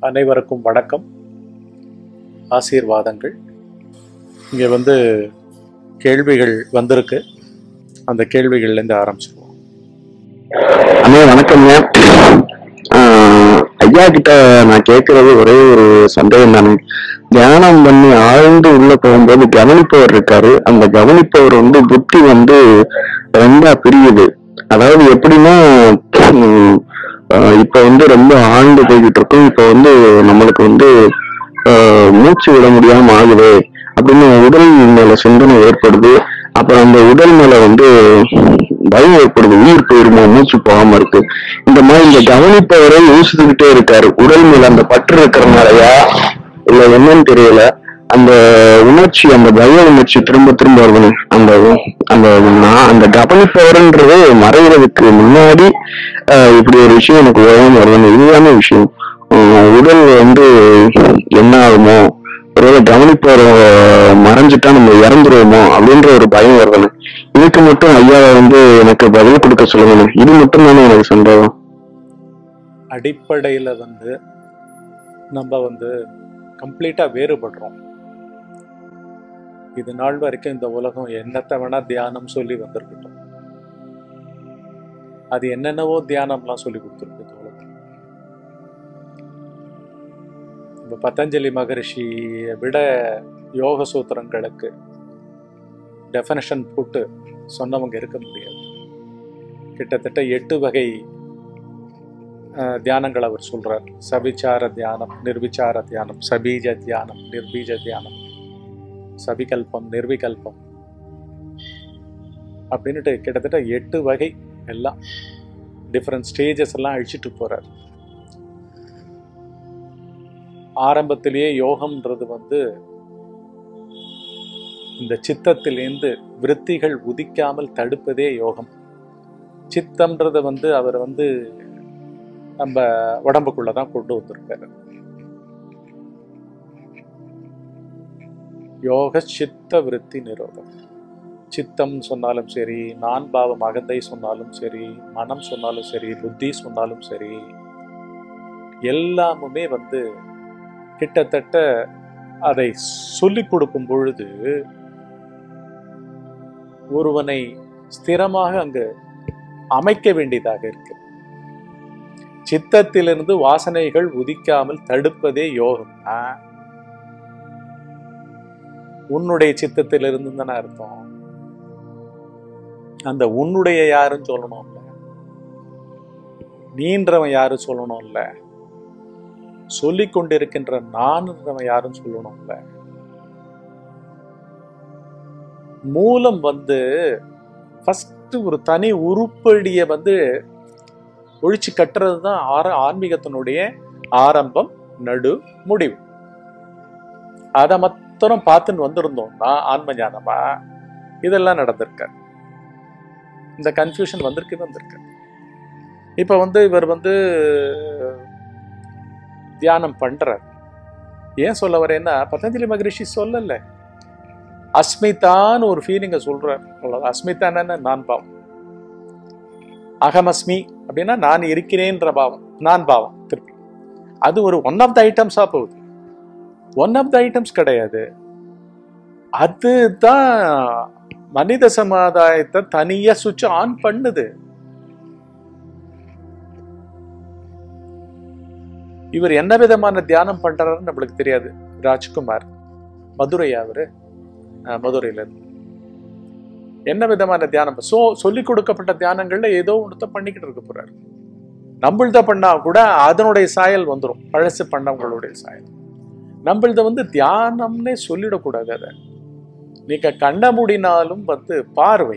அனைவருக்கும் வணக்கம் ஆசீர்வாதங்கள் இங்கே வந்து கேள்விகள் வந்திருக்கு அந்த கேள்விகள்லேருந்து ஆரம்பிச்சிருவோம் அண்ணா வணக்கம்ங்க ஆஹ் ஐயா கிட்ட நான் கேட்கறது ஒரே ஒரு சந்தேகம் தானே தியானம் பண்ணி ஆழ்ந்து உள்ள போகும்போது கவனிப்பவர் இருக்காரு அந்த கவனிப்பவர் வந்து புத்தி வந்து ரெண்டா பிரியுது அதாவது எப்படின்னா உம், ஆஹ் இப்ப வந்து ரொம்ப ஆழ்ந்து போய்கிட்டு இருக்கும் இப்ப வந்து நம்மளுக்கு வந்து ஆஹ் மூச்சு விட முடியாம ஆகுது அப்படின்னு உடல் மேல சிந்தனை ஏற்படுது அப்புறம் அந்த உடல் மேல வந்து பயம் ஏற்படுது உயிர் போயிருமோ மூச்சு போகாம இருக்கு இந்த மாதிரி இந்த கவனிப்பவரை யோசிச்சுக்கிட்டே இருக்காரு உடல் மேல அந்த பற்று இருக்கிறனாலயா இல்ல என்னன்னு தெரியல அந்த உணர்ச்சி அந்த பய உணர்ச்சி திரும்ப திரும்ப வருது அந்த அந்த நான் அந்த கவனிப்பவர்ன்றது மறைகிறதுக்கு முன்னாடி ஆஹ் இப்படி ஒரு விஷயம் எனக்கு உதவும் வருதுன்னு இதுதானே விஷயம் ஆஹ் உடல் வந்து என்ன ஆகுமோ ஒருவேளை கவனிப்பவர் மறைஞ்சிட்டா நம்ம இறந்துருவோமோ அப்படின்ற ஒரு பயம் வருதுன்னு இதுக்கு மட்டும் ஐயா வந்து எனக்கு பதில் கொடுக்க சொல்லுங்க இது மட்டும் தானே எனக்கு சந்தேகம் அடிப்படையில் வந்து நம்ம வந்து கம்ப்ளீட்டாக வேறுபடுறோம் இது நாள் வரைக்கும் இந்த உலகம் என்னத்தை வேணா தியானம் சொல்லி வந்திருக்கட்டும் அது என்னென்னவோ தியானம்லாம் சொல்லி கொடுத்துருக்கு இந்த உலகம் இப்போ பதஞ்சலி மகரிஷியை விட யோக சூத்திரங்களுக்கு டெஃபனேஷன் போட்டு சொன்னவங்க இருக்க முடியாது கிட்டத்தட்ட எட்டு வகை அஹ், தியானங்கள் அவர் சொல்றார் சவிச்சார தியானம் நிர்விச்சார தியானம் சபீஜ தியானம் நிர்பீஜ தியானம் சவிகல்பம் நிர்விகல்பம் அப்படின்னுட்டு கிட்டத்தட்ட எட்டு வகை எல்லாம் டிஃப்ரெண்ட் ஸ்டேஜஸ் எல்லாம் அழிச்சிட்டு போறார் ஆரம்பத்திலேயே யோகம்ன்றது வந்து இந்த சித்தத்திலேருந்து விருத்திகள் உதிக்காமல் தடுப்பதே யோகம் சித்தம்ன்றத வந்து அவர் வந்து நம்ம உடம்புக்குள்ள தான் கொண்டு வந்திருக்காரு யோக சித்த விருத்தி நிரோதம் சித்தம் சொன்னாலும் சரி நான் பாவம் அகந்தை சொன்னாலும் சரி மனம் சொன்னாலும் சரி புத்தி சொன்னாலும் சரி எல்லாமுமே வந்து கிட்டத்தட்ட அதை சொல்லிக் கொடுக்கும் பொழுது ஒருவனை ஸ்திரமாக அங்கு அமைக்க வேண்டியதாக இருக்கு சித்தத்திலிருந்து வாசனைகள் உதிக்காமல் தடுப்பதே யோகம் ஆ? உன்னுடைய சித்தத்திலிருந்து தானே அர்த்தம் அந்த உன்னுடைய யாருன்னு சொல்லணும்ல நீன்றவன் யாரும் சொல்லணும்ல சொல்லிக் கொண்டிருக்கின்ற நான்ன்றவன் யாரும் சொல்லணும்ல மூலம் வந்து ஃபர்ஸ்ட் ஒரு தனி உருப்படிய வந்து ஒழிச்சு கட்டுறது தான் ஆர ஆன்மீகத்தினுடைய ஆரம்பம் நடு முடிவு அதை மாத்திரம் பார்த்துன்னு வந்திருந்தோம்னா ஆன்ம ஞானமா இதெல்லாம் நடந்திருக்க இந்த கன்ஃபியூஷன் வந்திருக்கு வந்திருக்கு இப்ப வந்து இவர் வந்து தியானம் பண்றார் ஏன் சொல்ல வரேன்னா பதஞ்சலி மகரிஷி சொல்லல அஸ்மிதான்னு ஒரு ஃபீலிங்கை சொல்றார் அவ்வளவுதான் அஸ்மிதா என்னன்னா நான் பாவம் அகமஸ்மி அப்படின்னா நான் இருக்கிறேன்ற பாவம் நான் பாவம் திருப்பி அது ஒரு ஒன் ஆஃப் த ஐட்டம்ஸா போகுது ஒன் ஆஃப் த ஐட்டம்ஸ் கிடையாது அதுதான் மனித சமுதாயத்தை தனியா சுவிட்ச் ஆன் பண்ணுது இவர் என்ன விதமான தியானம் பண்றாருன்னு நம்மளுக்கு தெரியாது ராஜ்குமார் மதுரை அவரு அஹ், மதுரையில இருந்து என்ன விதமான தியானம் சோ சொல்லிக் கொடுக்கப்பட்ட தியானங்கள்ல ஏதோ ஒன்றத்தை பண்ணிக்கிட்டு இருக்க போறாரு நம்மள்த பண்ணா கூட அதனுடைய சாயல் வந்துடும் பழசு பண்ணவங்களுடைய சாயல் நம்மள்த வந்து தியானம்னே சொல்லிடக்கூடாது அதை நீங்க கண்ண மூடினாலும் வந்து பார்வை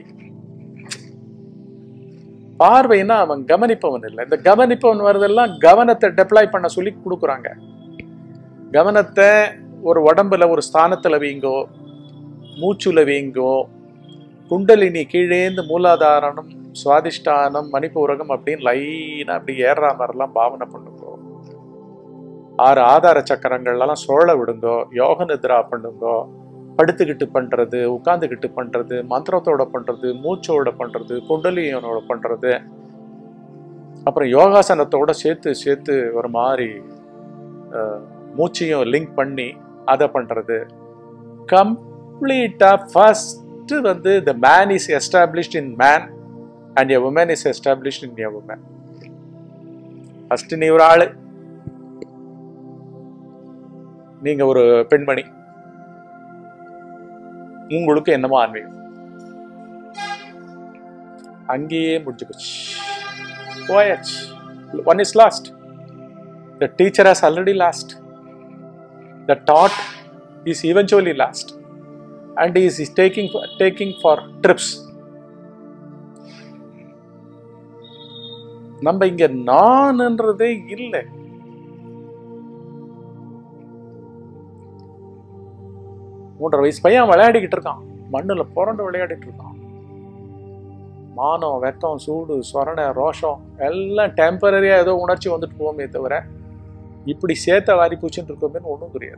பார்வைனா அவன் கவனிப்பவன் இல்லை இந்த கவனிப்பவன் வரதெல்லாம் கவனத்தை டெப்ளாய் பண்ண சொல்லி கொடுக்குறாங்க கவனத்தை ஒரு உடம்புல ஒரு ஸ்தானத்துல வைங்கோ மூச்சுல வைங்கோ குண்டலினி கீழேந்து மூலாதாரணம் சுவாதிஷ்டானம் மணிப்பூரகம் அப்படின்னு லைனா அப்படி ஏறுற மாதிரிலாம் பாவனை பண்ணுங்கோ ஆறு ஆதார சக்கரங்கள்லாம் சோழ விடுங்கோ யோக நித்ரா பண்ணுங்கோ படுத்துக்கிட்டு பண்றது உட்காந்துக்கிட்டு பண்றது மந்திரத்தோட பண்றது மூச்சோட பண்றது குண்டலியனோட பண்றது அப்புறம் யோகாசனத்தோட சேர்த்து சேர்த்து ஒரு மாதிரி அஹ், மூச்சையும் லிங்க் பண்ணி அதை பண்றது கம்ப்ளீட்டா ஃபர்ஸ்ட் வந்து the man is established in man and a woman is established in a woman first நீ ஒரு ஆளு நீங்க ஒரு பெண்மணி உங்களுக்கு என்னமோ ஆன்மீகம் அங்கேயே முடிஞ்சு போச்சு போயாச்சு one is lost the teacher has already lost the dad is eventually lost and is is taking taking for trips நம்ம இங்க நான்ன்றதே இல்லை மூன்றரை வயசு பையன் விளையாடிக்கிட்டு இருக்கான் மண்ணுல புரண்டு விளையாடிட்டு இருக்கான் மானம் வெக்கம் சூடு சொரணை ரோஷம் எல்லாம் டெம்பரரியா ஏதோ உணர்ச்சி வந்துட்டு போவோமே தவிர இப்படி சேத்த வாரி பூச்சின்னு இருக்கோமேன்னு ஒன்றும் தெரியாது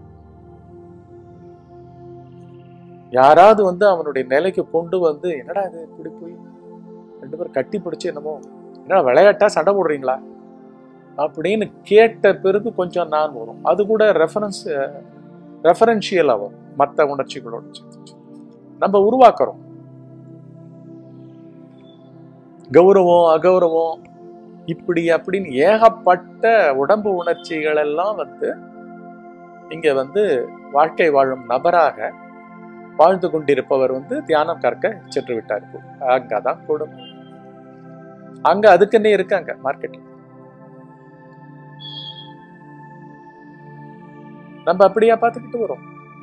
யாராவது வந்து அவனுடைய நிலைக்கு கொண்டு வந்து என்னடா இது இப்படி போய் ரெண்டு பேரும் கட்டி பிடிச்சு என்னமோ என்னடா விளையாட்டா சண்டை போடுறீங்களா அப்படின்னு கேட்ட பிறகு கொஞ்சம் நான் வரும் அது கூட ரெஃபரன்ஸ் ரெஃபரன்ஷியல் ஆகும் மற்ற உணர்ச்சிகளோட சேர்த்து. நம்ம உருவாக்குறோம் கௌரவம் அகௌரவம் இப்படி அப்படின்னு ஏகப்பட்ட உடம்பு உணர்ச்சிகள் எல்லாம் வந்து இங்க வந்து வாழ்க்கை வாழும் நபராக வாழ்ந்து கொண்டிருப்பவர் வந்து தியானம் கற்க சென்று விட்டார் இப்போ. அங்கதான் கொடுமை அங்க அதுக்குன்னே இருக்காங்க மார்க்கெட்டிங் நம்ம அப்படியா பார்த்துக்கிட்டு வரோம்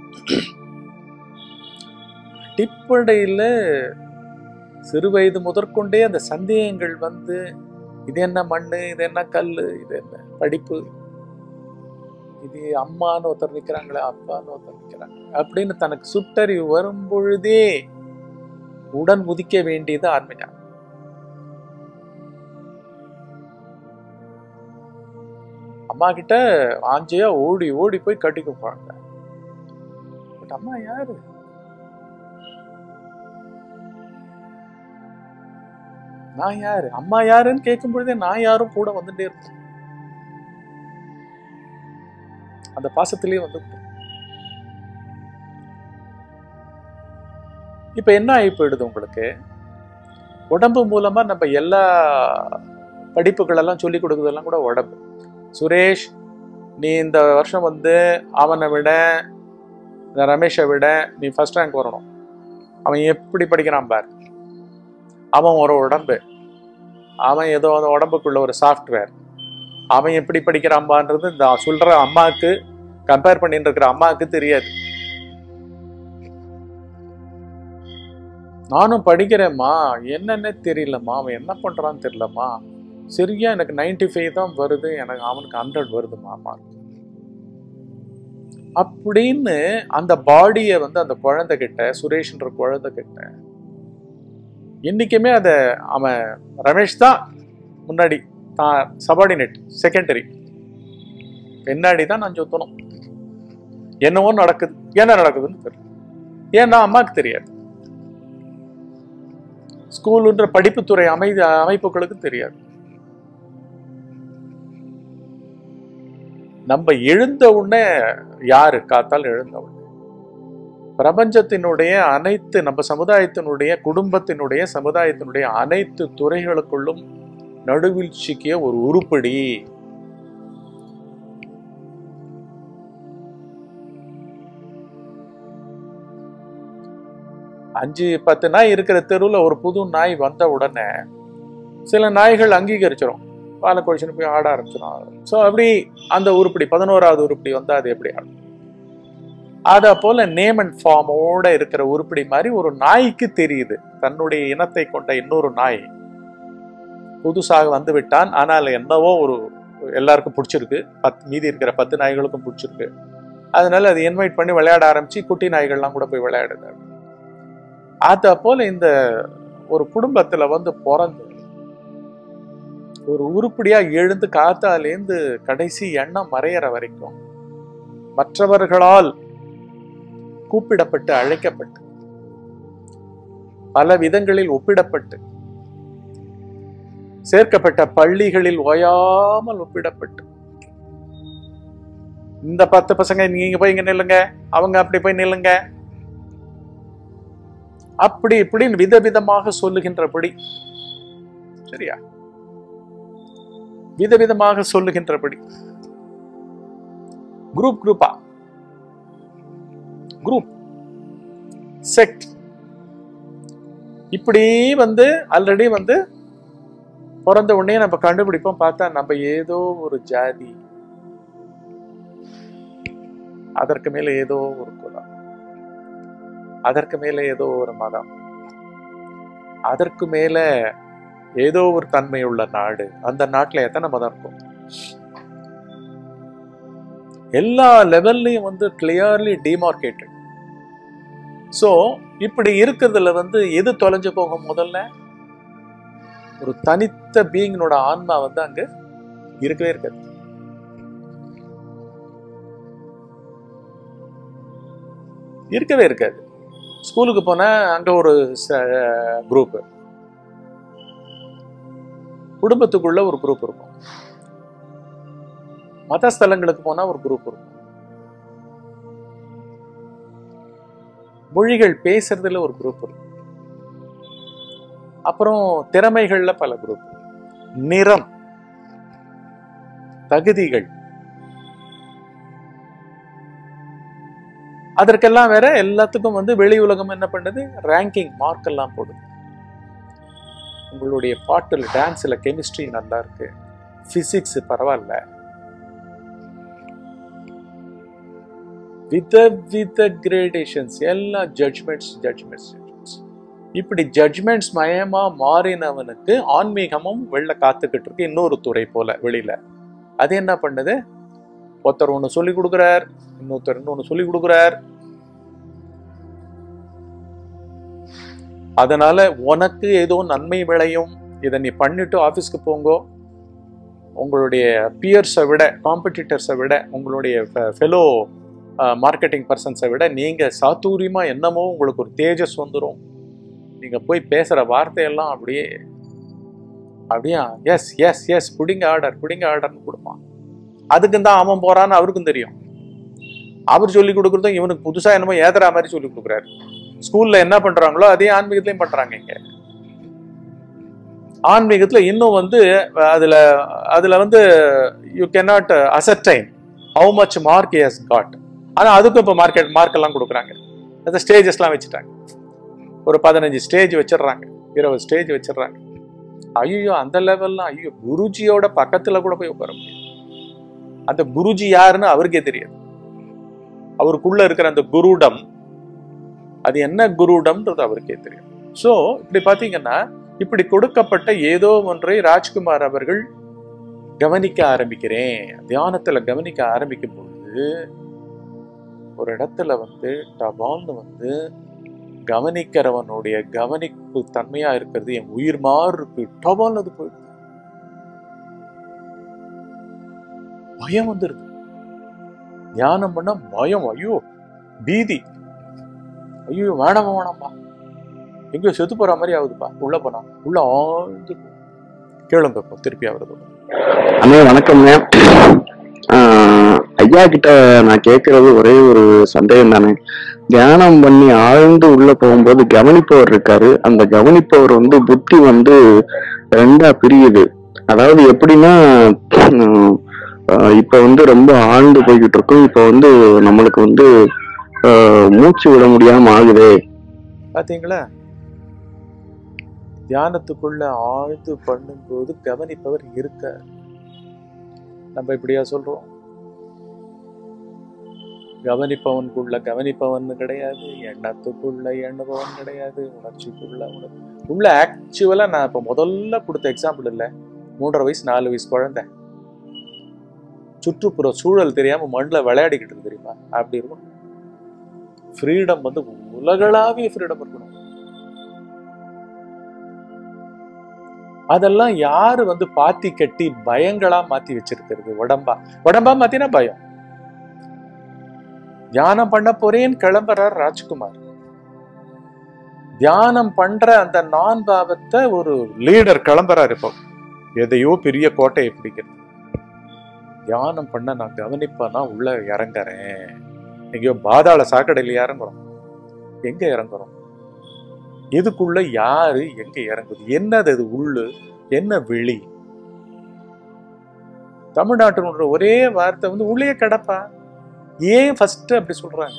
அடிப்படையில சிறு வயது முதற்கொண்டே அந்த சந்தேகங்கள் வந்து இது என்ன மண்ணு இது என்ன கல்லு இது என்ன படிப்பு இது அம்மான்னு ஒருத்தர் நிக்கிறாங்களே அப்பான்னு ஒருத்தர் நிக்கிறாங்க அப்படின்னு தனக்கு சுட்டறிவு வரும் பொழுதே உடன் உதிக்க வேண்டியது ஆன்மீகம் அம்மா கிட்ட ஆஞ்சையா ஓடி ஓடி போய் கட்டிக்கும் குழந்தை பட் அம்மா யாரு நான் யாரு அம்மா யாருன்னு கேட்கும் பொழுதே நான் யாரும் கூட வந்துட்டே இருப்பேன் அந்த பாசத்திலேயே வந்து இப்ப என்ன ஆகி போயிடுது உங்களுக்கு உடம்பு மூலமா நம்ம எல்லா படிப்புகள் எல்லாம் சொல்லி கொடுக்குறதெல்லாம் கூட உடம்பு சுரேஷ் நீ இந்த வருஷம் வந்து அவனை விட இந்த ரமேஷை விட நீ ஃபர்ஸ்ட் ரேங்க் வரணும் அவன் எப்படி படிக்கிறான் பார் அவன் ஒரு உடம்பு அவன் ஏதோ அந்த உடம்புக்குள்ள ஒரு சாஃப்ட்வேர் அவன் எப்படி படிக்கிறான்பான்றது இந்த சொல்ற அம்மாவுக்கு கம்பேர் பண்ணிட்டு இருக்கிற அம்மாவுக்கு தெரியாது நானும் படிக்கிறேம்மா என்னன்னே தெரியலம்மா அவன் என்ன பண்றான்னு தெரியலம்மா சரியா எனக்கு 95 ஃபைவ் தான் வருது எனக்கு அவனுக்கு ஹண்ட்ரட் வருதுமா mark. அப்படின்னு அந்த பாடியை வந்து அந்த குழந்தை கிட்ட சுரேஷ்ன்ற குழந்தை கிட்ட இன்னைக்குமே அதை அவன் ரமேஷ் தான் முன்னாடி தான் சபார்டினேட் செகண்டரி பின்னாடி தான் நான் சுத்தணும் என்னவோ நடக்குது என்ன நடக்குதுன்னு தெரியல ஏன்னா அம்மாவுக்கு தெரியாது ஸ்கூலுன்ற படிப்புத்துறை அமை அமைப்புகளுக்கு தெரியாது நம்ம எழுந்த உடனே யாரு காத்தால் எழுந்த உடனே பிரபஞ்சத்தினுடைய அனைத்து நம்ம சமுதாயத்தினுடைய குடும்பத்தினுடைய சமுதாயத்தினுடைய அனைத்து துறைகளுக்குள்ளும் நடுவில் சிக்கிய ஒரு உருப்படி அஞ்சு பத்து நாய் இருக்கிற தெருவுல ஒரு புது நாய் வந்த உடனே சில நாய்கள் அங்கீகரிச்சிடும் பாலை கொழிச்சுன்னு போய் ஆட ஆரம்பிச்சிடும் ஸோ அப்படி அந்த உருப்படி பதினோராவது உருப்படி வந்தா அது எப்படி ஆடும் அத போல நேம் அண்ட் ஃபார்மோட இருக்கிற உருப்படி மாதிரி ஒரு நாய்க்கு தெரியுது தன்னுடைய இனத்தை கொண்ட இன்னொரு நாய் புதுசாக வந்து விட்டான் ஆனால் என்னவோ ஒரு எல்லாருக்கும் பிடிச்சிருக்கு பத் மீதி இருக்கிற பத்து நாய்களுக்கும் பிடிச்சிருக்கு அதனால அது இன்வைட் பண்ணி விளையாட ஆரம்பிச்சு குட்டி நாய்கள்லாம் கூட போய் விளையாடுது அத போல இந்த ஒரு குடும்பத்துல வந்து பிறந்து ஒரு உருப்படியா எழுந்து காத்தாலேந்து கடைசி எண்ணம் மறையற வரைக்கும் மற்றவர்களால் கூப்பிடப்பட்டு அழைக்கப்பட்டு பல விதங்களில் ஒப்பிடப்பட்டு சேர்க்கப்பட்ட பள்ளிகளில் ஓயாமல் ஒப்பிடப்பட்டு இந்த பத்து பசங்க நீங்க போய் இங்க நில்லுங்க அவங்க அப்படி போய் நில்லுங்க அப்படி இப்படின்னு விதவிதமாக சொல்லுகின்றபடி சரியா விதவிதமாக சொல்லுகின்றபடி குரூப் குரூப்பா குரூப் செக்ட் இப்படி வந்து ஆல்ரெடி வந்து பிறந்த உடனே நம்ம கண்டுபிடிப்போம் பார்த்தா நம்ம ஏதோ ஒரு ஜாதி அதற்கு மேல ஏதோ ஒரு குலம் அதற்கு மேல ஏதோ ஒரு மதம் அதற்கு மேல ஏதோ ஒரு தன்மை உள்ள நாடு அந்த நாட்டுல எத்தனை மதம் இருக்கும் எல்லா லெவல்லையும் வந்து கிளியர்லி டிமார்க்கேட்டட் சோ இப்படி இருக்கிறதுல வந்து எது தொலைஞ்சு போகும் முதல்ல ஒரு தனித்த பீயிங்கனோட ஆன்மா வந்து அங்க இருக்கவே இருக்காது இருக்கவே இருக்காது ஸ்கூலுக்கு போனா அங்க ஒரு குரூப் குடும்பத்துக்குள்ள ஒரு குரூப் இருக்கும் மத ஸ்தலங்களுக்கு போனா ஒரு குரூப் இருக்கும் மொழிகள் பேசுறதுல ஒரு குரூப் இருக்கும் அப்புறம் திறமைகள்ல பல குரூப் நிறம் தகுதிகள் அதற்கெல்லாம் வேற எல்லாத்துக்கும் வந்து வெளி உலகம் என்ன பண்ணுது ரேங்கிங் மார்க் எல்லாம் போடுது உங்களுடைய பாட்டில் டான்ஸ்ல கெமிஸ்ட்ரி நல்லா இருக்கு பிசிக்ஸ் பரவாயில்ல வித வித கிரேடேஷன்ஸ் எல்லா ஜட்ஜ்மெண்ட்ஸ் ஜட்ஜ்மெண்ட்ஸ் ஜட்ஜ்மெண்ட்ஸ் இப்படி ஜட்ஜ்மெண்ட்ஸ் மயமா மாறினவனுக்கு ஆன்மீகமும் வெளில காத்துக்கிட்டு இருக்கு இன்னொரு துறை போல வெளியில அது என்ன பண்ணுது ஒருத்தர் ஒன்று சொல்லி கொடுக்குறார் இன்னொருத்தர் இன்னொன்று சொல்லி கொடுக்குறார் அதனால உனக்கு ஏதோ நன்மை விளையும் இதை நீ பண்ணிட்டு ஆஃபீஸ்க்கு போங்கோ உங்களுடைய பியர்ஸை விட காம்படிட்டர்ஸை விட உங்களுடைய ஃபெலோ மார்க்கெட்டிங் பர்சன்ஸை விட நீங்க சாத்துரியமா என்னமோ உங்களுக்கு ஒரு தேஜஸ் வந்துடும் நீங்க போய் பேசுற வார்த்தையெல்லாம் அப்படியே அப்படியா எஸ் எஸ் எஸ் புடிங்க ஆர்டர் புடிங்க ஆர்டர்னு கொடுப்பான் அதுக்கு தான் அவன் போறான்னு அவருக்கும் தெரியும் அவர் சொல்லி கொடுக்குறதும் இவனுக்கு புதுசா என்னமோ ஏதரா மாதிரி சொல்லி கொடுக்குறாரு ஸ்கூல்ல என்ன பண்றாங்களோ அதே ஆன்மீகத்திலையும் பண்றாங்க இங்க ஆன்மீகத்துல இன்னும் வந்து அதுல அதுல வந்து you can not ascertain how much mark has got ஆனா அதுக்கும் இப்போ மார்க்கெட் மார்க் எல்லாம் கொடுக்குறாங்க அந்த ஸ்டேஜஸ்லாம் வச்சுட்டாங்க ஒரு பதினஞ்சு ஸ்டேஜ் வச்சிடுறாங்க இருபது ஸ்டேஜ் வச்சிடுறாங்க ஐயோ அந்த லெவல்லாம் ஐயோ குருஜியோட பக்கத்துல கூட போய் உட்கார முடியும் அந்த குருஜி யாருன்னு அவருக்கே தெரியாது அவருக்குள்ள இருக்கிற அந்த குருடம் அது என்ன குருடம்ன்றது அவருக்கே தெரியும் சோ இப்படி பாத்தீங்கன்னா இப்படி கொடுக்கப்பட்ட ஏதோ ஒன்றை ராஜ்குமார் அவர்கள் கவனிக்க ஆரம்பிக்கிறேன் தியானத்துல கவனிக்க ஆரம்பிக்கும் பொழுது ஒரு இடத்துல வந்து டபால்னு வந்து கவனிக்கிறவனுடைய கவனிப்பு தன்மையா இருக்கிறது என் உயிர் மாறு இருக்கு டபால்னு அது போயிடுது பயம் வந்துருது தியானம் பண்ண பயம் ஐயோ பீதி ஐயோ வேணாமா வேணாம்பா எங்கேயோ செத்து போற மாதிரி ஆகுதுப்பா உள்ள போனா உள்ள ஆழ்ந்து போ. கேளுங்க இப்போ திருப்பி அவரது அண்ணே வணக்கம்ங்க ஆஹ் ஐயா கிட்ட நான் கேட்கறது ஒரே ஒரு சந்தேகம் தானே தியானம் பண்ணி ஆழ்ந்து உள்ள போகும்போது கவனிப்பவர் இருக்காரு அந்த கவனிப்பவர் வந்து புத்தி வந்து ரெண்டா பிரியுது அதாவது எப்படின்னா ஹம், ஆஹ் இப்ப வந்து ரொம்ப ஆழ்ந்து போய்கிட்டு இருக்கும் இப்ப வந்து நம்மளுக்கு வந்து ஆஹ் மூச்சு விட முடியாம ஆகுதே பாத்தீங்களா தியானத்துக்குள்ள ஆழ்ந்து பண்ணும்போது கவனிப்பவர் இருக்க நம்ம இப்படியா சொல்றோம் கவனிப்பவனுக்குள்ள கவனிப்பவன் கிடையாது எண்ணத்துக்குள்ள எண்ணுபவன் கிடையாது உணர்ச்சிக்குள்ள உணர் உள்ள ஆக்சுவலா நான் இப்ப முதல்ல கொடுத்த எக்ஸாம்பிள் இல்ல மூன்றரை வயசு நாலு வயசு குழந்தை சுற்றுப்புற சூழல் தெரியாம மண்ணுல விளையாடிக்கிட்டு இருக்கு தெரியுமா அப்படி இருக்கும் ஃப்ரீடம் வந்து உலகளாவிய ஃப்ரீடம் இருக்கணும் அதெல்லாம் யாரு வந்து பாத்தி கட்டி பயங்களா மாத்தி வச்சிருக்கிறது உடம்பா உடம்பா மாத்தினா பயம் தியானம் பண்ண போறேன்னு கிளம்புறார் ராஜ்குமார் தியானம் பண்ற அந்த நான் பாவத்தை ஒரு லீடர் கிளம்புறாரு இப்போ எதையோ பெரிய கோட்டையை பிடிக்கிறது தியானம் பண்ண நான் கவனிப்பேன்னா உள்ள இறங்குறேன் எங்கேயோ பாதாள சாக்கடையில் இறங்குறோம் எங்க இறங்குறோம் இதுக்குள்ள யாரு எங்க இறங்குது என்னது அது உள்ளு என்ன வெளி தமிழ்நாட்டினுடைய ஒரே வார்த்தை வந்து உள்ளே கிடப்பா ஏன் ஃபர்ஸ்ட் அப்படி சொல்றாங்க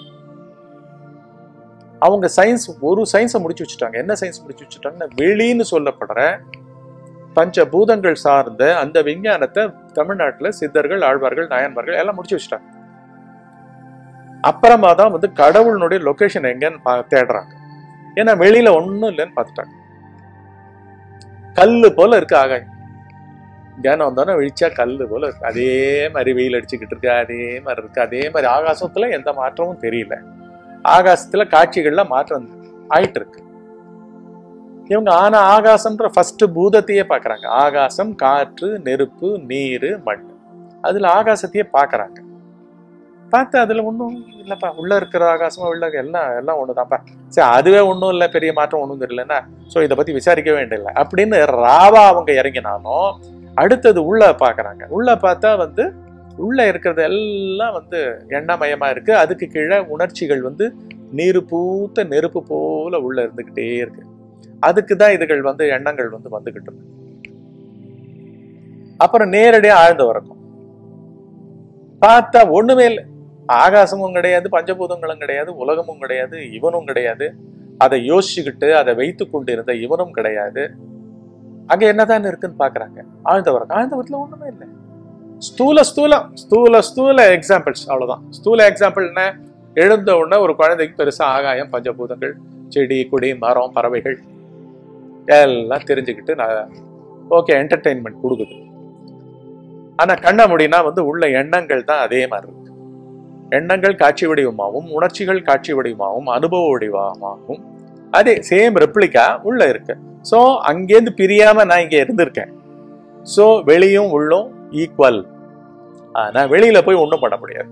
அவங்க சயின்ஸ் ஒரு சயின்ஸை முடிச்சு வச்சுட்டாங்க என்ன சயின்ஸ் முடிச்சு வச்சுட்டாங்கன்னா வெளின்னு சொல்லப்படுற பஞ்ச பூதங்கள் சார்ந்த அந்த விஞ்ஞானத்தை தமிழ்நாட்டுல சித்தர்கள் ஆழ்வார்கள் நாயன்மார்கள் எல்லாம் முடிச்சு வச்சுட்டாங்க அப்புறமா தான் வந்து கடவுளினுடைய லொகேஷன் எங்கன்னு பா- தேடுறாங்க ஏன்னா வெளியில ஒண்ணும் இல்லைன்னு பார்த்துட்டாங்க கல்லு போல இருக்கு ஆகாயம் ஞானம் வந்தோன்னே விழிச்சா கல்லு போல இருக்கு அதே மாதிரி வெயில் அடிச்சுக்கிட்டு இருக்கு அதே மாதிரி இருக்கு அதே மாதிரி ஆகாசத்துல எந்த மாற்றமும் தெரியல ஆகாசத்துல காட்சிகள்ல மாற்றம் ஆயிட்டு இருக்கு இவங்க ஆனா ஆகாசம்ன்ற ஃபர்ஸ்ட் பூதத்தையே பார்க்கறாங்க ஆகாசம் காற்று நெருப்பு நீர் மண் அதுல ஆகாசத்தையே பார்க்கறாங்க பார்த்து அதுல ஒன்றும் இல்லப்பா உள்ள இருக்கிற ஆகாசமா உள்ள எல்லாம் எல்லாம் ஒண்ணுதான்ப்பா சரி அதுவே ஒன்றும் இல்லை பெரிய மாற்றம் ஒன்றும் தெரியலன்னா ஸோ இதை பத்தி விசாரிக்க வேண்டியதில்லை அப்படின்னு ராவா அவங்க இறங்கினாலும் அடுத்தது உள்ள பார்க்கறாங்க உள்ள பார்த்தா வந்து உள்ள இருக்கிறது எல்லாம் வந்து எண்ணமயமா இருக்கு அதுக்கு கீழே உணர்ச்சிகள் வந்து நீர் பூத்த நெருப்பு போல உள்ள இருந்துகிட்டே இருக்கு அதுக்கு தான் இதுகள் வந்து எண்ணங்கள் வந்து வந்துகிட்டு இருக்கு அப்புறம் நேரடியா ஆழ்ந்த உறக்கம் பார்த்தா ஒண்ணுமே இல்லை ஆகாசமும் கிடையாது பஞ்சபூதங்களும் கிடையாது உலகமும் கிடையாது இவனும் கிடையாது அதை யோசிச்சுக்கிட்டு அதை வைத்து கொண்டு இருந்த இவனும் கிடையாது அங்க என்னதான் இருக்குன்னு பாக்குறாங்க ஆழ்ந்த உறக்கம் ஆழ்ந்த உறக்கத்துல ஒண்ணுமே இல்லை ஸ்தூல ஸ்தூலம் ஸ்தூல ஸ்தூல எக்ஸாம்பிள்ஸ் அவ்வளவுதான் ஸ்தூல எக்ஸாம்பிள் என்ன எழுந்த உடனே ஒரு குழந்தைக்கு பெருசா ஆகாயம் பஞ்சபூதங்கள் செடி கொடி மரம் பறவைகள் எல்லாம் தெரிஞ்சுக்கிட்டு நான் ஓகே என்டர்டெயின்மெண்ட் கொடுக்குது ஆனா கண்ண முடினா வந்து உள்ள எண்ணங்கள் தான் அதே மாதிரி இருக்கு எண்ணங்கள் காட்சி வடிவமாகவும் உணர்ச்சிகள் காட்சி வடிவமாகவும் அனுபவ வடிவமாகவும் அதே சேம் ரெப்ளிகா உள்ள இருக்கு ஸோ அங்கேருந்து பிரியாம நான் இங்க இருந்திருக்கேன் ஸோ வெளியும் உள்ளும் ஈக்குவல் ஆனா வெளியில போய் ஒண்ணும் பண்ண முடியாது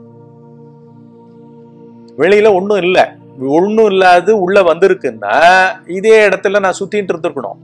வெளியில ஒண்ணும் இல்ல ஒண்ணும் இல்லாது உள்ள வந்திருக்குன்னா இதே இடத்துல நான் சுத்திட்டு இருந்திருக்கணும்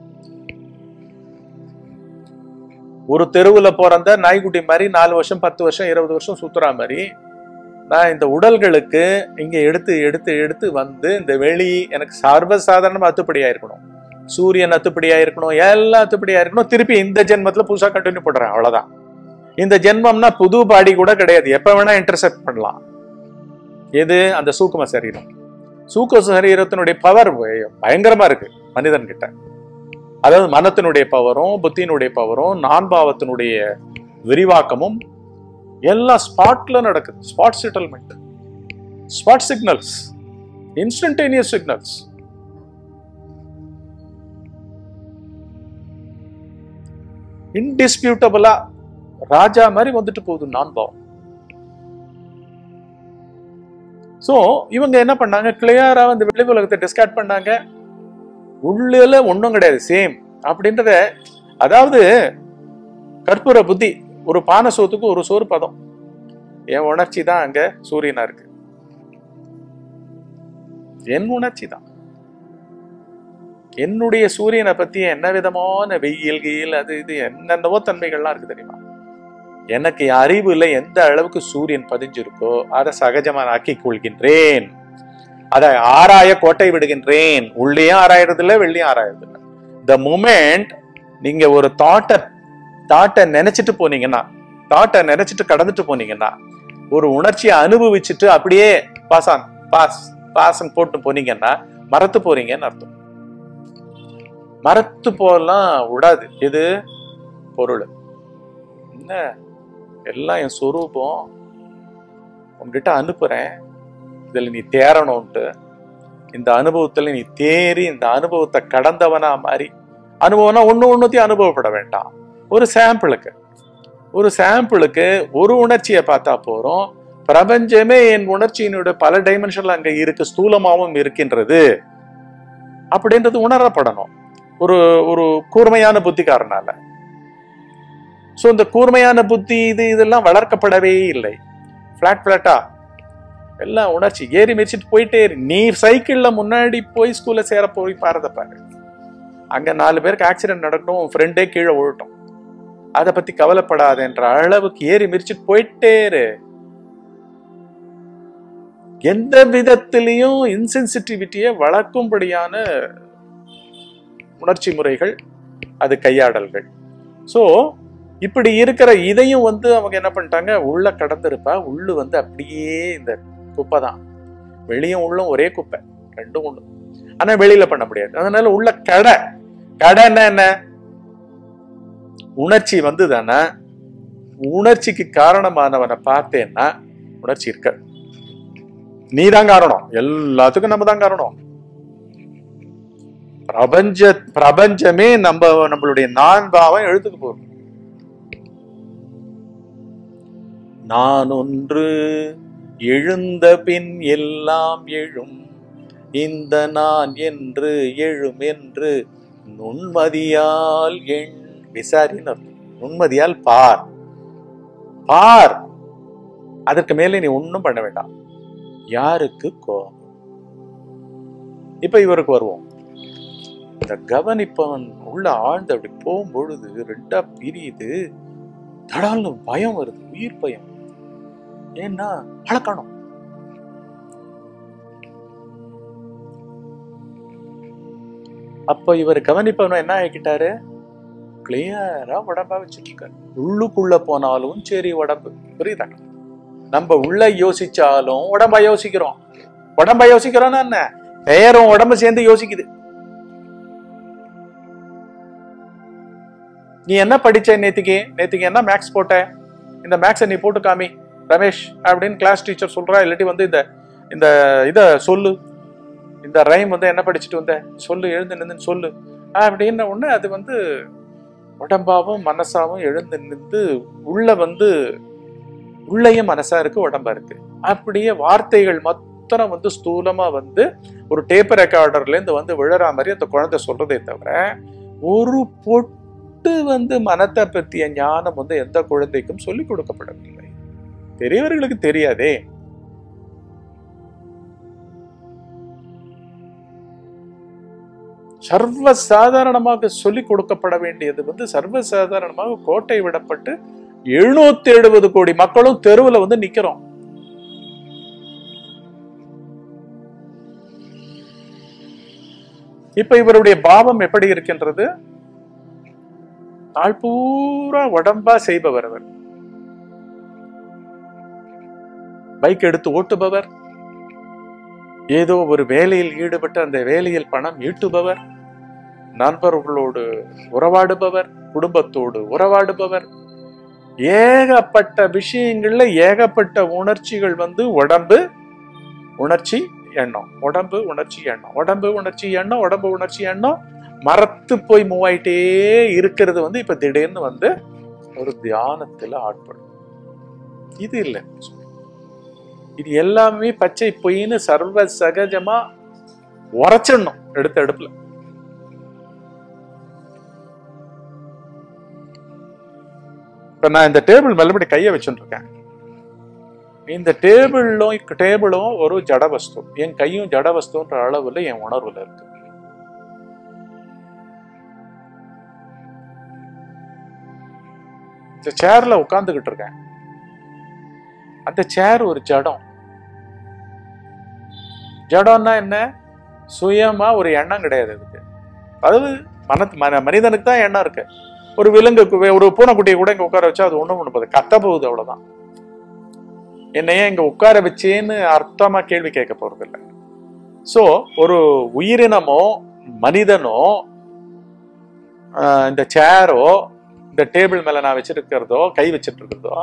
ஒரு தெருவுல பிறந்த நாய்க்குட்டி மாதிரி நாலு வருஷம் பத்து வருஷம் இருபது வருஷம் சுத்துறா மாதிரி நான் இந்த உடல்களுக்கு இங்க எடுத்து எடுத்து எடுத்து வந்து இந்த வெளி எனக்கு சர்வசாதாரணமா அத்துப்படியா இருக்கணும் சூரியன் அத்துப்படியா இருக்கணும் எல்லாம் அத்துப்படியா இருக்கணும் திருப்பி இந்த ஜென்மத்துல புதுசா கண்டினியூ பண்றேன் அவ்வளவுதான் இந்த ஜென்மம்னா புது பாடி கூட கிடையாது எப்ப வேணா இன்டர்செப்ட் பண்ணலாம் எது அந்த சூக்கும சரீரம் சூக்கும சரீரத்தினுடைய பவர் பயங்கரமா இருக்கு மனிதன் கிட்ட அதாவது மனத்தினுடைய பவரும் புத்தியினுடைய பவரும் நான்பாவத்தினுடைய விரிவாக்கமும் எல்லாம் ஸ்பாட்ல நடக்குது spot settlement spot signals instantaneous signals இன்டிஸ்பியூட்டபிளா ராஜா மாதிரி வந்துட்டு போகுது நான்பாவம் சோ இவங்க என்ன பண்ணாங்க கிளியரா அந்த வெளி உலகத்தை டிஸ்கார்ட் பண்ணாங்க உள்ளுல ஒண்ணும் கிடையாது சேம் அப்படின்றத அதாவது கற்பூர புத்தி ஒரு பானை சோத்துக்கு ஒரு சோறு பதம் என் உணர்ச்சி தான் அங்க சூரியனா இருக்கு என் உணர்ச்சி தான் என்னுடைய சூரியனை பத்தி என்ன விதமான வெயில் கீயில் அது இது என்னென்னவோ தன்மைகள்லாம் இருக்கு தெரியுமா எனக்கு அறிவுல எந்த அளவுக்கு சூரியன் பதிஞ்சிருக்கோ அதை சகஜமா நான் ஆக்கிக் கொள்கின்றேன் அதை ஆராய கோட்டை விடுகின்றேன் உள்ளேயும் ஆராயறது இல்ல வெளியும் ஆராயறது இல்ல த மூமெண்ட் நீங்க ஒரு தாட்டை தாட்டை நினைச்சிட்டு போனீங்கன்னா தாட்டை நினைச்சிட்டு கடந்துட்டு போனீங்கன்னா ஒரு உணர்ச்சியை அனுபவிச்சுட்டு அப்படியே பாஸ் ஆன் பாஸ் பாசன் போட்டு போனீங்கன்னா மறத்து போறீங்கன்னு அர்த்தம் மறத்து போலாம் விடாது எது பொருள் என்ன எல்லாம் என் சொரூபம் உன்கிட்ட அனுப்புறேன் இதுல நீ தேரணும்ட்டு இந்த அனுபவத்துல நீ தேறி இந்த அனுபவத்தை கடந்தவனா மாதிரி அனுபவம்னா ஒண்ணு ஒண்ணுத்தையும் அனுபவப்பட வேண்டாம் ஒரு சாம்பிளுக்கு ஒரு சாம்பிளுக்கு ஒரு உணர்ச்சியை பார்த்தா போறோம் பிரபஞ்சமே என் உணர்ச்சியினுடைய பல டைமென்ஷன்ல அங்க இருக்கு ஸ்தூலமாவும் இருக்கின்றது அப்படின்றது உணரப்படணும் ஒரு ஒரு கூர்மையான புத்திக்காரனால சோ இந்த கூர்மையான புத்தி இது இதெல்லாம் வளர்க்கப்படவே இல்லை பிளாட் பிளாட்டா எல்லாம் உணர்ச்சி ஏறி மிதிச்சிட்டு போயிட்டே இரு நீ சைக்கிள்ல முன்னாடி போய் ஸ்கூல்ல சேர போய் பாருத பாரு அங்க நாலு பேருக்கு ஆக்சிடென்ட் நடக்கட்டும் உன் ஃப்ரெண்டே கீழே விழட்டும் அதை பத்தி கவலைப்படாதன்ற அளவுக்கு ஏறி மிரிச்சுட்டு போயிட்டே இரு எந்த விதத்திலையும் இன்சென்சிட்டிவிட்டியை வளர்க்கும்படியான உணர்ச்சி முறைகள் அது கையாடல்கள் ஸோ இப்படி இருக்கிற இதையும் வந்து அவங்க என்ன பண்ணிட்டாங்க உள்ள கடந்திருப்பா உள்ளு வந்து அப்படியே இந்த குப்பை தான் வெளியும் உள்ளும் ஒரே குப்பை ரெண்டும் ஒண்ணு ஆனா வெளியில பண்ண முடியாது அதனால உள்ள கடை கடைன்னா என்ன உணர்ச்சி வந்து தானே உணர்ச்சிக்கு காரணமானவனை பார்த்தேன்னா உணர்ச்சி இருக்க நீ தான் காரணம் எல்லாத்துக்கும் நம்ம தான் காரணம் பிரபஞ்ச பிரபஞ்சமே நம்ம நம்மளுடைய நான் பாவம் எழுத்துக்கு போகும் நான் ஒன்று எழுந்த பின் எல்லாம் எழும் இந்த நான் என்று எழும் என்று நுண்மதியால் எண் விசாரின்னு அர்த்தம். நுண்மதியால் பார் பார் அதற்கு மேலே நீ ஒண்ணும் பண்ண வேண்டாம் யாருக்கு கோபம் இப்ப இவருக்கு வருவோம் இந்த கவனிப்பவன் உள்ள ஆழ்ந்து அப்படி போகும்பொழுது ரெண்டா பிரியுது தடால்னு பயம் வருது உயிர் பயம் ஏன்னா அளக்கணும் அப்ப இவர் கவனிப்பவன் என்ன ஆகிக்கிட்டாரு கிளியரா உடம்பா வச்சுட்டு இருக்காரு உள்ளுக்குள்ள போனாலும் சரி உடம்பு புரியுதா நம்ம உள்ள யோசிச்சாலும் உடம்பா யோசிக்கிறோம் உடம்பா யோசிக்கிறோம்னா என்ன பெயரும் உடம்பு சேர்ந்து யோசிக்குது நீ என்ன படிச்ச நேத்திக்கு நேத்திக்கு என்ன மேக்ஸ் போட்ட இந்த மேக்ஸை நீ போட்டு காமி ரமேஷ் அப்படின்னு கிளாஸ் டீச்சர் சொல்றா இல்லாட்டி வந்து இந்த இந்த இத சொல்லு இந்த ரைம் வந்து என்ன படிச்சுட்டு வந்த சொல்லு எழுந்து நின்று சொல்லு அப்படின்ன உடனே அது வந்து உடம்பாவும் மனசாவும் எழுந்து நின்று உள்ள வந்து உள்ளேயும் மனசா இருக்கு உடம்பா இருக்கு அப்படியே வார்த்தைகள் மொத்தம் வந்து ஸ்தூலமா வந்து ஒரு டேப் ரெக்கார்டர்ல இருந்து வந்து விழற மாதிரி அந்த குழந்தை சொல்றதே தவிர ஒரு பொட்டு வந்து மனத்தை பற்றிய ஞானம் வந்து எந்த குழந்தைக்கும் சொல்லிக் கொடுக்கப்படவில்லை பெரியவர்களுக்கு தெரியாதே சர்வ சாதாரணமாக சொல்லிக் கொடுக்கப்பட வேண்டியது வந்து சர்வ சாதாரணமாக கோட்டை விடப்பட்டு எழுநூத்தி எழுபது கோடி மக்களும் தெருவுல வந்து நிக்கிறோம் இப்ப இவருடைய பாவம் எப்படி இருக்கின்றது நாள் பூரா உடம்பா செய்பவர் அவர் பைக் எடுத்து ஓட்டுபவர் ஏதோ ஒரு வேலையில் ஈடுபட்டு அந்த வேலையில் பணம் ஈட்டுபவர் நண்பர்களோடு உறவாடுபவர் குடும்பத்தோடு உறவாடுபவர் ஏகப்பட்ட விஷயங்கள்ல ஏகப்பட்ட உணர்ச்சிகள் வந்து உடம்பு உணர்ச்சி எண்ணம் உடம்பு உணர்ச்சி எண்ணம் உடம்பு உணர்ச்சி எண்ணம் உடம்பு உணர்ச்சி எண்ணம் மறத்து போய் மூவ் ஆயிட்டே இருக்கிறது வந்து இப்ப திடீர்னு வந்து ஒரு தியானத்துல ஆட்படும் இது இல்லை இது எல்லாமே பச்சை பொய்ன்னு சர்வ சகஜமா உரைச்சிடணும் எடுத்த அடுப்புல இப்ப நான் இந்த டேபிள் மேலபடி கைய வச்சுட்டு இருக்கேன் இந்த டேபிளும் டேபிளும் ஒரு ஜட வஸ்து என் கையும் ஜட வஸ்துன்ற அளவுல என் உணர்வுல இருக்கு இந்த சேர்ல உட்கார்ந்துகிட்டு இருக்கேன் அந்த சேர் ஒரு ஜடம் ஜடம்னா என்ன சுயமா ஒரு எண்ணம் கிடையாது அதுக்கு அதாவது மனத்து மன- மனிதனுக்கு தான் எண்ணம் இருக்கு ஒரு விலங்குக்கு வே- ஒரு பூனைக்குட்டியை கூட இங்க உட்கார வச்சா அது ஒண்ணும் ஒண்ணு போகுது கத்த போகுது அவ்வளவுதான் என்னையே இங்க உட்கார வச்சேன்னு அர்த்தமா கேள்வி கேட்க போறது இல்லை சோ ஒரு உயிரினமோ மனிதனோ ஆஹ், இந்த சேரோ இந்த டேபிள் மேல நான் வச்சிருக்கிறதோ கை வச்சிட்டு இருக்கிறதோ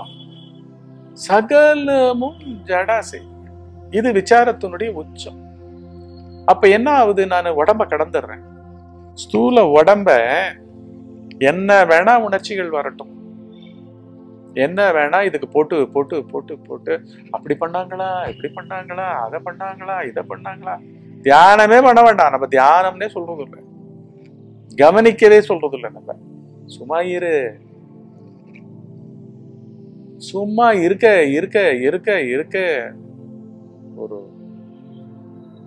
சகலமும் ஜடாசை இது விசாரத்தினுடைய உச்சம் அப்ப என்ன ஆகுது நான் உடம்ப கடந்துடுறேன் ஸ்தூல உடம்ப என்ன வேணா உணர்ச்சிகள் வரட்டும் என்ன வேணா இதுக்கு போட்டு போட்டு போட்டு போட்டு அப்படி பண்ணாங்களா இப்படி பண்ணாங்களா அதை பண்ணாங்களா இதை பண்ணாங்களா தியானமே பண்ண வேண்டாம் நம்ம தியானம்னே சொல்றது இல்லை கவனிக்கவே சொல்றது இல்லை நம்ம சும்மா இரு சும்மா இருக்க இருக்க இருக்க இருக்க ஒரு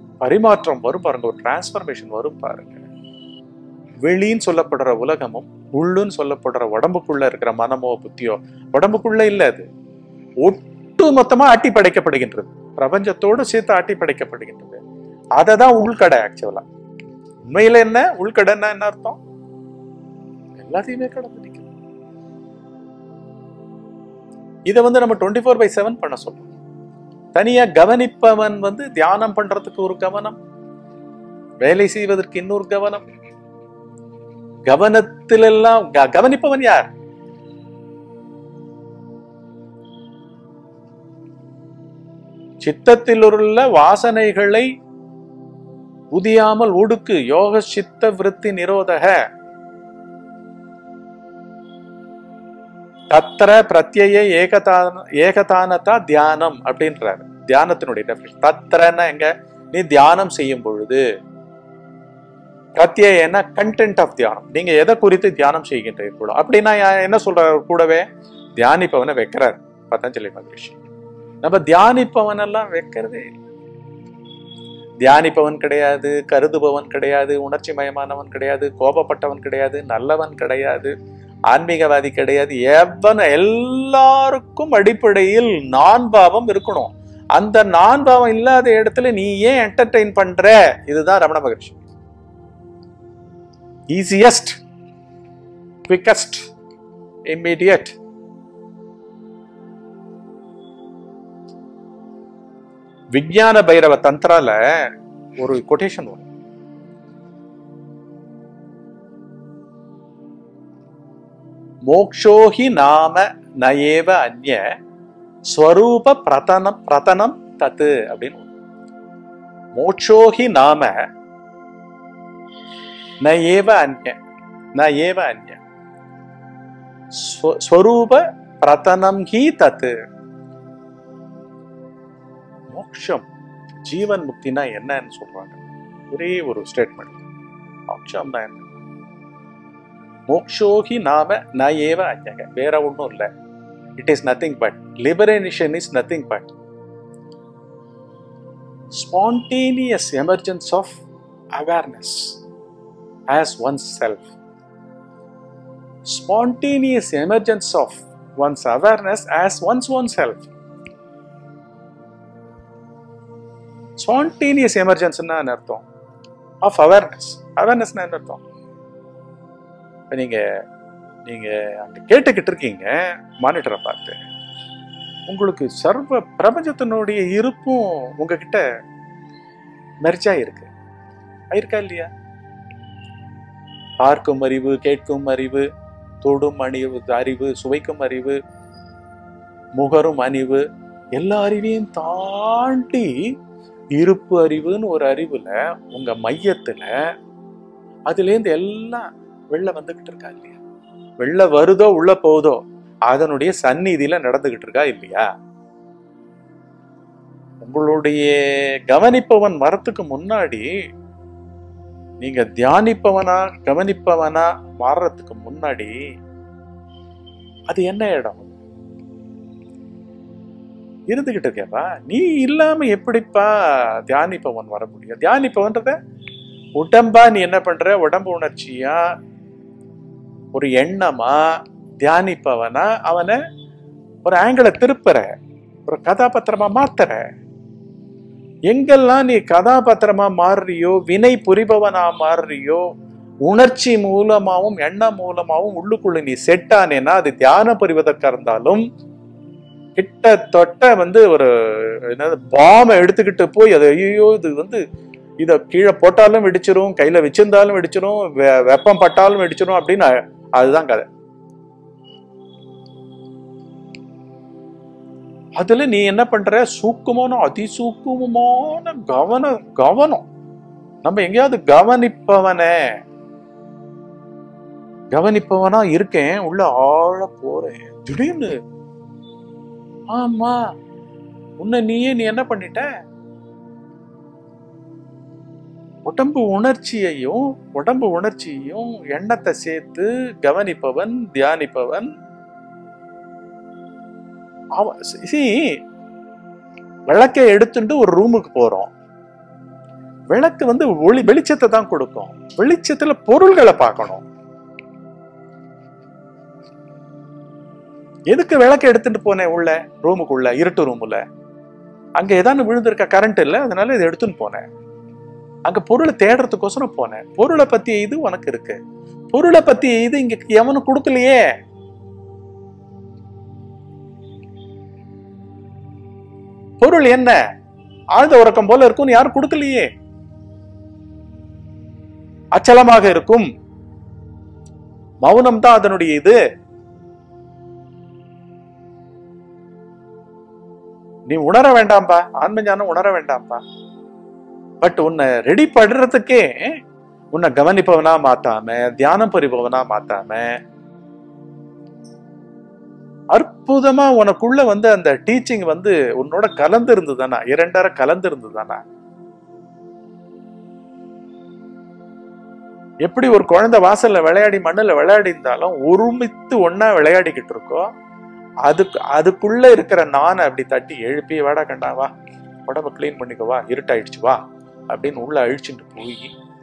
பரிமாற்றம் வரும் பாருங்க ஒரு டிரான்ஸ்பர்மேஷன் வரும் பாருங்க வெளின்னு சொல்லப்படுற உலகமும் உள்ளுன்னு சொல்லப்படுற உடம்புக்குள்ள இருக்கிற மனமோ புத்தியோ உடம்புக்குள்ள இல்ல அது ஒட்டு மொத்தமா ஆட்டி படைக்கப்படுகின்றது பிரபஞ்சத்தோடு சேர்த்து ஆட்டி படைக்கப்படுகின்றது அதை தான் உள்கடை ஆக்சுவலா உண்மையில என்ன உள்கடைன்னா என்ன அர்த்தம் எல்லாத்தையுமே கடந்து நிற்கிறது இதை வந்து நம்ம டுவெண்ட்டி ஃபோர் பை செவன் பண்ண சொல்றோம் தனியா கவனிப்பவன் வந்து தியானம் பண்றதுக்கு ஒரு கவனம் வேலை செய்வதற்கு இன்னொரு கவனம் கவனத்திலெல்லாம் க- கவனிப்பவன் யார் சித்தத்தில் உள்ள வாசனைகளை உதியாமல் ஒடுக்கு யோக சித்த விருத்தி நிரோதக தத்திர பிரத்யய ஏகதான ஏகதானதா தியானம் அப்படின்றாரு தியானத்தினுடைய டெஃபினேஷன் தத்திரன்னா எங்க நீ தியானம் செய்யும் பொழுது பிரத்யேனா கண்டென்ட் ஆஃப் தியானம் நீங்க எதை குறித்து தியானம் செய்கின்றீர்களோ அப்படின்னா யா- என்ன சொல்றாரு கூடவே தியானிப்பவனை வைக்கிறார் பதஞ்சலி மகரிஷி நம்ம தியானிப்பவன் எல்லாம் வைக்கிறதே இல்லை. தியானிப்பவன் கிடையாது கருதுபவன் கிடையாது உணர்ச்சி மயமானவன் கிடையாது கோபப்பட்டவன் கிடையாது நல்லவன் கிடையாது ஆன்மீகவாதி கிடையாது எவன் எல்லாருக்கும் அடிப்படையில் நான் பாவம் இருக்கணும் அந்த நான் பாவம் இல்லாத இடத்துல நீ ஏன் என்டர்டெயின் பண்ற இதுதான் Ramana Maharishi easiest quickest immediate விஞ்ஞான பைரவ தந்திரால ஒரு கொட்டேஷன் வரும் மோக்ஷோஹி நாம நயேவ அந்ய ஸ்வரூப பிரதனம் பிரதனம் தத்து அப்படின்னு வரும். மோட்சோஹி நாம ந ஏவ அந்ய ந ஏவ அந்ய ஸ்வ- ஸ்வரூப பிரதனம் ஹி தத்து மோக்ஷம் ஜீவன் முக்தினா என்னன்னு சொல்றாங்க ஒரே ஒரு ஸ்டேட்மெண்ட் மோக்ஷம்னா என்ன மோக்ஷோஹி நாம ந ஏவ அந்யக வேற ஒன்றும் இல்லை it is nothing but liberation is nothing but spontaneous emergence of awareness as oneself. Spontaneous emergence of one's awareness as one's own self. Spontaneous emergence என்ன அர்த்தம் ஆஃப் அவேர்னஸ் அவேர்னஸ்னா என்ன அர்த்தம் இப்போ நீங்க நீங்க அங்க கேட்டுக்கிட்டு இருக்கீங்க மானிட்டரை பார்த்து உங்களுக்கு சர்வ பிரபஞ்சத்தினுடைய இருப்பும் உங்ககிட்ட மெர்ஜா இருக்கு இருக்கா இல்லையா பார்க்கும் அறிவு கேட்கும் அறிவு தொடும் அறிவு அறிவு சுவைக்கும் அறிவு முகரும் அறிவு எல்லா அறிவையும் தாண்டி இருப்பு அறிவுன்னு ஒரு அறிவுல உங்க மையத்துல அதுலேருந்து எல்லாம் வெளில வந்துகிட்டு இருக்கா இல்லையா வெளில வருதோ உள்ள போகுதோ அதனுடைய சந்நிதியில நடந்துகிட்டு இருக்கா இல்லையா உங்களுடைய கவனிப்பவன் வரத்துக்கு முன்னாடி நீங்க தியானிப்பவனா கவனிப்பவனா மாறுறதுக்கு முன்னாடி அது என்ன இடம் இருந்துகிட்டு இருக்கேப்பா நீ இல்லாம எப்படிப்பா தியானிப்பவன் வர முடியும் தியானிப்பவன்றத உடம்பா நீ என்ன பண்ற உடம்பு உணர்ச்சியா ஒரு எண்ணமா தியானிப்பவனா அவனை ஒரு ஆங்கிளை திருப்புற ஒரு கதாபாத்திரமா மாத்துற எங்கெல்லாம் நீ கதாபாத்திரமா மாறுறியோ வினை புரிபவனா மாறுறியோ உணர்ச்சி மூலமாவும் எண்ணம் மூலமாவும் உள்ளுக்குள்ள நீ செட் ஆனேன்னா அது தியானம் புரிவதற்கா இருந்தாலும் கிட்டத்தட்ட வந்து ஒரு என்னது பாமை எடுத்துக்கிட்டு போய் அது ஐயோ இது வந்து இத கீழே போட்டாலும் வெடிச்சிரும் கையில வச்சிருந்தாலும் வெடிச்சிரும் வெ- வெப்பம் பட்டாலும் வெடிச்சிரும் அப்படின்னு அதுதான் கதை அதுல நீ என்ன பண்ற சூக்குமான அதிசூக்குமமான கவனம் கவனம் நம்ம எங்கேயாவது கவனிப்பவனே கவனிப்பவனா இருக்கேன் உள்ள ஆழ போறேன் திடீர்னு ஆமா உன்னை நீயே நீ என்ன பண்ணிட்ட உடம்பு உணர்ச்சியையும் உடம்பு உணர்ச்சியையும் எண்ணத்தை சேர்த்து கவனிப்பவன் தியானிப்பவன் அவன் see, விளக்கை எடுத்துட்டு ஒரு ரூமுக்கு போறோம் விளக்கு வந்து ஒளி வெளிச்சத்தை தான் கொடுக்கும் வெளிச்சத்துல பொருள்களை பார்க்கணும் எதுக்கு விளக்கு எடுத்துட்டு போனேன் உள்ள ரூமுக்குள்ள இருட்டு ரூமுல அங்க ஏதாவது விழுந்திருக்க கரண்ட் இல்ல அதனால இதை எடுத்துன்னு போனேன் அங்க பொருளை தேடுறதுக்கோசரம் போனேன் பொருளை பத்திய இது உனக்கு இருக்கு பொருளை பத்திய இது இங்க எவனும் கொடுக்கலையே பொருள் என்ன ஆழ்ந்த உறக்கம் போல இருக்கும்னு யாரும் கொடுக்கலையே அச்சலமாக இருக்கும் மௌனம் தான் அதனுடைய இது நீ உணர வேண்டாம்பா ஆன்ம ஞானம் உணர வேண்டாம்பா பட் உன்னை ரெடி படுறதுக்கே உன்னை கவனிப்பவனா மாத்தாம தியானம் புரிபவனா மாத்தாம அற்புதமா உனக்குள்ள வந்து அந்த டீச்சிங் வந்து உன்னோட கலந்து இருந்ததுதானா இரண்டரை கலந்து இருந்ததுதானா எப்படி ஒரு குழந்தை வாசல்ல விளையாடி மண்ணுல விளையாடி இருந்தாலும் ஒருமித்து ஒன்னா விளையாடிக்கிட்டு இருக்கோ அதுக்கு அதுக்குள்ள இருக்கிற நானை அப்படி தட்டி எழுப்பி வாடா கண்டா வா உடம்ப கிளீன் பண்ணிக்கோ வா இருட்டாயிடுச்சு வா அப்படின்னு உள்ள அழிச்சுட்டு போய்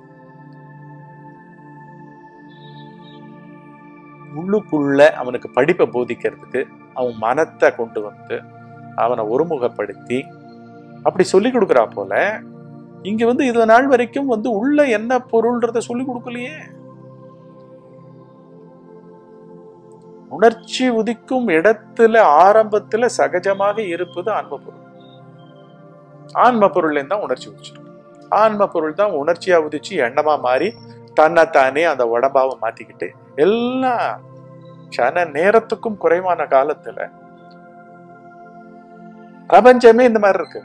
உள்ளுக்குள்ள அவனுக்கு படிப்பை போதிக்கிறதுக்கு அவன் மனத்தை கொண்டு வந்து அவனை ஒருமுகப்படுத்தி அப்படி சொல்லி கொடுக்குறா போல இங்க வந்து இது நாள் வரைக்கும் வந்து உள்ள என்ன பொருள்ன்றத சொல்லி கொடுக்கலையே உணர்ச்சி உதிக்கும் இடத்துல ஆரம்பத்துல சகஜமாக இருப்பது ஆன்ம பொருள் ஆன்ம பொருள்ல தான் உணர்ச்சி உதிச்சிருக்கு ஆன்ம பொருள் தான் உணர்ச்சியா உதிச்சு எண்ணமா மாறி தன்னைத்தானே அந்த உடம்பாவை மாத்திக்கிட்டு எல்லாம் கன நேரத்துக்கும் குறைவான காலத்துல பிரபஞ்சமே இந்த மாதிரி இருக்கு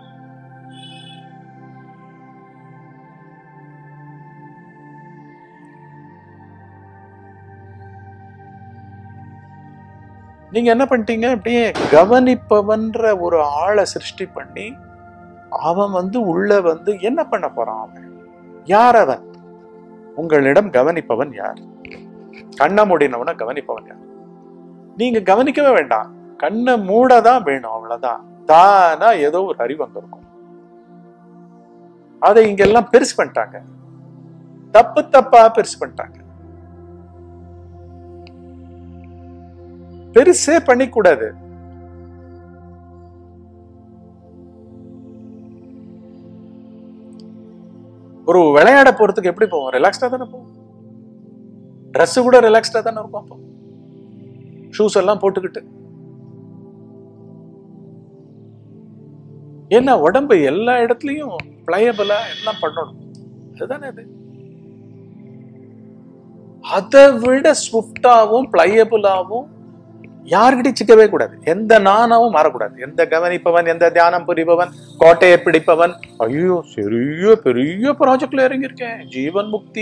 நீங்க என்ன பண்ணிட்டீங்க அப்படியே கவனிப்பவன்ற ஒரு ஆளை சிருஷ்டி பண்ணி அவன் வந்து உள்ள வந்து என்ன பண்ண போறான் அவன் யார் அவன் உங்களிடம் கவனிப்பவன் யார் கண்ணை மூடினவன கவனிப்பவன் யார் நீங்க கவனிக்கவே வேண்டாம் கண்ணை மூடதான் வேணும் அவ்வளவுதான் தானா ஏதோ ஒரு அறிவு அங்க இருக்கும் அதை இங்க எல்லாம் பெருசு பண்ணிட்டாங்க தப்பு தப்பா பெருசு பண்ணிட்டாங்க பெருசே பண்ணிக்கூடாது ஒரு விளையாட போறதுக்கு எப்படி போவோம் ரிலாக்ஸ்டா தானே போவோம் Dress கூட ரிலாக்ஸ்டா தானே இருக்கும் அப்போ ஷூஸ் எல்லாம் போட்டுக்கிட்டு ஏன்னா உடம்பு எல்லா இடத்துலயும் பிளையபிளா எல்லாம் பண்ணணும் அதுதானே அது அதை விட ஸ்விஃப்டாவும் பிளையபிளாவும் யார்கிட்டயும் சிக்கவே கூடாது எந்த நானாவும் மாறக்கூடாது எந்த கவனிப்பவன் எந்த தியானம் புரிபவன் கோட்டையை பிடிப்பவன் ஐயோ பெரிய பெரிய ப்ராஜெக்ட்ல இறங்கியிருக்கேன் ஜீவன் முக்தி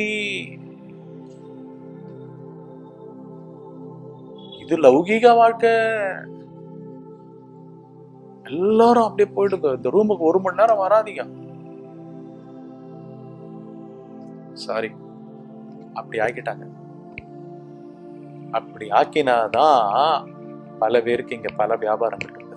இது லௌகீக வாழ்க்கை எல்லாரும் அப்படியே போயிட்டு இந்த ரூமுக்கு ஒரு மணி நேரம் வராதீங்க சாரி அப்படி ஆக்கிட்டாங்க அப்படி ஆக்கினாதான் பல பேருக்கு இங்க பல வியாபாரங்கள் இருக்கு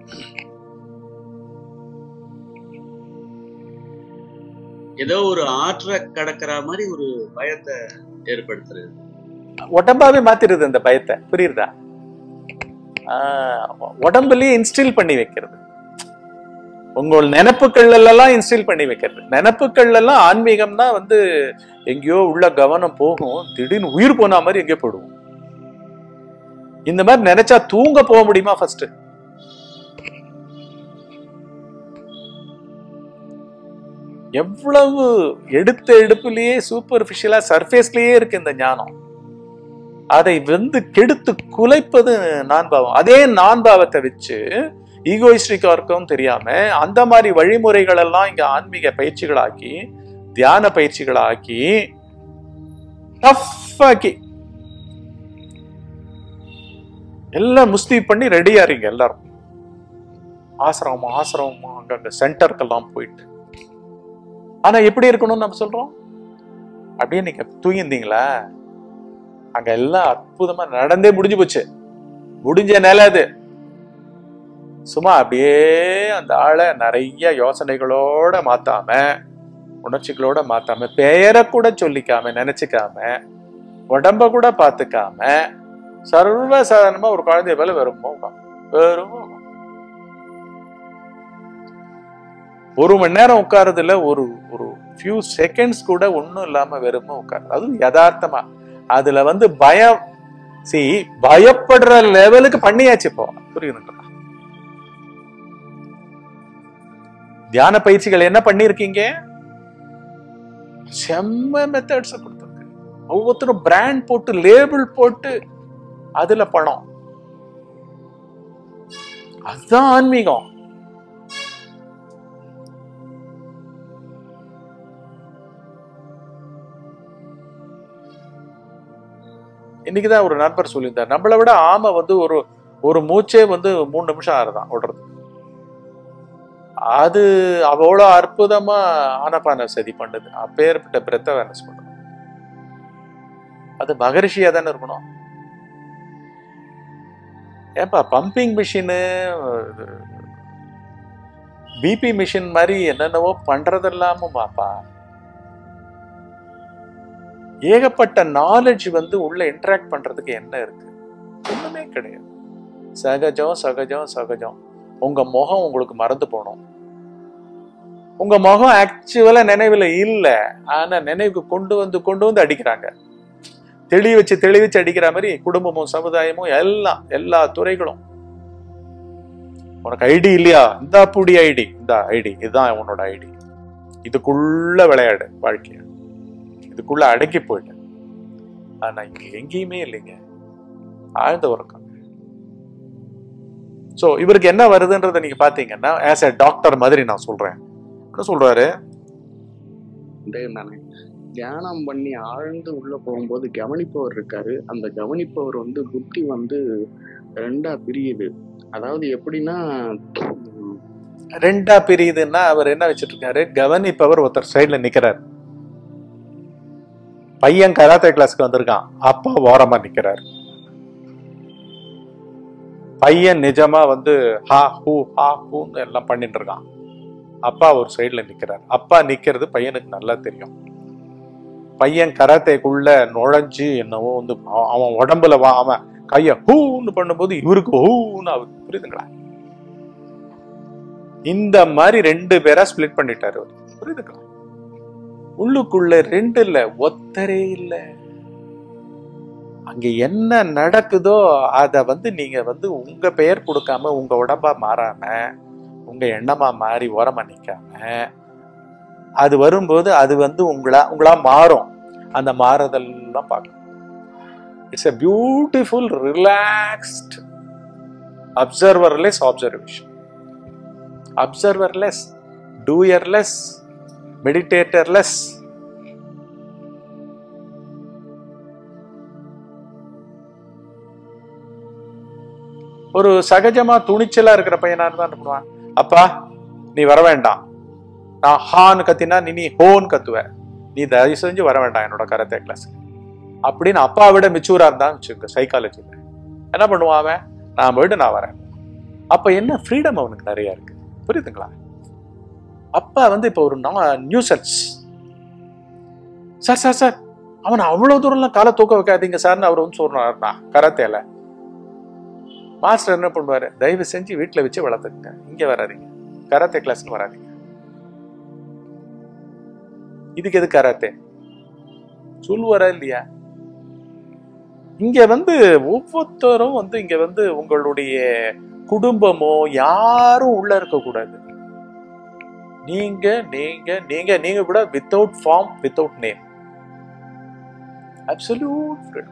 ஏதோ ஒரு ஆற்ற கடக்கிற மாதிரி ஒரு பயத்தை ஏற்படுத்துறது உடம்பாவே மாத்திருது அந்த பயத்தை புரியுதா ஆஹ் உடம்புலயே இன்ஸ்டில் பண்ணி வைக்கிறது உங்கள் நினப்புகள் எல்லாம் இன்ஸ்டில் பண்ணி வைக்கிறது நினப்புகள் எல்லாம் ஆன்மீகம்னா வந்து எங்கேயோ உள்ள கவனம் போகும் திடீர்னு உயிர் போன மாதிரி எங்கேயோ போயிடுவோம் இந்த மாதிரி நினைச்சா தூங்க போக முடியுமா ஃபர்ஸ்ட் எவ்வளவு எடுத்த எடுப்புலயே சூப்பர்ஃபிஷியலா சர்ஃபேஸ்லயே இருக்கு இந்த ஞானம் அதை வந்து கெடுத்து குலைப்பது நான்பாவம் அதே நான்பாவத்தை வச்சு ஈகோயிஸ்டிக்கா இருக்கும் தெரியாம அந்த மாதிரி வழிமுறைகள் எல்லாம் இங்க ஆன்மீக பயிற்சிகளாக்கி தியான பயிற்சிகளாக்கி டஃப் ஆக்கி எல்லாம் முஸ்தி பண்ணி ரெடியா இருங்க எல்லாரும் ஆசிரமம் ஆசிரமம் அங்கங்க சென்டருக்கெல்லாம் போயிட்டு ஆனா எப்படி இருக்கணும்னு நம்ம சொல்றோம் அப்படியே நீங்க தூங்கியிருந்தீங்களா அங்க எல்லாம் அற்புதமா நடந்தே முடிஞ்சு போச்சு முடிஞ்ச நிலை அது சும்மா அப்படியே அந்த ஆளை நிறைய யோசனைகளோட மாத்தாம உணர்ச்சிகளோட மாத்தாம பெயரை கூட சொல்லிக்காம நினைச்சுக்காம உடம்ப கூட பார்த்துக்காம சர்வ சாதாரணமா ஒரு குழந்தைய மேல வெறுமா உட்காந்து வெறுமா உட்காந்து. ஒரு மணி நேரம் உட்கார்றதுல ஒரு ஒரு ஃபியூ செகண்ட்ஸ் கூட ஒண்ணும் இல்லாம வெறுமா உட்காருது அதுவும் யதார்த்தமா அதுல வந்து பயம் சி பயப்படுற லெவலுக்கு பண்ணியாச்சு இப்போ புரியுதுங்களா தியான பயிற்சிகள் என்ன பண்ணிருக்கீங்க செம்ம மெத்தட்ஸ் கொடுத்துருக்கு ஒவ்வொருத்தரும் பிராண்ட் போட்டு லேபிள் போட்டு அதுல பணம் அதுதான் ஆன்மீகம் இன்னைக்குதான் ஒரு நண்பர் சொல்லியிருந்தார் நம்மளை விட ஆமை வந்து ஒரு ஒரு மூச்சே வந்து மூணு நிமிஷம் ஆறுதான் ஓடுறது அது அவ்வளோ அற்புதமா ஆனப்பான சதி பண்ணுது அப்பேற்பட்ட பிரெத் அவேர்னஸ் பண்ணுது அது மகரிஷியா தானே இருக்கணும் ஏன்பா பம்பிங் மிஷினு பிபி மிஷின் மாதிரி என்னென்னவோ பண்றதெல்லாமுமாப்பா ஏகப்பட்ட நாலேஜ் வந்து உள்ள இன்டராக்ட் பண்றதுக்கு என்ன இருக்கு ஒண்ணுமே கிடையாது சகஜம் சகஜம் சகஜம் உங்க முகம் உங்களுக்கு மறந்து போகணும் உங்க முகம் ஆக்சுவலா நினைவுல இல்ல ஆனா நினைவுக்கு கொண்டு வந்து கொண்டு வந்து அடிக்கிறாங்க தெளி வச்சு தெளி வச்சு அடிக்கிற மாதிரி குடும்பமும் சமுதாயமும் எல்லாம் எல்லா துறைகளும் உனக்கு ஐடி இல்லையா இந்த புடி ஐடி இந்த ஐடி இதுதான் உன்னோட ஐடி இதுக்குள்ள விளையாடு வாழ்க்கைய இதுக்குள்ள அடக்கி போயிட்டேன் ஆனா இங்க எங்கேயுமே இல்லைங்க ஆழ்ந்த உறக்கம் சோ இவருக்கு என்ன வருதுன்றதை நீங்க பாத்தீங்கன்னா ஆஸ் எ டாக்டர் மாதிரி நான் சொல்றேன் என்ன சொல்றாரு நானே தியானம் பண்ணி ஆழ்ந்து உள்ள போகும்போது கவனிப்பவர் இருக்காரு அந்த கவனிப்பவர் வந்து புத்தி வந்து ரெண்டா பிரியுது அதாவது எப்படின்னா உம், ரெண்டா பிரியுதுன்னா அவர் என்ன வச்சிட்டு இருக்காரு கவனிப்பவர் ஒருத்தர் சைடுல நிக்கிறார் பையன் கராத்தே கிளாஸ்க்கு வந்திருக்கான் அப்பா ஓரமா நிக்கிறார் பையன் நிஜமா வந்து ஹா ஹூ ஹா ஹூன்னு எல்லாம் பண்ணிட்டு இருக்கான் அப்பா ஒரு சைடுல நிக்கிறார் அப்பா நிக்கிறது பையனுக்கு நல்லா தெரியும் பையன் கராத்தேக்குள்ள நுழைஞ்சு என்னவோ வந்து அவ- அவன் உடம்புல வா அவன் கைய ஹூன்னு பண்ணும்போது இவருக்கு ஹூன்னு ஆகுது புரியுதுங்களா இந்த மாதிரி ரெண்டு பேரா ஸ்பிளிட் பண்ணிட்டாரு அவரு. புரியுதுங்களா உள்ளுக்குள்ள ரெண்டு இல்ல ஒத்தரே இல்ல அங்க என்ன நடக்குதோ அத வந்து நீங்க வந்து உங்க பெயர் கொடுக்காம உங்க உடம்பா மாறாம உங்க எண்ணமா மாறி ஓரமா நிக்காம அது வரும்போது அது வந்து உங்களா உங்களா மாறும் அந்த மாறுதல்லாம் பார்க்கணும் it's a beautiful relaxed observerless observation observerless doerless meditatorless ஒரு சகஜமா துணிச்சலா இருக்கிற பையனா இருந்தா என்ன பண்ணுவான் அப்பா நீ வர வேண்டாம் நான் ஹான்னு கத்தினா நீ நீ ஹோன்னு கத்துவ நீ தயவு செஞ்சு வர வேண்டாம் என்னோட கராத்தே கிளாஸ் அப்படின்னு அப்பா விட மெச்சூரா இருந்தான்னு வச்சுக்கோங்க சைக்காலஜில என்ன பண்ணுவான் அவன் நான் போயிட்டு நான் வரேன் அப்ப என்ன ஃப்ரீடம் அவனுக்கு நிறைய இருக்கு புரியுதுங்களா அப்பா வந்து இப்போ ஒரு நியூசன்ஸ் சார் சார் சார் அவன் அவ்வளவு தூரம்லாம் காலை தூக்க வைக்காதீங்க சார்னு அவர் வந்து சொல்றாருண்ணா கராத்தேல மாஸ்டர் என்ன பண்ணுவாரு தயவு செஞ்சு வீட்டுல வச்சு வளர்த்துக்குங்க இங்க வராதீங்க கராத்தே கிளாஸ்னு வராதீங்க இதுக்கு எது கராத்தே சொல்லுவாரா இல்லையா இங்க வந்து ஒவ்வொருத்தரும் வந்து இங்க வந்து உங்களுடைய குடும்பமோ யாரும் உள்ள இருக்க கூடாது நீங்க நீங்க நீங்க நீங்க கூட without form without name absolute freedom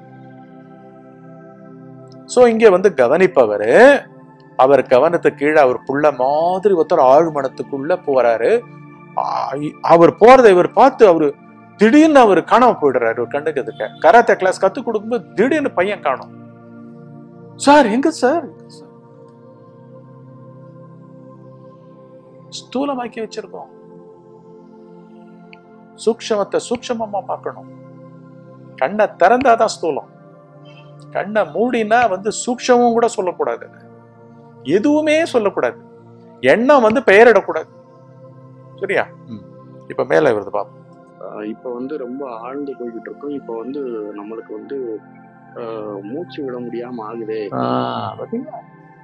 so இங்க வந்து கவனிப்பவர் அவர் கவனத்துக்கு கீழே அவர் புள்ள மாதிரி ஒருத்தர் ஆழ்மனத்துக்குள்ள போறாரு ஆ- அவர் போறதை இவர் பார்த்து அவரு திடீர்னு அவர் காணாம போயிடுறாரு ஒரு கண்ணுக்கு எதுக்க கராத்தே கிளாஸ் கத்து கொடுக்கும்போது திடீர்னு பையன் காணும் சார் எங்க சார் எங்க சார்? ஸ்தூலமாக்கி வச்சிருக்கோம் சூக்ஷமத்தை சூக்ஷமமா பார்க்கணும் கண்ணை திறந்தாதான் ஸ்தூலம் கண்ணை மூடினா வந்து சூக்ஷமும் கூட சொல்லக்கூடாது எதுவுமே சொல்லக்கூடாது எண்ணம் வந்து பெயரிடக்கூடாது சரியா ம். இப்ப மேல வருது பாப்போம் ஆஹ் இப்ப வந்து ரொம்ப ஆழ்ந்து போய்கிட்டு இருக்கோம் இப்ப வந்து நம்மளுக்கு வந்து ஆஹ், மூச்சு விட முடியாம ஆகுதே ஆஹ் பாத்தீங்களா?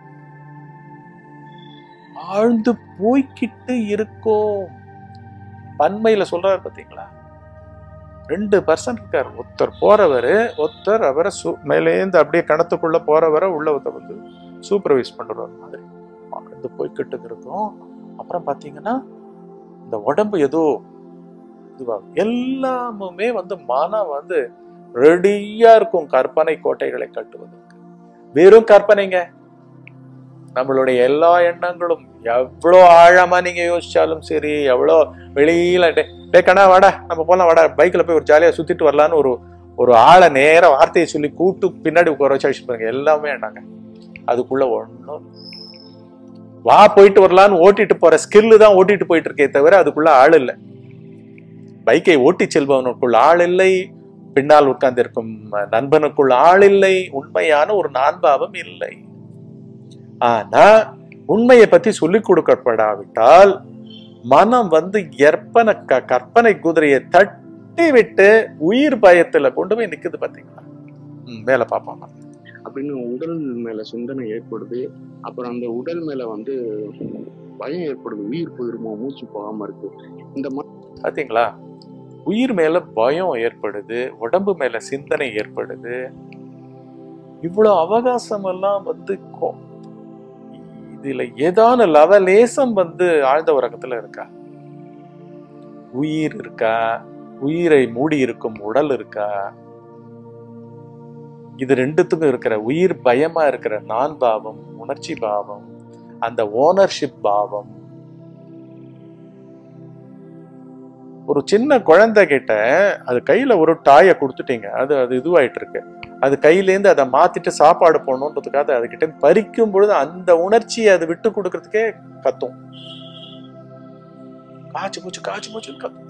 ஆழ்ந்து போய்க்கிட்டு இருக்கோம் பன்மையில சொல்றாரு பாத்தீங்களா ரெண்டு பர்சன்ட் இருக்காரு ஒருத்தர் போறவரு ஒருத்தர் அவரை சு மேலேந்து அப்படியே கணத்துக்குள்ள போறவரை உள்ள ஒருத்தர் வந்து சூப்பர்வைஸ் பண்றவர் மாதிரி ஆழ்ந்து போய்கிட்டு இருக்கோம் அப்புறம் பாத்தீங்கன்னா இந்த உடம்பு ஏதோ இதுவாகும் எல்லாமுமே வந்து மனம் வந்து ரெடியா இருக்கும் கற்பனை கோட்டைகளை கட்டுவதற்கு வெறும் கற்பனைங்க நம்மளுடைய எல்லா எண்ணங்களும் எவ்வளோ ஆழமா நீங்க யோசிச்சாலும் சரி எவ்வளோ வெளியில டே- டே கண்ணா வாடா நம்ம போலாம் வாடா பைக்ல போய் ஒரு ஜாலியா சுத்திட்டு வரலான்னு ஒரு ஒரு ஆளை நேர வார்த்தையை சொல்லி கூட்டு பின்னாடி உட்கார வச்சு அழைச்சிட்டு பாருங்க எல்லாமே எண்ணாங்க அதுக்குள்ள ஒண்ணும் வா போயிட்டு வரலான்னு ஓட்டிட்டு போற ஸ்கில்லு தான் ஓட்டிட்டு போயிட்டு இருக்கே தவிர அதுக்குள்ள ஆள் இல்லை பைக்கை ஓட்டி செல்பவனுக்குள் ஆள் இல்லை பின்னால் உட்கார்ந்திருக்கும் நண்பனுக்குள் ஆள் இல்லை உண்மையான ஒரு நான்பாவம் இல்லை ஆனா உண்மையை பத்தி சொல்லிக் கொடுக்கப்படாவிட்டால் மனம் வந்து எற்பன க- கற்பனை குதிரையை தட்டி விட்டு உயிர் பயத்துல கொண்டு போய் நிக்குது பாத்தீங்களா ம், மேல பாப்பாங்க அப்படின்னு உடல் மேல சிந்தனை ஏற்படுது அப்புறம் அந்த உடல் மேல வந்து பயம் ஏற்படுது உயிர் போயிருமோ மூச்சு போகாம இருக்கு இந்த மாதிரி பாத்தீங்களா உயிர் மேல பயம் ஏற்படுது உடம்பு மேல சிந்தனை ஏற்படுது இவ்வளவு அவகாசம் எல்லாம் வந்து கொ- இதுல ஏதான லவலேசம் வந்து ஆழ்ந்த உறக்கத்துல இருக்கா உயிர் இருக்கா உயிரை மூடி இருக்கும் உடல் இருக்கா இது ரெண்டுத்துக்கும் இருக்கிற உயிர் பயமா இருக்கிற நான் பாவம் உணர்ச்சி பாவம் அந்த ஓனர்ஷிப் பாவம் ஒரு சின்ன குழந்தை கிட்ட அது கையில ஒரு டாயை கொடுத்துட்டீங்க அது அது இதுவாயிட்டு இருக்கு அது கையிலேருந்து அதை மாத்திட்டு சாப்பாடு போடணுன்றதுக்காக அதுகிட்ட இருந்து பறிக்கும் பொழுது அந்த உணர்ச்சியை அது விட்டு கொடுக்கறதுக்கே கத்தும் காய்ச்சி மூச்சு காய்ச்சி மூச்சுன்னு கத்தும்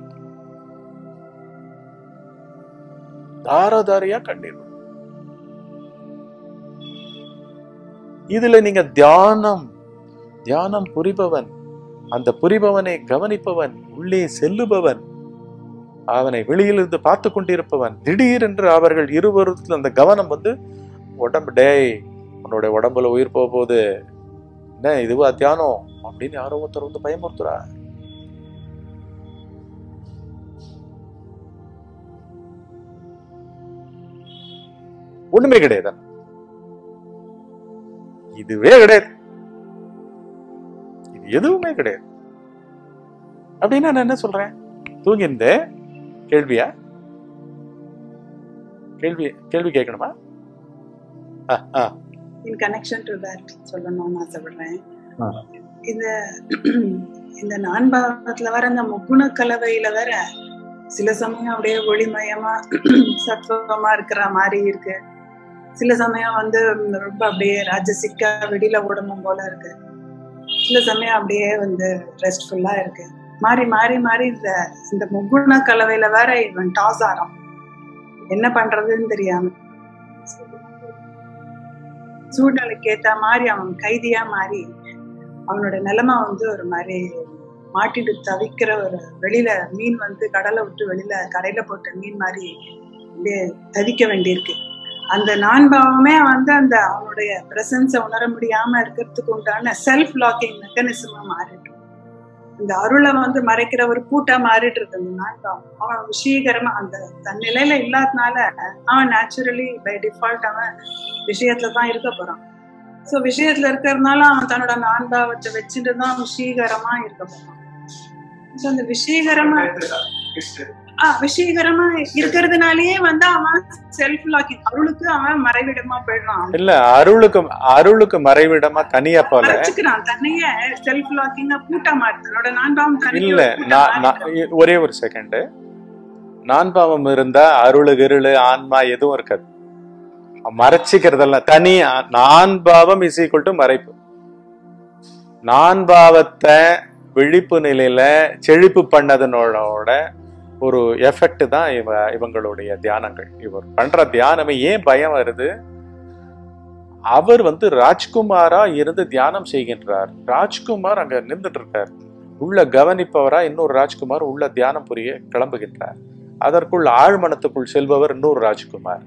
தாராதாரியா கண்ணீர் வரும். இதுல நீங்க தியானம் தியானம் புரிபவன் அந்த புரிபவனை கவனிப்பவன் உள்ளே செல்லுபவன் அவனை வெளியிலிருந்து பார்த்து கொண்டிருப்பவன் திடீரென்று அவர்கள் இருவருக்கும் அந்த கவனம் வந்து உடம்பு டேய் உன்னோட உடம்புல உயிர் போக போகுது என்ன இதுவா தியானம் அப்படின்னு யாரோ ஒருத்தர் வந்து பயமுறுத்துறா ஒண்ணுமே கிடையாது இதுவே கிடையாது இது எதுவுமே கிடையாது அப்படின்னா நான் என்ன சொல்றேன் தூங்கியிருந்த கேள்வியா கேள்வி கேள்வி கேட்கணுமா ஆ, ஆ, இன் கனெக்ஷன் டு தட் சொல்லணும்னு ஆசைப்படுறேன் ஆ. இந்த இந்த நான்பாவத்துல வர அந்த முக்குண கலவையில வர சில சமயம் அப்படியே ஒளிமயமா சத்துவமா இருக்கிற மாதிரி இருக்கு சில சமயம் வந்து ரொம்ப அப்படியே ராஜசிக்கா வெளியில ஓடணும் போல இருக்கு சில சமயம் அப்படியே வந்து ரெஸ்ட்ஃபுல்லா இருக்கு மாறி மாறி மாறி இந்த இந்த முக்குண கலவையில வேற இவன் டாஸ் ஆறான் என்ன பண்றதுன்னு தெரியாம சூழ்நிலைக்கு ஏத்த மாதிரி அவன் கைதியா மாறி அவனோட நிலைமை வந்து ஒரு மாதிரி மாட்டிட்டு தவிக்கிற ஒரு வெளியில மீன் வந்து கடலை விட்டு வெளியில கரையில போட்ட மீன் மாதிரி அப்படியே தவிக்க வேண்டியிருக்கு அந்த நான்பாவமே வந்து அந்த அவனுடைய பிரசன்ஸை உணர முடியாம இருக்கிறதுக்கு உண்டான செல்ஃப் லாக்கிங் மெக்கானிசமா மாறிட்டு இந்த அருளை வந்து மறைக்கிற ஒரு பூட்டா மாறிட்டு இருக்கு அந்த நான்காவம் அவன் விஷயகரமா அந்த தன் நிலையில இல்லாதனால அவன் நேச்சுரலி பை டிஃபால்ட் அவன் விஷயத்துல தான் இருக்க போறான் சோ விஷயத்துல இருக்கிறதுனால அவன் தன்னோட நான்காவத்தை வச்சுட்டு தான் விஷயகரமா இருக்க போறான் சோ அந்த விஷயகரமா ஆஹ் விஷயகரமா இருக்கிறதுனாலயே வந்து அவன் செல்ஃப் லாக்கிங் அருளுக்கு அவன் மறைவிடமா போயிடுறான் இல்ல அருளுக்கு அருளுக்கு மறைவிடமா தனியா போல மறைச்சுக்கிறான் தன்னையே செல்ஃப் லாக்கிங் பூட்டா மாறு தன்னோட நான்காவம் தன்னையே இல்ல ஒரு பூட்டா நான் நான் மாறிடுறான். ஒரே ஒரு செகண்ட் நான்பாவம் இருந்தா அருளு கிருளு ஆன்மா எதுவும் இருக்காது மறைச்சிக்கிறதெல்லாம் தனி நான்பாவம் இஸ் ஈக்குவல் டு மறைப்பு நான்பாவத்தை விழிப்பு நிலையில செழிப்பு பண்ணதனோட ஒரு எஃபெக்ட் தான் இவ இவங்களுடைய தியானங்கள் இவர் பண்ற தியானமே ஏன் பயம் வருது அவர் வந்து ராஜ்குமாரா இருந்து தியானம் செய்கின்றார் ராஜ்குமார் அங்க நின்றுட்டு இருக்கார் உள்ள கவனிப்பவரா இன்னொரு ராஜ்குமார் உள்ள தியானம் புரிய கிளம்புகின்றார் அதற்குள் ஆழ்மனத்துக்குள் செல்பவர் இன்னொரு ராஜ்குமார்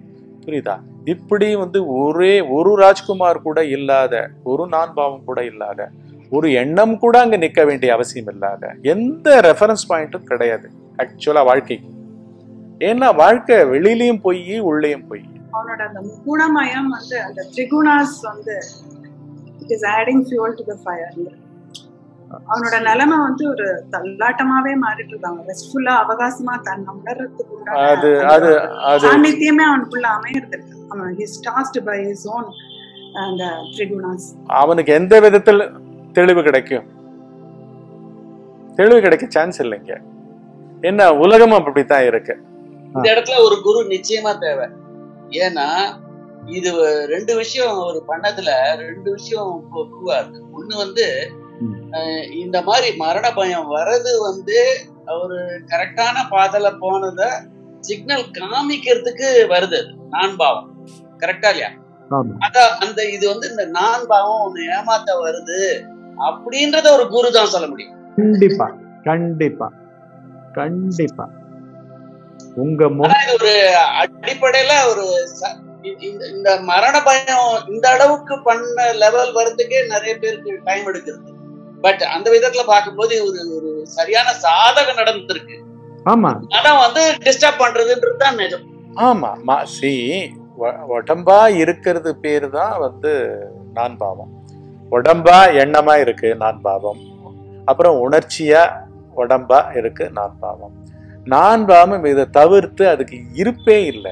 புரியுதா இப்படி வந்து ஒரே ஒரு ராஜ்குமார் கூட இல்லாத ஒரு நான் பாவம் கூட இல்லாத ஒரு எண்ணம் கூட அங்க நிக்க வேண்டிய அவசியம் இல்லாத எந்த ரெஃபரன்ஸ் பாயிண்ட்டும் கிடையாது ஆக்சுவலா வாழ்க்கைக்கு ஏன்னா வாழ்க்கை வெளியிலயும் போய் உள்ளேயும் போய் அவனோட அந்த குணமயம் வந்து அந்த திரிகுணாஸ் வந்து it is adding fuel to the fire அவனோட நிலைமை வந்து ஒரு தள்ளாட்டமாவே மாறிட்டு இருக்காங்க ரெஸ்ட்ஃபுல்லா அவகாசமா தன்னை உணர்றதுக்கு உண்டான அது அந்த அது அது சாநித்தியமே அவனுக்குள்ள அமையறது இல்ல. அவன் his tossed by his own அந்த திரிகுணாஸ் அவனுக்கு எந்த விதத்தில் தெளிவு கிடைக்கும் தெளிவு கிடைக்க சான்ஸ் இல்லைங்க என்ன உலகமும் அப்படித்தான் இருக்கு இந்த இடத்துல ஒரு குரு நிச்சயமா தேவை ஏன்னா இது ரெண்டு விஷயம் அவர் பண்ணதுல ரெண்டு விஷயம் ப்ரூவ் ஆகுது ஒண்ணு வந்து ம். அஹ், இந்த மாதிரி மரண பயம் வர்றது வந்து அவரு கரெக்டான பாதையில போனத சிக்னல் காமிக்கிறதுக்கு வருது அது, நான் பாவம் கரெக்டா இல்லையா ஆமா அதான் அந்த இது வந்து இந்த நான் பாவம் ஒண்ணு ஏமாத்த வருது அப்படின்றத ஒரு குரு தான் சொல்ல முடியும் கண்டிப்பா கண்டிப்பா கண்டிப்பா உங்க முக ஆனா இது ஒரு அடிப்படையில ஒரு ச- இ- இந்த- இந்த மரண பயம் இந்த அளவுக்கு பண்ண லெவல் வர்றதுக்கே நிறைய பேருக்கு டைம் எடுக்கிறது பட் அந்த விதத்துல பார்க்கும்போது ஒரு ஒரு சரியான சாதகம் நடந்திருக்கு ஆமா ஆனா வந்து டிஸ்டர்ப் பண்றதுன்றது தான் நிஜம் ஆமா மா சி உடம்பா இருக்கிறது பேர் தான் வந்து நான் பாவம் உடம்பா எண்ணமா இருக்கு நான் பாவம் அப்புறம் உணர்ச்சியா உடம்பா இருக்கு நான் பாவம் நான் பாவம் இதை தவிர்த்து அதுக்கு இருப்பே இல்லை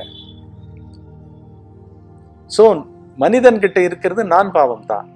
சோ மனிதன் கிட்ட இருக்கிறது நான் பாவம் தான்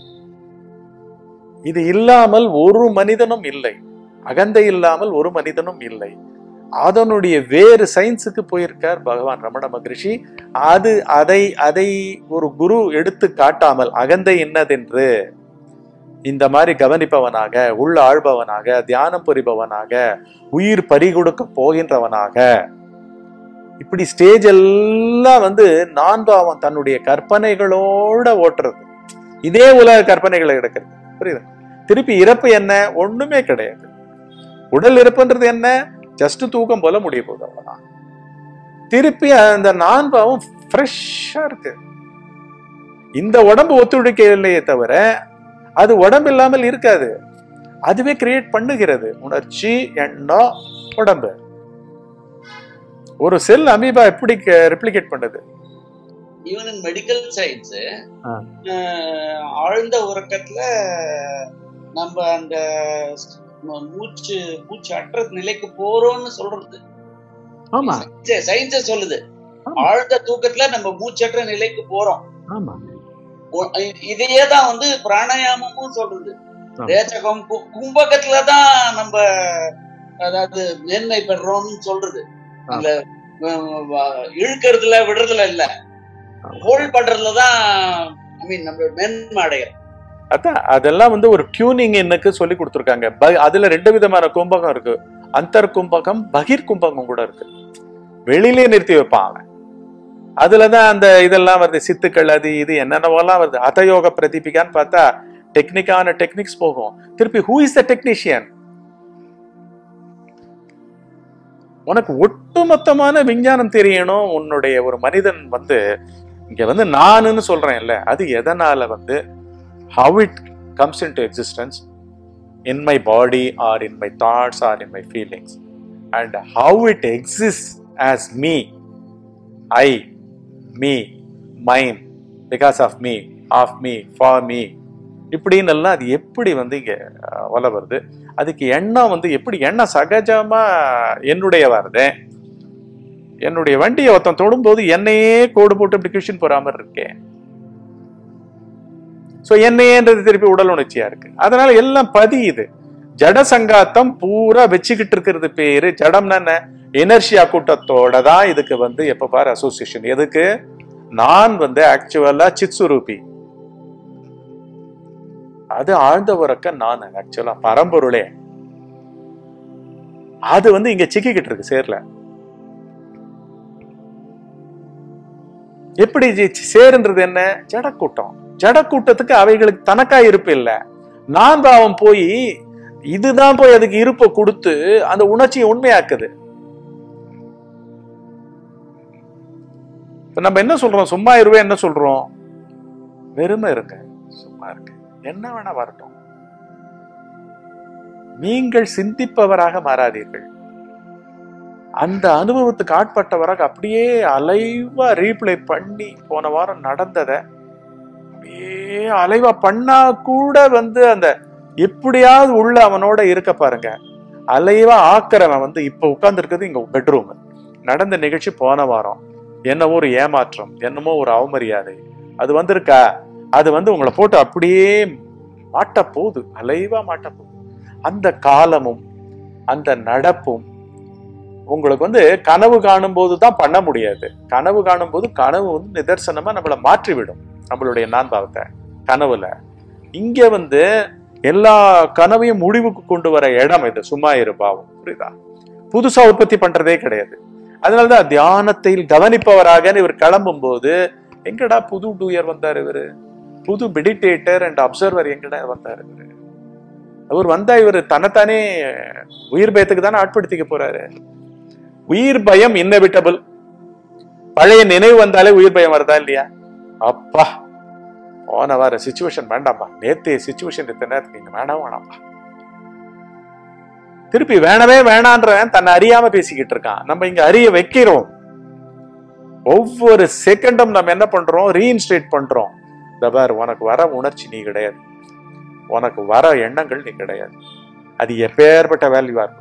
இது இல்லாமல் ஒரு மனிதனும் இல்லை அகந்தை இல்லாமல் ஒரு மனிதனும் இல்லை அதனுடைய வேறு சயின்ஸுக்கு போயிருக்கார் பகவான் ரமண மகரிஷி அது அதை அதை ஒரு குரு எடுத்து காட்டாமல் அகந்தை என்னதென்று இந்த மாதிரி கவனிப்பவனாக உள்ள ஆழ்பவனாக தியானம் புரிபவனாக உயிர் பறிகொடுக்க போகின்றவனாக இப்படி ஸ்டேஜ் எல்லாம் வந்து நான் பாவம் தன்னுடைய கற்பனைகளோட ஓட்டுறது இதே உலக கற்பனைகளை எடுக்கிறது புரியுது திருப்பி இறப்பு என்ன ஒண்ணுமே கிடையாது உடல் இறப்புன்றது என்ன ஜஸ்ட் தூக்கம் போல முடிய போகுது அவ்வளவுதான் திருப்பி அந்த நான் பாவம் ஃப்ரெஷ்ஷா இருக்கு இந்த உடம்பு ஒத்துழைக்க இல்லையே தவிர அது உடம்பு இல்லாமல் இருக்காது அதுவே கிரியேட் பண்ணுகிறது உணர்ச்சி எண்ணம் உடம்பு ஒரு செல் அமீபா எப்படி ரெப்ளிகேட் பண்ணுது ஈவன் இன் மெடிக்கல் சயின்ஸ் ஆ. ஆழ்ந்த உறக்கத்துல நம்ம அந்த ம- மூச்சு மூச்சு அற்ற நிலைக்கு போறோம்னு சொல்றது ஆமா சயின்ஸே சொல்லுது ஆமா. ஆழ்ந்த தூக்கத்துல நம்ம மூச்சற்ற நிலைக்கு போறோம் ஆமா ஒ- இ- இதையே தான் வந்து பிராணாயாமமும் சொல்றது ஆமா. ரேச்சகம் கு- கும்பகத்துல தான் நம்ம அதாவது மேன்மை பெறோம்னு சொல்றது அந்த வ- வ- இழுக்கிறதுல விடுறதுல இல்ல ஆமா. ஹோல்ட் பண்றதுல தான் ஐ மீன் நம்ம மேன்மை அடைகிறோம் அதான் அதெல்லாம் வந்து ஒரு டியூனிங் என்னக்கு சொல்லி கொடுத்துருக்காங்க ப- அதுல ரெண்டு விதமான கும்பகம் இருக்கு அந்தர் கும்பகம் பகிர் கும்பகம் கூட இருக்கு வெளியிலே நிறுத்தி வைப்பான் அவன் அதுலதான் அந்த இதெல்லாம் வருது சித்துக்கள் அது இது என்னென்னவெல்லாம் வருது அதயோக பிரதீபிகான்னு பார்த்தா டெக்னிக்கான டெக்னிக்ஸ் போகும் திருப்பி ஹூ இஸ் த டெக்னீஷியன் உனக்கு ஒட்டுமொத்தமான விஞ்ஞானம் தெரியணும் உன்னுடைய ஒரு மனிதன் வந்து இங்க வந்து நானுன்னு சொல்றேன் இல்ல அது எதனால வந்து how it comes into existence in my body or in my thoughts or in my feelings and how it exists as me i me mine because of me of me for me இப்படின்னு எல்லாம் அது எப்படி வந்து இங்க அஹ், வல வருது அதுக்கு எண்ணம் வந்து எப்படி எண்ணம் சகஜமா என்னுடைய வருது என்னுடைய வண்டியை ஒருத்தன் தொடும்போது என்னையே கோடு போட்டு இப்படி கிஷன் போற மாதிரி இருக்கேன் சோ என்னையன்றது திருப்பி உடல் உணர்ச்சியா இருக்கு அதனால எல்லாம் பதியுது ஜட சங்காத்தம் பூரா வச்சுக்கிட்டு இருக்கிறது பேரு ஜடம்னா என்ன எனர்ஷியா கூட்டத்தோட தான் இதுக்கு வந்து எப்ப பாரு அசோசியேஷன் எதுக்கு நான் வந்து ஆக்சுவலா சித்சுரூபி அது ஆழ்ந்த உறக்க நான் ஆக்சுவலா பரம்பொருளே அது வந்து இங்க சிக்கிக்கிட்டு இருக்கு சேர்ல எப்படி ஜி- சேர்ன்றது என்ன ஜடக்கூட்டம் ஜடக்கூட்டத்துக்கு அவைகளுக்கு தனக்கா இருப்பு இல்ல நான் பாவம் போய் இதுதான் போய் அதுக்கு இருப்பை கொடுத்து அந்த உணர்ச்சியை உண்மையாக்குது இப்ப நம்ம என்ன சொல்றோம் சும்மா இருவே என்ன சொல்றோம் வெறுமை இருங்க சும்மா இருங்க என்ன வேணா வரட்டும் நீங்கள் சிந்திப்பவராக மாறாதீர்கள் அந்த அனுபவத்துக்கு ஆட்பட்டவராக அப்படியே அலைவா ரீப்ளை பண்ணி போன வாரம் நடந்ததை அப்படியே அலைவா பண்ணா கூட வந்து அந்த எப்படியாவது உள்ள அவனோட இருக்க பாருங்க அலைவா ஆக்குறவன் வந்து இப்ப உட்கார்ந்து இருக்கிறது இங்க பெட்ரூம் நடந்த நிகழ்ச்சி போன வாரம் என்னவோ ஒரு ஏமாற்றம் என்னமோ ஒரு அவமரியாதை அது வந்திருக்கா அது வந்து உங்களை போட்டு அப்படியே மாட்ட போகுது அலைவா மாட்ட போகுது அந்த காலமும் அந்த நடப்பும் உங்களுக்கு வந்து கனவு காணும் போது தான் பண்ண முடியாது கனவு காணும் போது கனவு வந்து நிதர்சனமா நம்மளை மாற்றிவிடும் நம்மளுடைய நான்பாவத்தை கனவுல இங்க வந்து எல்லா கனவையும் முடிவுக்கு கொண்டு வர இடம் இது சும்மா இரு பாவம் புரியுதா புதுசா உற்பத்தி பண்றதே கிடையாது அதனாலதான் தியானத்தில் கவனிப்பவராக இவர் கிளம்பும் போது எங்கடா புது டூயர் வந்தார் இவரு புது மெடிடேட்டர் அண்ட் அப்சர்வர் எங்கடா வந்தார் இவரு அவர் வந்தா இவர் தன்னைத்தானே உயிர் பயத்துக்கு தானே ஆட்படுத்திக்க போறாரு உயிர் பயம் இன்னவிட்டபிள் பழைய நினைவு வந்தாலே உயிர் பயம் வருதா இல்லையா அப்பா போன வார சுச்சுவேஷன் வேண்டாம்ப்பா நேத்து சுச்சுவேஷன் இத்தனை நேரத்துக்கு நீங்க வேணாம் வேணாம்ப்பா திருப்பி வேணவே வேணான்றவன் தன்னை அறியாம பேசிக்கிட்டு இருக்கான் நம்ம இங்க அறிய வைக்கிறோம் ஒவ்வொரு செகண்டும் நம்ம என்ன பண்றோம் ரீஇன்ஸ்டேட் பண்றோம் இந்த பார் உனக்கு வர உணர்ச்சி நீ கிடையாது உனக்கு வர எண்ணங்கள் நீ கிடையாது அது எப்பேற்பட்ட வேல்யூவா இருக்கட்டும்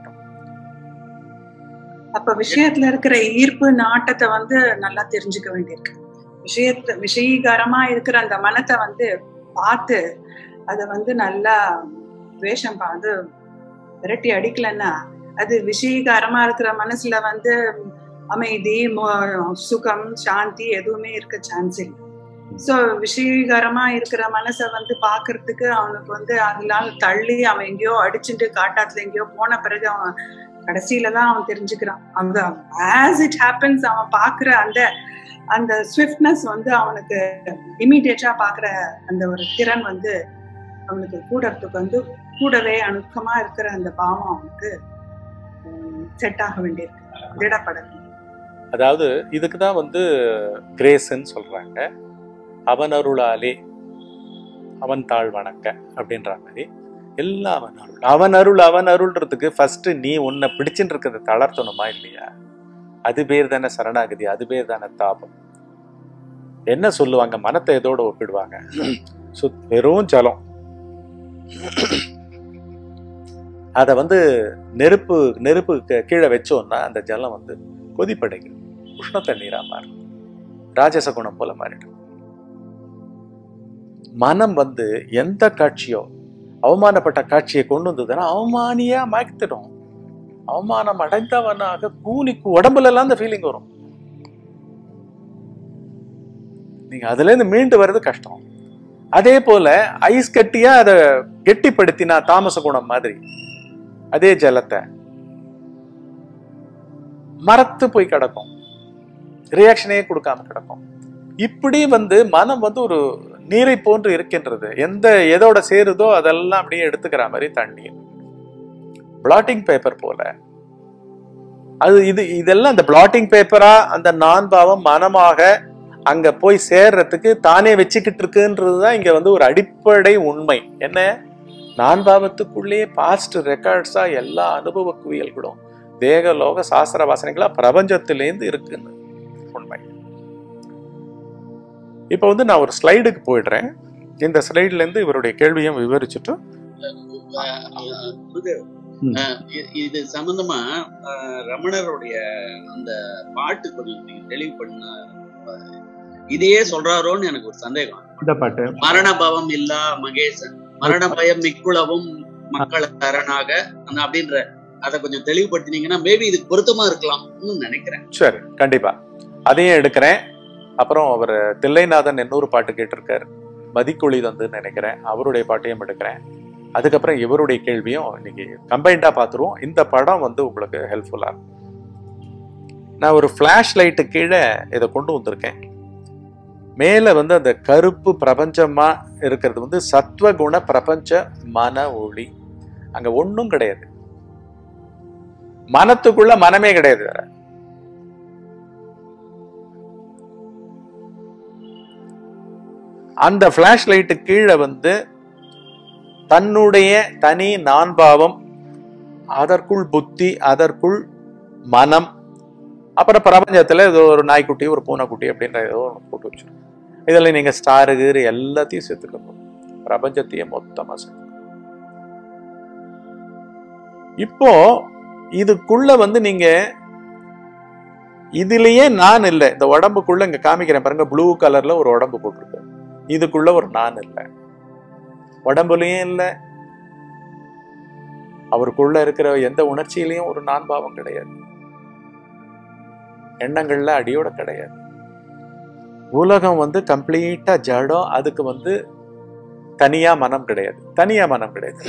அப்ப விஷயத்துல இருக்கிற ஈர்ப்பு நாட்டத்தை வந்து நல்லா தெரிஞ்சுக்க வேண்டியிருக்கு விஷயத்த விஷயீகரமா இருக்கிற அந்த மனத்தை வந்து பார்த்து அதை வந்து நல்லா வேஷம் பார்த்து விரட்டி அடிக்கலன்னா அது விஷயீகரமா இருக்கிற மனசுல வந்து அமைதி மோ- சுகம் சாந்தி எதுவுமே இருக்க சான்ஸ் இல்லை ஸோ விஷயகரமா இருக்கிற மனசை வந்து பாக்குறதுக்கு அவனுக்கு வந்து அதனால தள்ளி அவன் எங்கேயோ அடிச்சுட்டு காட்டாத்துல எங்கேயோ போன பிறகு அவன் கடைசியில தான் அவன் தெரிஞ்சுக்கிறான் அந்த ஆஸ் இட் ஹேப்பன்ஸ் அவன் பாக்குற அந்த அந்த ஸ்விஃப்ட்னஸ் வந்து அவனுக்கு இமீடியட்டா பாக்குற அந்த ஒரு திறன் வந்து அவனுக்கு கூடறதுக்கு வந்து கூடவே அணுக்கமா இருக்கிற அந்த பாவம் அவனுக்கு செட் ஆக வேண்டியிருக்கு திடப்பட அதாவது இதுக்கு தான் வந்து கிரேஸ்ன்னு சொல்றாங்க அவன் அருளாலே அவன் தாழ் வணக்க அப்படின்ற மாதிரி எல்லாம் அவன் அருள் அவன் அருள் அவன் அருள்ன்றதுக்கு ஃபர்ஸ்ட் நீ உன்னை பிடிச்சுட்டு இருக்கிறத தளர்த்தணுமா இல்லையா அது பேர் தானே சரணாகதி அது பேர் தானே தாபம் என்ன சொல்லுவாங்க மனத்தை எதோட ஒப்பிடுவாங்க சுத் வெறும் ஜலம் அதை வந்து நெருப்பு நெருப்பு கீ- கீழே வச்சோம்னா அந்த ஜலம் வந்து கொதிப்படைக்கும் உஷ்ண தண்ணீரா மாறும் ராஜச குணம் போல மாறிடும் மனம் வந்து எந்த காட்சியோ அவமானப்பட்ட காட்சியை கொண்டு வந்ததுன்னா அவமானியா மாய்த்திடும் அவமானம் அடைந்தவனாக கூலிக்கு உடம்புல எல்லாம் அந்த ஃபீலிங் வரும் நீங்க அதுல இருந்து மீண்டு வர்றது கஷ்டம் அதே போல ஐஸ் கட்டியா அதை கெட்டிப்படுத்தினா தாமச குணம் மாதிரி அதே ஜலத்தை மரத்து போய் கிடக்கும் ரியாக்ஷனே கொடுக்காம கிடக்கும் இப்படி வந்து மனம் வந்து ஒரு நீரை போன்று இருக்கின்றது எந்த எதோட சேருதோ அதெல்லாம் அப்படியே எடுத்துக்கிற மாதிரி தண்ணீர் பிளாட்டிங் பேப்பர் போல அது இது இதெல்லாம் அந்த பிளாட்டிங் பேப்பரா அந்த நான் பாவம் மனமாக அங்க போய் சேர்றதுக்கு தானே வச்சுக்கிட்டு இருக்குன்றது தான் இங்க வந்து ஒரு அடிப்படை உண்மை என்ன நான் பாவத்துக்குள்ளே பாஸ்ட் ரெக்கார்ட்ஸா எல்லா அனுபவ குவியல்களும் தேக லோக சாஸ்திர வாசனைகளா பிரபஞ்சத்திலேருந்து இருக்குன்னு உண்மை இப்போ வந்து நான் ஒரு ஸ்லைடுக்கு போயிடுறேன் இந்த ஸ்லைடுல இருந்து இவருடைய கேள்வியும் விவரிச்சுட்டு அஹ் குருதேவ், ம். அஹ் இ- இது சம்பந்தமா அஹ் ரமணருடைய அந்த பாட்டு கொஞ்சம் நீங்க தெளிவு பண்ண அஹ் இதையே சொல்றாரோன்னு எனக்கு ஒரு சந்தேகம் இந்த பாட்டு மரண பவம் இல்லா மகேசன் மரண பயம் மிக்குளவும் மக்கள் அரணாக அந்த அப்படின்ற அதை கொஞ்சம் தெளிவுபடுத்தினீங்கன்னா மேபி இது பொருத்தமா இருக்கலாம்னு நினைக்கிறேன் சரி கண்டிப்பா அதையும் எடுக்கிறேன் அப்புறம் அவர் தில்லைநாதன் இன்னொரு பாட்டு கேட்டிருக்காரு மதிக்குழி வந்து நினைக்கிறேன் அவருடைய பாட்டையும் எடுக்கிறேன் அதுக்கப்புறம் இவருடைய கேள்வியும் இன்னைக்கு கம்பைண்டா பார்த்துருவோம் இந்த படம் வந்து உங்களுக்கு ஹெல்ப்ஃபுல்லா இருக்கும் நான் ஒரு ஃபிளாஷ் லைட்டு கீழே இதை கொண்டு வந்திருக்கேன் மேல வந்து அந்த கருப்பு பிரபஞ்சமா இருக்கிறது வந்து சத்வகுண பிரபஞ்ச மன ஒளி அங்க ஒண்ணும் கிடையாது மனத்துக்குள்ள மனமே கிடையாது வேற அந்த ஃபிளாஷ் லைட்டு கீழே வந்து தன்னுடைய தனி நான்பாவம் அதற்குள் புத்தி அதற்குள் மனம் அப்புறம் பிரபஞ்சத்துல ஏதோ ஒரு நாய்க்குட்டி ஒரு பூனைக்குட்டி அப்படின்ற ஏதோ ஒன்று போட்டு வச்சிருக்கோம் இதில் நீங்க ஸ்டாரு கீரு எல்லாத்தையும் சேர்த்துக்கணும் பிரபஞ்சத்தையே மொத்தமா சேர்த்து இப்போ இதுக்குள்ள வந்து நீங்க இதுலயே நான் இல்லை இந்த உடம்புக்குள்ள இங்க காமிக்கிறேன் பாருங்க ப்ளூ கலர்ல ஒரு உடம்பு போட்டிருக்கு இதுக்குள்ள ஒரு நான் இல்லை உடம்புலயும் இல்லை அவருக்குள்ள இருக்கிற எந்த உணர்ச்சியிலையும் ஒரு நான் பாவம் கிடையாது எண்ணங்கள்ல அடியோட கிடையாது உலகம் வந்து கம்ப்ளீட்டா ஜடம் அதுக்கு வந்து தனியா மனம் கிடையாது தனியா மனம் கிடையாது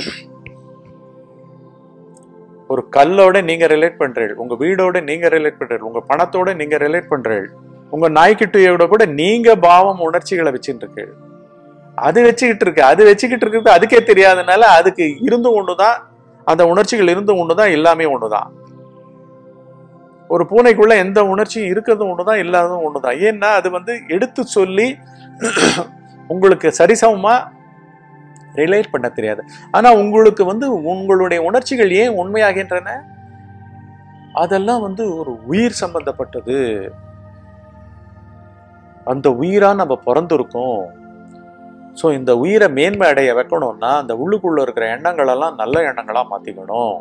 ஒரு கல்லோட நீங்க ரிலேட் பண்றீர்கள் உங்க வீடோட நீங்க ரிலேட் பண்றீர்கள் உங்க பணத்தோட நீங்க ரிலேட் பண்றீர்கள் உங்க நாய்க்குட்டியோட கூட நீங்க பாவம் உணர்ச்சிகளை வச்சுட்டு இருக்கீர்கள் அது வச்சுக்கிட்டு இருக்கு அது வச்சுக்கிட்டு இருக்கிறது அதுக்கே தெரியாதனால அதுக்கு இருந்தும் ஒண்ணுதான் அந்த உணர்ச்சிகள் இருந்தும் ஒண்ணுதான் எல்லாமே ஒண்ணுதான் ஒரு பூனைக்குள்ள எந்த உணர்ச்சியும் இருக்கிறதும் ஒண்ணுதான் இல்லாததும் ஒண்ணுதான் ஏன்னா அது வந்து எடுத்து சொல்லி உங்களுக்கு சரிசமமா ரிலேட் பண்ண தெரியாது ஆனா உங்களுக்கு வந்து உங்களுடைய உணர்ச்சிகள் ஏன் உண்மையாகின்றன அதெல்லாம் வந்து ஒரு உயிர் சம்பந்தப்பட்டது அந்த உயிரா நம்ம பிறந்திருக்கோம் ஸோ இந்த உயிரை மேன்மை அடைய வைக்கணும்னா அந்த உள்ளுக்குள்ள இருக்கிற எண்ணங்கள் எல்லாம் நல்ல எண்ணங்களா மாத்திக்கணும்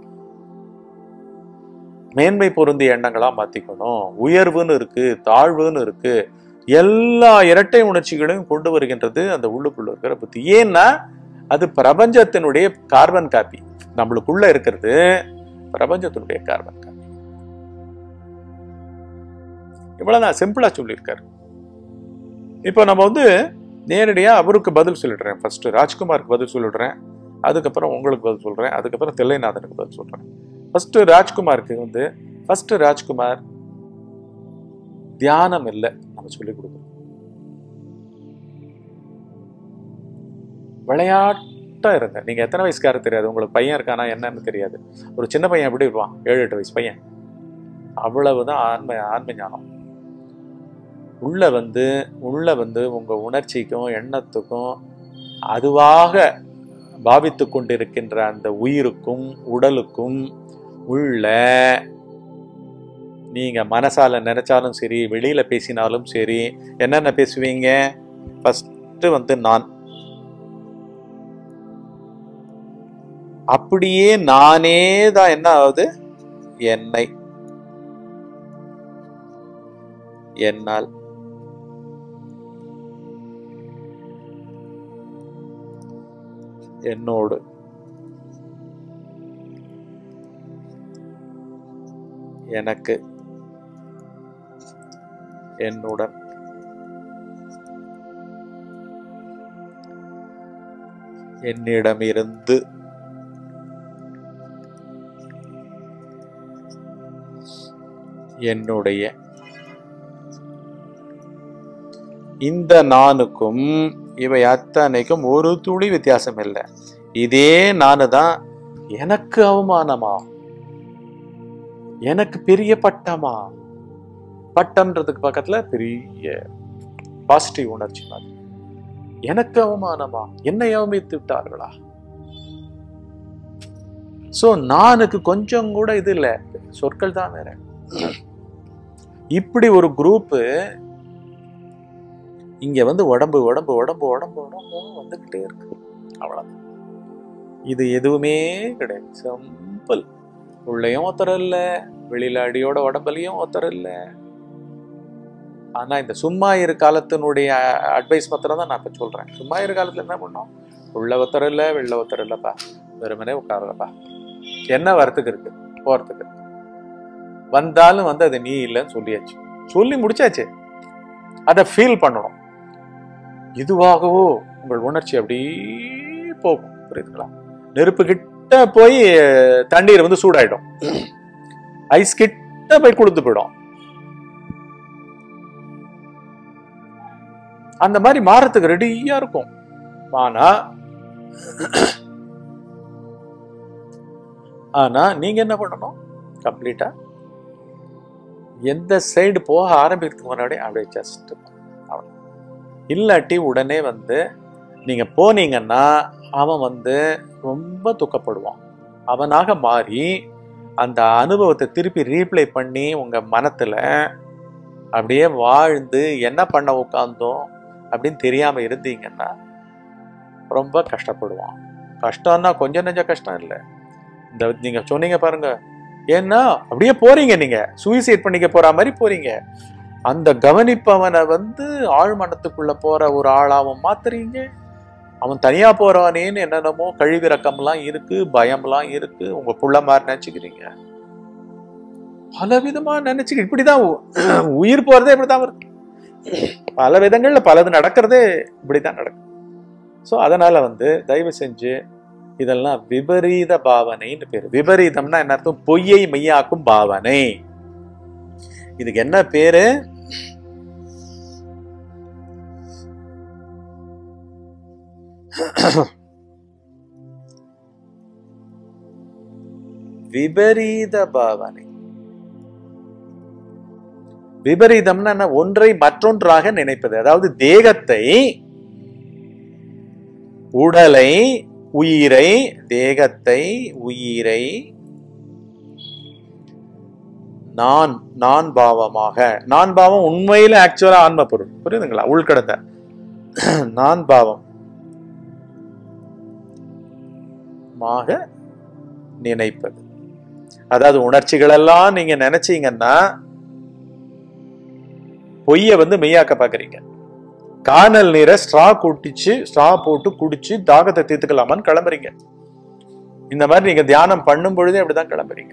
மேன்மை பொருந்திய எண்ணங்களா மாத்திக்கணும் உயர்வுன்னு இருக்கு தாழ்வுன்னு இருக்கு எல்லா இரட்டை உணர்ச்சிகளையும் கொண்டு வருகின்றது அந்த உள்ளுக்குள்ள இருக்கிற புத்தி ஏன்னா அது பிரபஞ்சத்தினுடைய கார்பன் காப்பி நம்மளுக்குள்ள இருக்கிறது பிரபஞ்சத்தினுடைய கார்பன் காப்பி இவ்வளவுதான் சிம்பிளா சொல்லியிருக்காரு இப்போ நம்ம வந்து நேரடியா அவருக்கு பதில் சொல்லிடுறேன் ஃபர்ஸ்ட் ராஜ்குமாருக்கு பதில் சொல்லிடுறேன் அதுக்கப்புறம் உங்களுக்கு பதில் சொல்றேன் அதுக்கப்புறம் தில்லைநாதனுக்கு பதில் சொல்றேன் ஃபர்ஸ்ட் ராஜ்குமாருக்கு வந்து ஃபர்ஸ்ட் ராஜ்குமார் தியானம் இல்லை நம்ம சொல்லி கொடுக்கணும் விளையாட்டா இருங்க நீங்க எத்தனை வயசுக்காரர் தெரியாது உங்களுக்கு பையன் இருக்கானா என்னன்னு தெரியாது ஒரு சின்ன பையன் எப்படி இருப்பான் ஏழு எட்டு வயசு பையன் அவ்வளவுதான் ஆன்ம ஆன்ம ஞானம் உள்ள வந்து உள்ள வந்து உங்க உணர்ச்சிக்கும் எண்ணத்துக்கும் அதுவாக பாவித்து கொண்டிருக்கின்ற அந்த உயிருக்கும் உடலுக்கும் உள்ள நீங்க மனசால நினைச்சாலும் சரி வெளியில பேசினாலும் சரி என்னென்ன பேசுவீங்க ஃபர்ஸ்ட் வந்து நான் அப்படியே நானே தான் என்ன ஆகுது என்னை என்னால் என்னோடு எனக்கு என்னுடன் என்னிடமிருந்து என்னுடைய இந்த நானுக்கும் இவை அத்தனைக்கும் ஒரு துளி வித்தியாசம் இல்லை இதே நானு தான் எனக்கு அவமானமா எனக்கு பெரிய பட்டமா பட்டம்ன்றதுக்கு பக்கத்துல பெரிய பாசிட்டிவ் உணர்ச்சி மாதிரி எனக்கு அவமானமா என்னை அவமதித்து விட்டார்களா சோ நானுக்கு கொஞ்சம் கூட இது இல்ல சொற்கள் தான் வேற இப்படி ஒரு குரூப் இங்க வந்து உடம்பு உடம்பு உடம்பு உடம்பு உடம்பு வந்துகிட்டே இருக்கு அவ்வளவுதான் இது எதுவுமே கிடையாது சிம்பிள் உள்ளேயும் ஒருத்தர் இல்ல வெளியில அடியோட உடம்புலயும் ஒருத்தர் இல்ல ஆனா இந்த சும்மா இரு காலத்தினுடைய அட்வைஸ் மாத்திரம் தான் நான் இப்ப சொல்றேன் சும்மா இரு காலத்துல என்ன பண்ணோம் உள்ள ஒருத்தர் இல்ல வெளில ஒருத்தர் இல்லப்பா வெறுமனே உட்காருங்கப்பா என்ன வரத்துக்கு இருக்கு போறதுக்கு இருக்கு வந்தாலும் வந்து அது நீ இல்லைன்னு சொல்லியாச்சு சொல்லி முடிச்சாச்சு அதை ஃபீல் பண்ணணும் இதுவாகவோ உங்கள் உணர்ச்சி அப்படியே போகும் புரியுதுங்களா நெருப்பு கிட்ட போய் தண்ணீர் வந்து சூடாயிடும் ஐஸ் கிட்ட போய் கொடுத்து போயிடும் அந்த மாதிரி மாறத்துக்கு ரெடியா இருக்கும் ஆனா ஆனா நீங்க என்ன பண்ணணும் கம்ப்ளீட்டா எந்த சைடு போக ஆரம்பிக்கிறதுக்கு முன்னாடி அப்படியே ஜஸ்ட் இல்லாட்டி உடனே வந்து நீங்க போனீங்கன்னா அவன் வந்து ரொம்ப துக்கப்படுவான் அவனாக மாறி அந்த அனுபவத்தை திருப்பி ரீப்ளை பண்ணி உங்க மனத்துல அப்படியே வாழ்ந்து என்ன பண்ண உட்காந்தோம் அப்படின்னு தெரியாம இருந்தீங்கன்னா ரொம்ப கஷ்டப்படுவான் கஷ்டம்னா கொஞ்சம் நெஞ்ச கஷ்டம் இல்லை இந்த நீங்க சொன்னீங்க பாருங்க ஏன்னா அப்படியே போறீங்க நீங்க சூசைட் பண்ணிக்க போற மாதிரி போறீங்க அந்த கவனிப்பவனை வந்து ஆழ்மனத்துக்குள்ள போற ஒரு ஆளாவும் மாத்துறீங்க அவன் தனியா போறவனேன்னு என்னென்னமோ கழிவிறக்கம்லாம் இருக்கு பயம்லாம் இருக்கு உங்க புள்ள மாதிரி நினைச்சுக்கிறீங்க பல விதமா நினைச்சு இப்படிதான் உ- உயிர் போறதே இப்படிதான் வருது பல விதங்கள்ல பலது நடக்கிறதே இப்படிதான் நடக்கும் ஸோ அதனால வந்து தயவு செஞ்சு இதெல்லாம் விபரீத பாவனைன்னு பேரு விபரீதம்னா என்ன அர்த்தம் பொய்யை மெய்யாக்கும் பாவனை இதுக்கு என்ன பேரு விபரீத பாவனை விபரீதம்னா என்ன ஒன்றை மற்றொன்றாக நினைப்பது அதாவது தேகத்தை உடலை உயிரை தேகத்தை உயிரை நான் நான் பாவமாக நான் பாவம் உண்மையில ஆக்சுவலா ஆன்ம பொருள் புரியுதுங்களா உள்கடந்த நான் பாவம் மாக நினைப்பது அதாவது உணர்ச்சிகள் எல்லாம் நீங்க நினைச்சீங்கன்னா பொய்ய வந்து மெய்யாக்க பாக்குறீங்க கானல் நீரை ஸ்ட்ரா குடிச்சு ஸ்ட்ரா போட்டு குடிச்சு தாகத்தை தீர்த்துக்கலாமான்னு கிளம்புறீங்க இந்த மாதிரி நீங்க தியானம் பண்ணும் பொழுதே அப்படிதான் கிளம்புறீங்க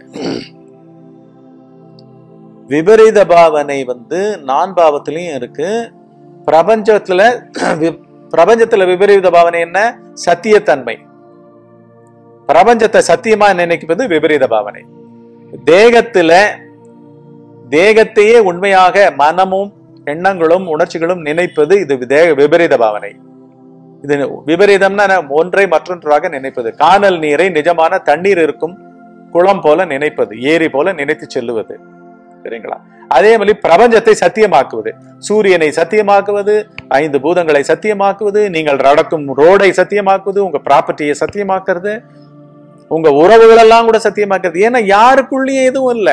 விபரீத பாவனை வந்து நான் பாவத்திலையும் இருக்கு பிரபஞ்சத்துல வி- பிரபஞ்சத்துல விபரீத பாவனை என்ன சத்தியத்தன்மை பிரபஞ்சத்தை சத்தியமா நினைப்பது விபரீத பாவனை தேகத்துல தேகத்தையே உண்மையாக மனமும் எண்ணங்களும் உணர்ச்சிகளும் நினைப்பது இது தேக விபரீத பாவனை இது விபரீதம்னா என்ன? ஒன்றை மற்றொன்றாக நினைப்பது கானல் நீரை நிஜமான தண்ணீர் இருக்கும் குளம் போல நினைப்பது ஏரி போல நினைத்து செல்லுவது சரிங்களா அதே மாதிரி பிரபஞ்சத்தை சத்தியமாக்குவது சூரியனை சத்தியமாக்குவது ஐந்து பூதங்களை சத்தியமாக்குவது நீங்கள் நடக்கும் ரோடை சத்தியமாக்குவது உங்க ப்ராப்பர்ட்டியை சத்தியமாக்குறது உங்க உறவுகள் எல்லாம் கூட சத்தியமாக்குறது ஏன்னா யாருக்குள்ளேயே எதுவும் இல்ல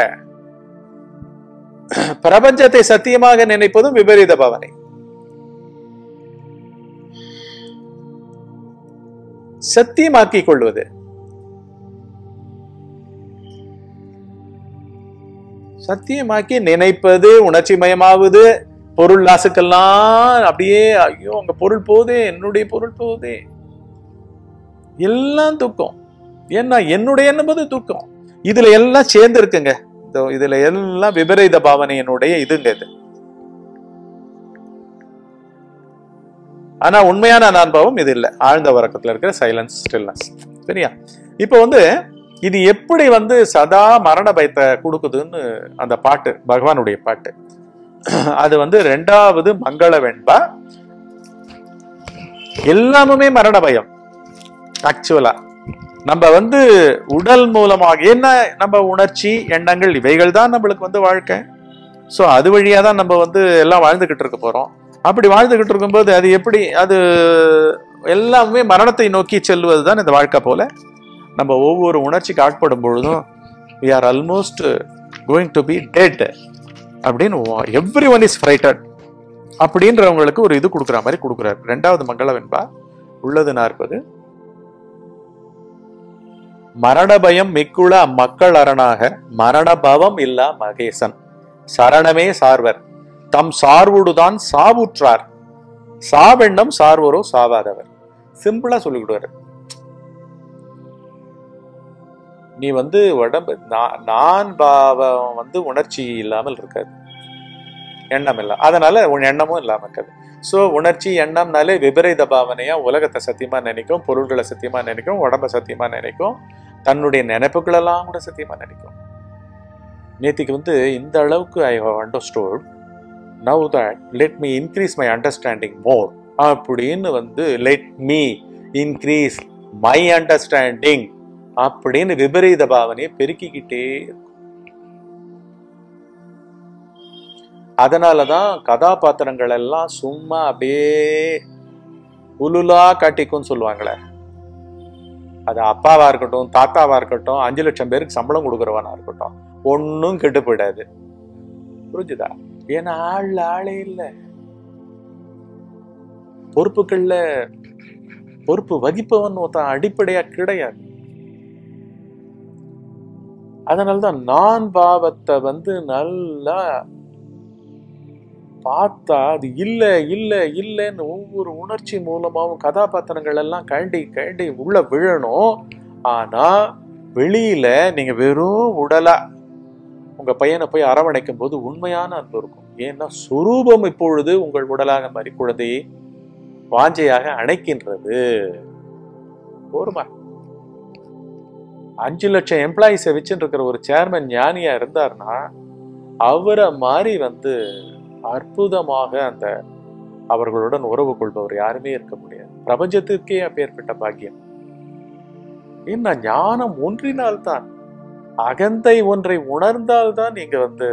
பிரபஞ்சத்தை சத்தியமாக நினைப்பதும் விபரீத பாவனை சத்தியமாக்கிக் கொள்வது சத்தியமாக்கி நினைப்பது உணர்ச்சி மயமாவது பொருள் லாசுக்கெல்லாம் அப்படியே ஐயோ உங்க பொருள் போதே என்னுடைய பொருள் போதே எல்லாம் துக்கம் ஏன்னா என்னுடைய என்பது துக்கம் இதுல எல்லாம் சேர்ந்து இருக்குங்க இதோ இதுல எல்லாம் விபரீத பாவனையினுடைய இதுங்க இது ஆனா உண்மையான அனுபவம் இது இல்லை ஆழ்ந்த உறக்கத்துல இருக்கிற சைலன்ஸ் ஸ்டில்னஸ் சரியா இப்போ வந்து இது எப்படி வந்து சதா மரண பயத்தை கொடுக்குதுன்னு அந்த பாட்டு பகவானுடைய பாட்டு அது வந்து ரெண்டாவது மங்கள வெண்பா எல்லாமுமே மரண பயம் ஆக்சுவலா நம்ம வந்து உடல் மூலமாக என்ன நம்ம உணர்ச்சி எண்ணங்கள் இவைகள் தான் நம்மளுக்கு வந்து வாழ்க்கை ஸோ அது வழியா தான் நம்ம வந்து எல்லாம் வாழ்ந்துகிட்டு இருக்க போறோம் அப்படி வாழ்ந்துகிட்டு இருக்கும்போது அது எப்படி அது எல்லாமே மரணத்தை நோக்கி செல்வது தான் இந்த வாழ்க்கை போல நம்ம ஒவ்வொரு உணர்ச்சிக்கு ஆட்படும் பொழுதும் we are almost going to be dead அப்படின்னு எவ்ரி ஒன் இஸ் ஃப்ரைட்டட் அப்படின்றவங்களுக்கு ஒரு இது கொடுக்குற மாதிரி கொடுக்குறாரு ரெண்டாவது மங்கள வெண்பா உள்ளது நாற்பது மரண பயம் மிக்குள மக்கள் அரணாக மரண பவம் இல்லா மகேசன் சரணமே சார்வர் தம் சார்வுடுதான் சாவுற்றார் சாவெண்ணம் சார்வரோ சாவாதவர் சிம்பிளா சொல்லிவிடுவாரு நீ வந்து உடம்பு நான் நான் பாவம் வந்து உணர்ச்சி இல்லாமல் இருக்காது எண்ணம் இல்ல அதனால உன் எண்ணமும் இல்லாம இருக்காது சோ உணர்ச்சி எண்ணம்னாலே விபரீத பாவனையா உலகத்தை சத்தியமா நினைக்கும் பொருள்களை சத்தியமா நினைக்கும் உடம்ப சத்தியமா நினைக்கும் தன்னுடைய நினைப்புகளெல்லாம் கூட சத்தியமா நினைக்கும் நேத்திக்கு வந்து இந்த அளவுக்கு I have understood now that let me increase my understanding more அப்படின்னு வந்து let me increase my understanding அப்படின்னு விபரீத பாவனையை பெருக்கிக்கிட்டே இருக்கும். அதனாலதான் கதாபாத்திரங்கள் எல்லாம் சும்மா அப்படியே உலுலா காட்டிக்கும்னு சொல்லுவாங்களே அது அப்பாவா இருக்கட்டும் தாத்தாவா இருக்கட்டும் அஞ்சு லட்சம் பேருக்கு சம்பளம் கொடுக்குறவனா இருக்கட்டும் ஒன்னும் கெட்டு போயிடாது புரிஞ்சுதா ஏன்னா ஆள் ஆளே இல்லை பொறுப்புகள்ல பொறுப்பு வகிப்பவன் ஒருத்தன் அடிப்படையா கிடையாது அதனாலதான் நான் பாவத்தை வந்து நல்லா பார்த்தா அது இல்ல இல்ல இல்லைன்னு ஒவ்வொரு உணர்ச்சி மூலமாவும் கதாபாத்திரங்கள் எல்லாம் கண்டி கண்டி உள்ள விழணும் ஆனா வெளியில நீங்க வெறும் உடலா உங்க பையனை போய் அரவணைக்கும் போது உண்மையான அன்பு இருக்கும் ஏன்னா சுரூபம் இப்பொழுது உங்கள் உடலாக மாதிரி குழந்தையை வாஞ்சையாக அணைக்கின்றது போருமா அஞ்சு லட்சம் எம்ப்ளாயிஸை வச்சுட்டு இருக்கிற ஒரு சேர்மன் ஞானியா இருந்தாருன்னா அவரை மாதிரி வந்து அற்புதமாக அந்த அவர்களுடன் உறவு கொள்பவர் யாருமே இருக்க முடியாது பிரபஞ்சத்திற்கே அப்பேற்பட்ட பாக்கியம் என்ன ஞானம் ஒன்றினால்தான் அகந்தை ஒன்றை உணர்ந்தால்தான் நீங்க வந்து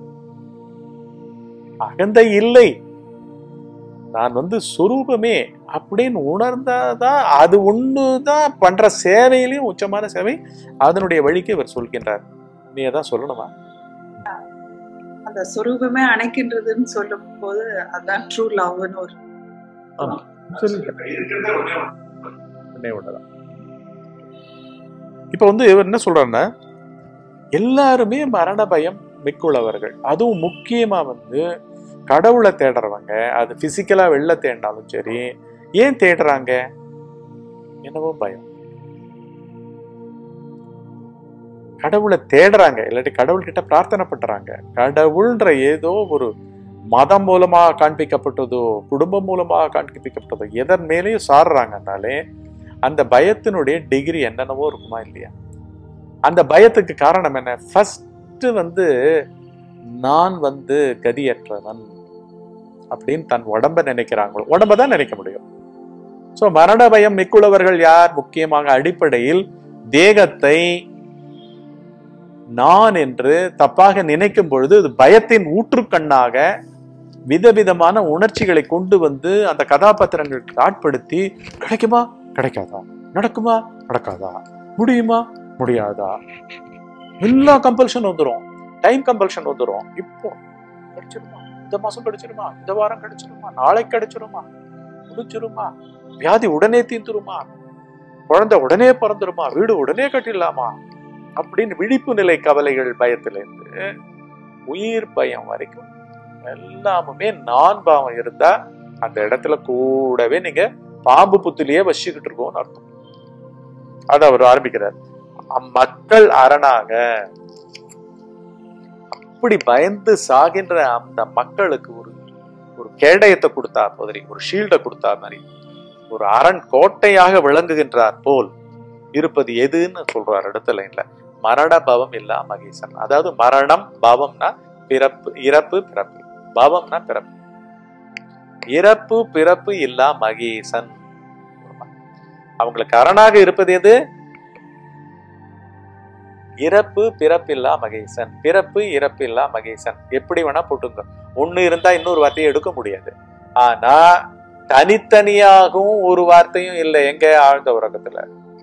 அகந்தை இல்லை நான் வந்து சுரூபமே அப்படின்னு உணர்ந்தாதான் அது ஒண்ணுதான் பண்ற சேவையிலையும் உச்சமான சேவை அதனுடைய வழிக்கு இவர் சொல்கின்றார் நீ அதான் சொல்லணுமா அந்த சொரூபமே அணைக்கின்றதுன்னு சொல்லும் போது அதான் ட்ரூ லவ்னு ஒரு ஒண்ணே ஒண்ணுதான் இப்ப வந்து இவர் என்ன சொல்றாருன்னா எல்லாருமே மரண பயம் மிக்குள்ளவர்கள் அதுவும் முக்கியமா வந்து கடவுளை தேடுறவங்க அது பிசிக்கலா வெளில தேடினாலும் சரி ஏன் தேடுறாங்க என்னவோ பயம் கடவுளை தேடுறாங்க இல்லாட்டி கடவுள்கிட்ட பிரார்த்தனை பண்றாங்க கடவுள்ன்ற ஏதோ ஒரு மதம் மூலமாக காண்பிக்கப்பட்டதோ குடும்பம் மூலமாக காண்பிக்கப்பட்டதோ எதன் மேலேயும் சாடுறாங்கனாலே அந்த பயத்தினுடைய டிகிரி என்னென்னவோ இருக்குமா இல்லையா அந்த பயத்துக்கு காரணம் என்ன ஃபர்ஸ்ட் வந்து நான் வந்து கதியற்றவன் அப்படின்னு தன் உடம்ப நினைக்கிறாங்களோ உடம்ப தான் நினைக்க முடியும் சோ மரண பயம் மிக்குள்ளவர்கள் யார் முக்கியமாக அடிப்படையில் தேகத்தை நான் என்று தப்பாக நினைக்கும் பொழுது இது பயத்தின் ஊற்றுக்கண்ணாக விதவிதமான உணர்ச்சிகளை கொண்டு வந்து அந்த கதாபாத்திரங்களுக்கு ஆட்படுத்தி கிடைக்குமா கிடைக்காதா நடக்குமா நடக்காதா முடியுமா முடியாதா எல்லா கம்பல்ஷன் வந்துடும் டைம் கம்பல்ஷன் வந்துடும் இப்போ கிடைச்சிருமா இந்த மாசம் கிடைச்சிருமா இந்த வாரம் கிடைச்சிருமா நாளைக்கு கிடைச்சிருமா முடிச்சிருமா வியாதி உடனே தீந்துருமா குழந்தை உடனே பிறந்துருமா வீடு உடனே கட்டிடலாமா அப்படின்னு விழிப்பு நிலை கவலைகள் பயத்திலிருந்து உயிர் பயம் வரைக்கும் எல்லாமுமே நான் பாவம் இருந்தா அந்த இடத்துல கூடவே நீங்க பாம்பு புத்திலேயே வசிச்சுக்கிட்டு இருக்கோம்னு அர்த்தம் அதை அவர் ஆரம்பிக்கிறார் மக்கள் அரணாக அப்படி பயந்து சாகின்ற அந்த மக்களுக்கு ஒரு ஒரு கேடயத்தை கொடுத்தா போதரி ஒரு ஷீல்டை கொடுத்தா மாதிரி ஒரு அரண் கோட்டையாக விளங்குகின்றார் போல் இருப்பது எதுன்னு சொல்றார் அடுத்த லைன்ல மரண பவம் இல்லா மகேசன் அதாவது மரணம் பவம்னா பிறப்பு இறப்பு பிறப்பு பவம்னா பிறப்பு இறப்பு பிறப்பு இல்லா மகேசன் அவங்களுக்கு அரணாக இருப்பது எது இறப்பு பிறப்பில்லா மகேசன் பிறப்பு இறப்பில்லா மகேசன் எப்படி வேணா போட்டுங்க ஒண்ணு இருந்தா இன்னொரு வார்த்தையை எடுக்க முடியாது ஆனா தனித்தனியாகவும் ஒரு வார்த்தையும் இல்லை எங்க ஆழ்ந்த உறக்கத்துல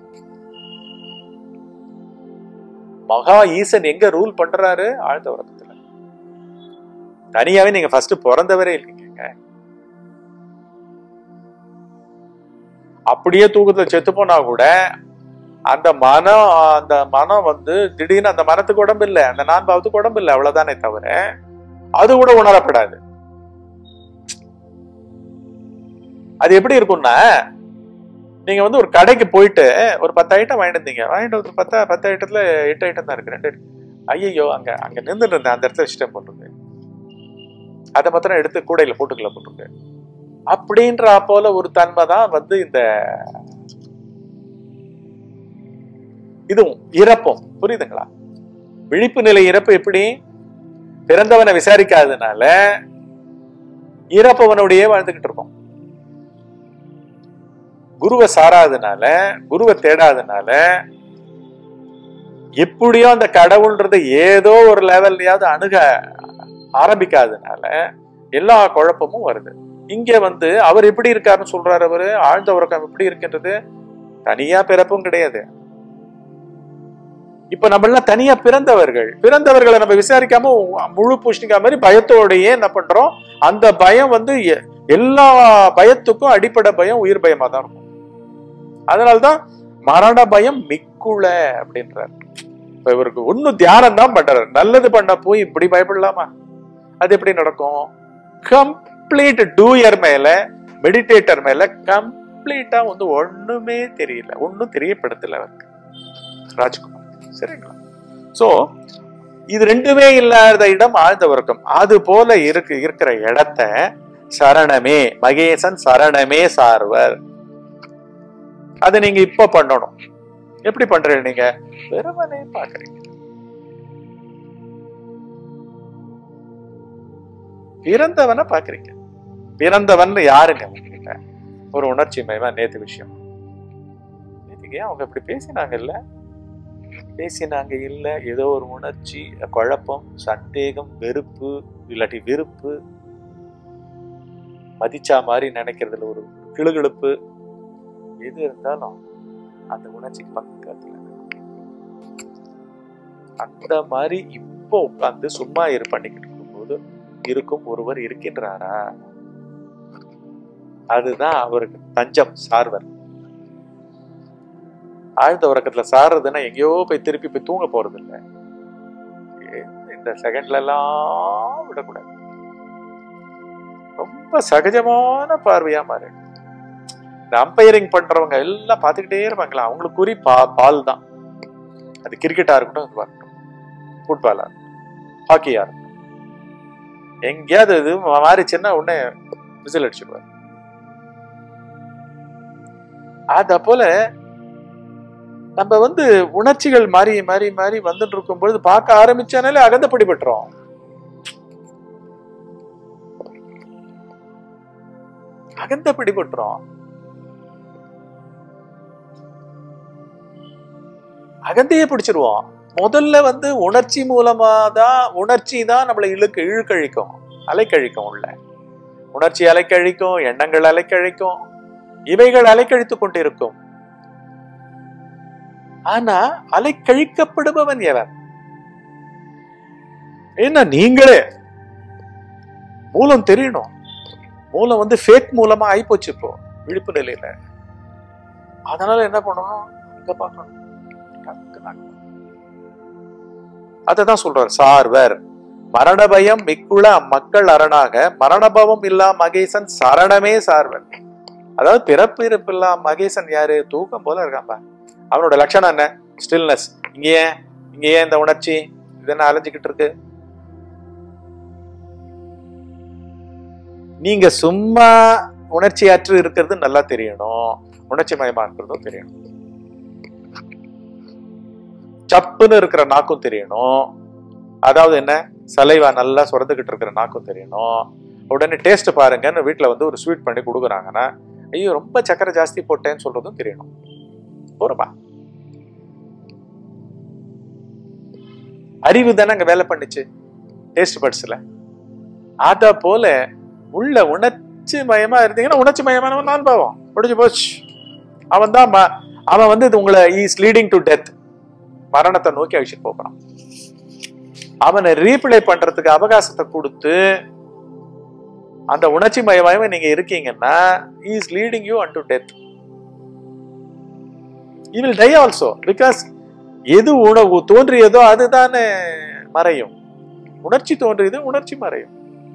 மகா ஈசன் எங்க ரூல் பண்றாரு ஆழ்ந்த உறக்கத்துல தனியாவே நீங்க ஃபர்ஸ்ட் பிறந்தவரே இருக்கீங்க அப்படியே தூக்கத்துல செத்து போனா கூட அந்த மனம் அந்த மனம் வந்து திடீர்னு அந்த மனத்துக்கு உடம்பு இல்லை அந்த நான் பாவத்துக்கு உடம்பு இல்லை அவ்வளவுதானே தவிர அது கூட உணரப்படாது அது எப்படி இருக்கும்னா நீங்க வந்து ஒரு கடைக்கு போயிட்டு ஒரு பத்து ஐட்டம் வாங்கிட்டு இருந்தீங்க வாங்கிட்டு வந்து பத்தா பத்து ஐட்டத்துல எட்டு ஐட்டம் தான் இருக்கு ரெண்டு ஐயோ அங்க அங்க நின்றுட்டு இருந்தேன் அந்த இடத்துல இஷ்டம் போட்டுருக்கு அதை மாத்திரம் எடுத்து கூடையில போட்டுக்கல போட்டுருக்கு அப்படின்ற போல ஒரு தன்மை தான் வந்து இந்த இதுவும் இறப்பும் புரியுதுங்களா விழிப்பு நிலை இறப்பு எப்படி பிறந்தவனை விசாரிக்காததுனால இறப்பவனுடைய வாழ்ந்துகிட்டு இருக்கோம் குருவை சாராதனால குருவை தேடாதனால எப்படியோ அந்த கடவுள்ன்றத ஏதோ ஒரு லெவல்லையாவது அணுக ஆரம்பிக்காதனால எல்லா குழப்பமும் வருது இங்க வந்து அவர் எப்படி இருக்காருன்னு சொல்றாரு அவரு ஆழ்ந்த உறக்கம் எப்படி இருக்கின்றது தனியா பிறப்பும் கிடையாது இப்ப நம்ம எல்லாம் தனியா பிறந்தவர்கள் பிறந்தவர்களை நம்ம விசாரிக்காம முழு பூஷணிக்கா மாதிரி பயத்தோடயே என்ன பண்றோம் அந்த பயம் வந்து எ- எல்லா பயத்துக்கும் அடிப்படை பயம் உயிர் பயமா தான் இருக்கும் அதனால்தான் மரண பயம் மிக்குள அப்படின்றார் இப்ப இவருக்கு ஒன்னும் தியானம் தான் பண்றாரு நல்லது பண்ண போய் இப்படி பயப்படலாமா அது எப்படி நடக்கும் கம்ப்ளீட் டூயர் மேல மெடிடேட்டர் மேல கம்ப்ளீட்டா வந்து ஒண்ணுமே தெரியல ஒண்ணும் தெரியப்படுத்தல அவருக்கு ராஜ்குமார் சரிங்களா சோ இது ரெண்டுமே இல்லாத இடம் ஆழ்ந்த உறக்கம் அது போல இருக்கு இருக்கிற இடத்த சரணமே மகேசன் சரணமே சார்வர் அதை நீங்க இப்ப பண்ணணும் எப்படி பண்றீங்க நீங்க வெறுமனே பாக்குறீங்க பிறந்தவனை பாக்குறீங்க பிறந்தவன் யாருங்க உங்ககிட்ட ஒரு உணர்ச்சி மயமா நேத்து விஷயம் நேத்துக்கு ஏன் அவங்க இப்படி பேசினாங்கல்ல பேசினாங்க இல்ல ஏதோ ஒரு உணர்ச்சி குழப்பம் சந்தேகம் வெறுப்பு இல்லாட்டி விருப்பு மதிச்சா மாதிரி நினைக்கிறதுல ஒரு கிளுகிழுப்பு எது இருந்தாலும் அந்த உணர்ச்சிக்கு பக்கத்துல அந்த மாதிரி இப்போ உட்கார்ந்து சும்மா இரு பண்ணிக்கிட்டு இருக்கும்போது இருக்கும் ஒருவர் இருக்கின்றாரா அதுதான் அவருக்கு தஞ்சம் சார்வர் ஆழ்ந்த உறக்கத்துல சாடுறதுன்னா எங்கேயோ போய் திருப்பி போய் தூங்க போறது இல்ல இந்த செகண்ட்ல எல்லாம் விடக்கூடாது ரொம்ப சகஜமான பார்வையா மாறு இந்த அம்பையரிங் பண்றவங்க எல்லாம் பார்த்துக்கிட்டே இருப்பாங்களா அவங்களுக்கு குறி பா பால் தான் அது கிரிக்கெட்டா இருக்கட்டும் இதுவா இருக்கட்டும் ஃபுட்பாலா இருக்கட்டும் ஹாக்கியா இருக்கட்டும் எங்கேயாவது இது மாறிச்சுன்னா உடனே விசில் அடிச்சிடுவார் அத போல நம்ம வந்து உணர்ச்சிகள் மாறி மாறி மாறி வந்துட்டு இருக்கும் பொழுது பார்க்க ஆரம்பிச்சானாலே அகந்த பிடிபட்டுரும் அகந்த பிடிபட்டுரும் அகந்தையே பிடிச்சிருவோம் முதல்ல வந்து உணர்ச்சி மூலமா தான் உணர்ச்சி தான் நம்மளை இழுக்கு இழுக்கழிக்கும் அலைக்கழிக்கும் உள்ள உணர்ச்சி அலைக்கழிக்கும் எண்ணங்கள் அலைக்கழிக்கும் இவைகள் அலைக்கழித்துக் கொண்டிருக்கும் ஆனா அலைக்கழிக்கப்படுபவன் எவன் என்ன நீங்களே மூலம் தெரியணும் மூலம் வந்து ஃபேக் மூலமா ஆயிப்போச்சு இப்போ விழிப்பு நிலையில அதனால என்ன பண்ணணும் அங்க பார்க்கணும் அததான் சொல்றார் சார்வர் மரண பயம் மிக்குள மக்கள் அரணாக மரணபவம் இல்லா மகேசன் சரணமே சார்வர் அதாவது பிறப்பு இறப்பு இல்லா மகேசன் யாரு தூக்கம் போல இருக்காம்பா அவனோட லட்சணம் என்ன ஸ்டில்னஸ் இங்க ஏன் இங்க ஏன் இந்த உணர்ச்சி இது என்ன அலைஞ்சுக்கிட்டு இருக்கு நீங்க சும்மா உணர்ச்சி அற்று இருக்கிறது நல்லா தெரியணும் உணர்ச்சி மயமா இருக்கிறதும் தெரியணும் சப்புன்னு இருக்கிற நாக்கும் தெரியணும் அதாவது என்ன சலைவா நல்லா சுரந்துகிட்டு இருக்கிற நாக்கும் தெரியணும் உடனே டேஸ்ட் பாருங்கன்னு வீட்டுல வந்து ஒரு ஸ்வீட் பண்ணி கொடுக்குறாங்கன்னா ஐயோ ரொம்ப சக்கரை ஜாஸ்தி போட்டேன்னு சொல்றதும் தெரியணும் போறப்பா அறிவு தானே அங்க வேலை பண்ணுச்சு டேஸ்ட் பட்ஸ்ல அத போல உள்ள உணர்ச்சி மயமா இருந்தீங்கன்னா உணர்ச்சி மயமானவன் நான் பாவம் முடிஞ்சு போச்சு அவன் தான் ம- அவன் வந்து இது உங்களை இஸ் லீடிங் டு டெத் மரணத்தை நோக்கி அழிச்சிட்டு போகிறான் அவனை ரீப்ளே பண்றதுக்கு அவகாசத்தை கொடுத்து அந்த உணர்ச்சி மயமாயமா நீங்க இருக்கீங்கன்னா is leading you on to death you will die also because எது உணவு தோன்றியதோ அதுதானே மறையும் உணர்ச்சி தோன்றியது உணர்ச்சி மறையும்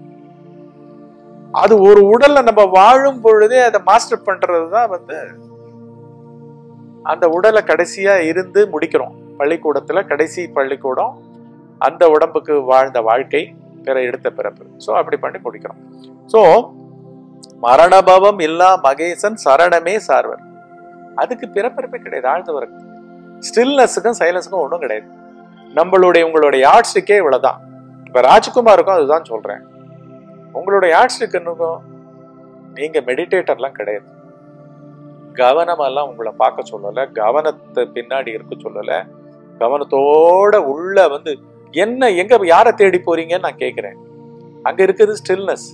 அது ஒரு உடல்ல நம்ம வாழும் பொழுதே அதை மாஸ்டர் பண்றது தான் வந்து அந்த உடலை கடைசியா இருந்து முடிக்கிறோம் பள்ளிக்கூடத்துல கடைசி பள்ளிக்கூடம் அந்த உடம்புக்கு வாழ்ந்த வாழ்க்கை பிற எடுத்த பிறப்பு சோ அப்படி பண்ணி முடிக்கிறோம் சோ மரணபவம் இல்லா மகேசன் சரணமே சார்வர் அதுக்கு பிறப்பிறப்பே கிடையாது ஆழ்ந்தவர் ஸ்டில்னஸுக்கும் சைலன்ஸுக்கும் ஒன்றும் கிடையாது நம்மளுடைய உங்களுடைய யாட்ஸ்டிக்கே இவ்வளவுதான் இப்ப ராஜ்குமாருக்கும் அதுதான் சொல்றேன் உங்களுடைய யாட்ஸ்டிக் என்னக்கும் நீங்க மெடிடேட்டர்லாம் கிடையாது கவனமெல்லாம் உங்களை பார்க்க சொல்லல கவனத்தை பின்னாடி இருக்க சொல்லல கவனத்தோட உள்ள வந்து என்ன எங்க யாரை தேடி போறீங்கன்னு நான் கேட்கிறேன் அங்க இருக்கிறது ஸ்டில்னஸ்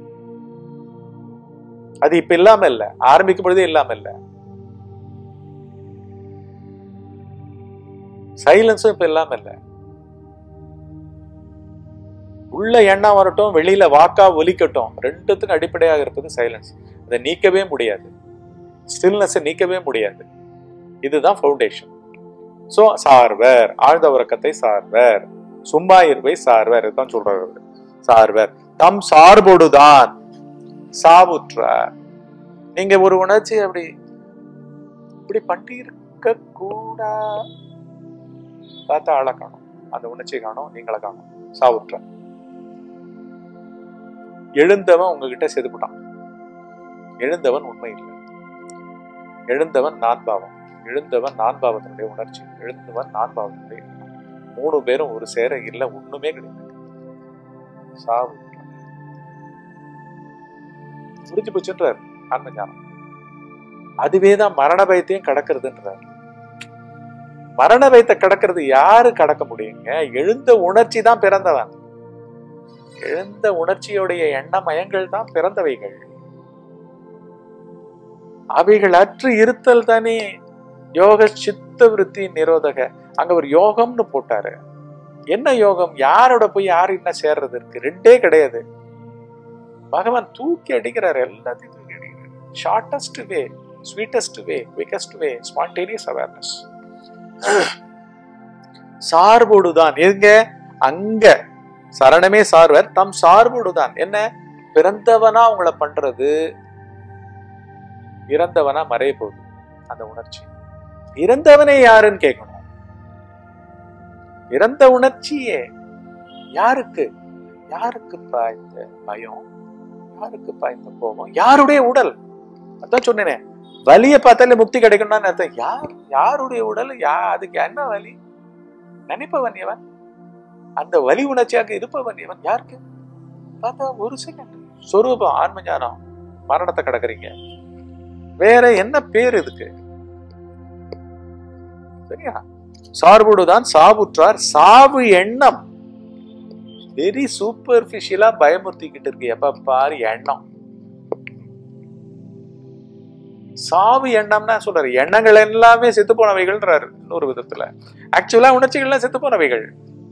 அது இப்ப இல்லாம இல்ல ஆரம்பிக்கும் பொழுதே இல்லாம இல்ல சைலன்ஸும் இப்ப இல்லாம இல்ல உள்ள எண்ணம் வரட்டும் வெளியில வாக்கா ஒலிக்கட்டும் ரெண்டுத்துக்கும் அடிப்படையாக இருப்பது சைலன்ஸ் அதை நீக்கவே முடியாது ஸ்டில்னஸ் நீக்கவே முடியாது இதுதான் ஃபவுண்டேஷன் சோ சார்வர் ஆழ்ந்த உறக்கத்தை சார்வர் சும்மா இருவை சார்வர் இதுதான் சொல்றாரு அவரு. சார்வர் தம் சார்போடுதான் சாவுற்றார் நீங்க ஒரு உணர்ச்சி அப்படி இப்படி பண்ணி இருக்க கூடா பார்த்தா ஆளை காணும் அந்த உணர்ச்சி காணும் நீங்கள காணும் சாவுற்றார் எழுந்தவன் உங்ககிட்ட செதுப்புட்டான் எழுந்தவன் உண்மை இல்லை எழுந்தவன் நான்பாவம் எழுந்தவன் நான்பாவத்தினுடைய உணர்ச்சி எழுந்தவன் நான்பாவத்தினுடைய எண்ணம். மூணு பேரும் ஒரு சேர இல்ல ஒண்ணுமே கிடையாது சாவு முடிஞ்சு போச்சுன்றார் ஆன்ம ஞானம் அதுவே தான் மரண பயத்தையும் கடக்கிறதுன்றார் மரண பயத்தை கடக்கிறது யாரு கடக்க முடியுங்க எழுந்த உணர்ச்சி தான் பிறந்தவன் எழுந்த உணர்ச்சியுடைய எண்ணமயங்கள் தான் பிறந்தவைகள் அவைகள் அற்று இருத்தல் தானே யோக சித்த விருத்தி நிரோதக அங்க ஒரு யோகம்னு போட்டாரு என்ன யோகம் யாரோட போய் யார் என்ன சேர்றது இருக்கு ரெண்டே கிடையாது பகவான் தூக்கி அடிக்கிறார் எல்லாத்தையும் தூக்கி அடிக்கிறார் shortest way sweetest way quickest way spontaneous awareness சார்போடுதான் எங்க அங்க சரணமே சார்வர் தம் சார்போடுதான் என்ன பிறந்தவனா உங்களை பண்றது இறந்தவனா மறைய போகுது அந்த உணர்ச்சி இறந்தவனே யாருன்னு கேட்கணும் இறந்த உணர்ச்சியே யாருக்கு யாருக்குப்பா இந்த பயம் யாருக்குப்பா இந்த கோபம் யாருடைய உடல் அதான் சொன்னேனே வலிய பார்த்தாலே முக்தி கிடைக்கணும்னு அர்த்தம் யார் யாருடைய உடல் யா அதுக்கு என்ன வலி நினைப்பவன் எவன் அந்த வலி உணர்ச்சியாக இருப்பவன் எவன் யாருக்கு பார்த்தா ஒரு செகண்ட் சொரூபம் ஆன்ம ஞானம் மரணத்தை கடக்குறீங்க வேற என்ன பேர் இதுக்கு சரியா சார்புடுதான் சாவுற்றார் சாவு எண்ணம் வெரி சூப்பர்பிஷியலா பயமுறுத்திக்கிட்டு இருக்கு எப்ப பாரு எண்ணம் சாவு எண்ணம்னா சொல்றாரு எண்ணங்கள் எல்லாமே செத்து போனவைகள்ன்றாரு இன்னொரு விதத்துல ஆக்சுவலா உணர்ச்சிகள்லாம் செத்து போனவைகள்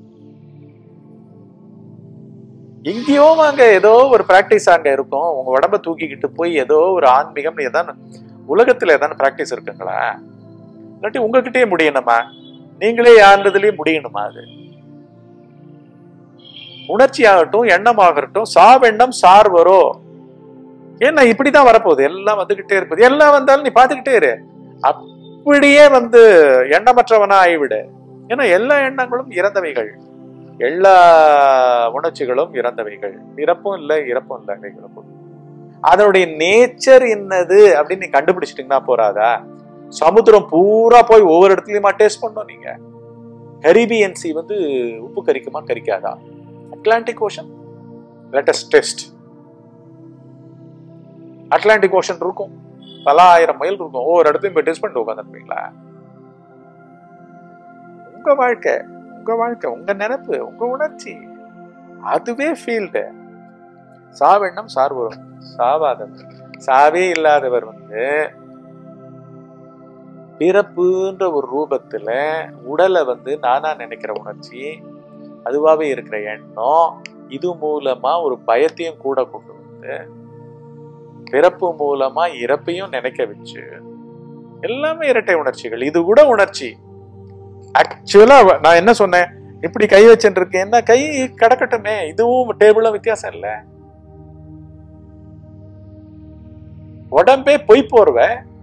எங்கேயோ அங்க ஏதோ ஒரு பிராக்டிஸ் அங்க இருக்கும் உங்க உடம்ப தூக்கிக்கிட்டு போய் ஏதோ ஒரு ஆன்மீகம் ஏதாவது உலகத்துல ஏதாவது பிராக்டிஸ் இருக்குங்களா இல்லாட்டி உங்ககிட்டயே முடியணுமா நீங்களே யாருன்றதுலயே முடியணுமா அது உணர்ச்சி ஆகட்டும் எண்ணம் ஆகட்டும் சாவெண்ணம் சார்வரோ ஏன்னா இப்படிதான் வரப்போகுது எல்லாம் வந்துகிட்டே இருப்பது எல்லாம் வந்தாலும் நீ பாத்துக்கிட்டே இரு அப்படியே வந்து எண்ணமற்றவனா ஆகிவிடு ஏன்னா எல்லா எண்ணங்களும் இறந்தவைகள் எல்லா உணர்ச்சிகளும் இறந்தவைகள் பிறப்பும் இல்லை இறப்பும் இல்லை அவைகளுக்கும் அதனுடைய நேச்சர் என்னது அப்படின்னு நீ கண்டுபிடிச்சிட்டீங்கன்னா போறாதா சமுத்திரம் பூரா போய் ஒவ்வொரு இடத்துலயுமா டேஸ்ட் பண்ணோம் நீங்க கரீபியன் சி வந்து உப்பு கரிக்குமா கரிக்காதா Atlantic ocean latest test Atlantic ocean இருக்கும் பல ஆயிரம் மைல் இருக்கும் ஒவ்வொரு இடத்தையும் போய் டெஸ்ட் பண்ணிட்டு உட்காந்துருப்பீங்களா உங்க வாழ்க்கை உங்க வாழ்க்கை உங்க நினைப்பு உங்க உணர்ச்சி அதுவே ஃபீல்டு சாவெண்ணம் சார்வரும் சாவாதவர் சாவே இல்லாதவர் வந்து பிறப்புன்ற ஒரு ரூபத்துல உடலை வந்து நானா நினைக்கிற உணர்ச்சி அதுவாவே இருக்கிற எண்ணம் இது மூலமா ஒரு பயத்தையும் கூட கொண்டு வந்து பிறப்பு மூலமா இறப்பையும் நினைக்க வச்சு எல்லாமே இரட்டை உணர்ச்சிகள் இது கூட உணர்ச்சி ஆக்சுவலா நான் என்ன சொன்னேன் இப்படி கை வச்சுட்டு இருக்கேன் கை கடக்கட்டுமே இதுவும் டேபிளும் வித்தியாசம் இல்ல உடம்பே பொய் போர்வ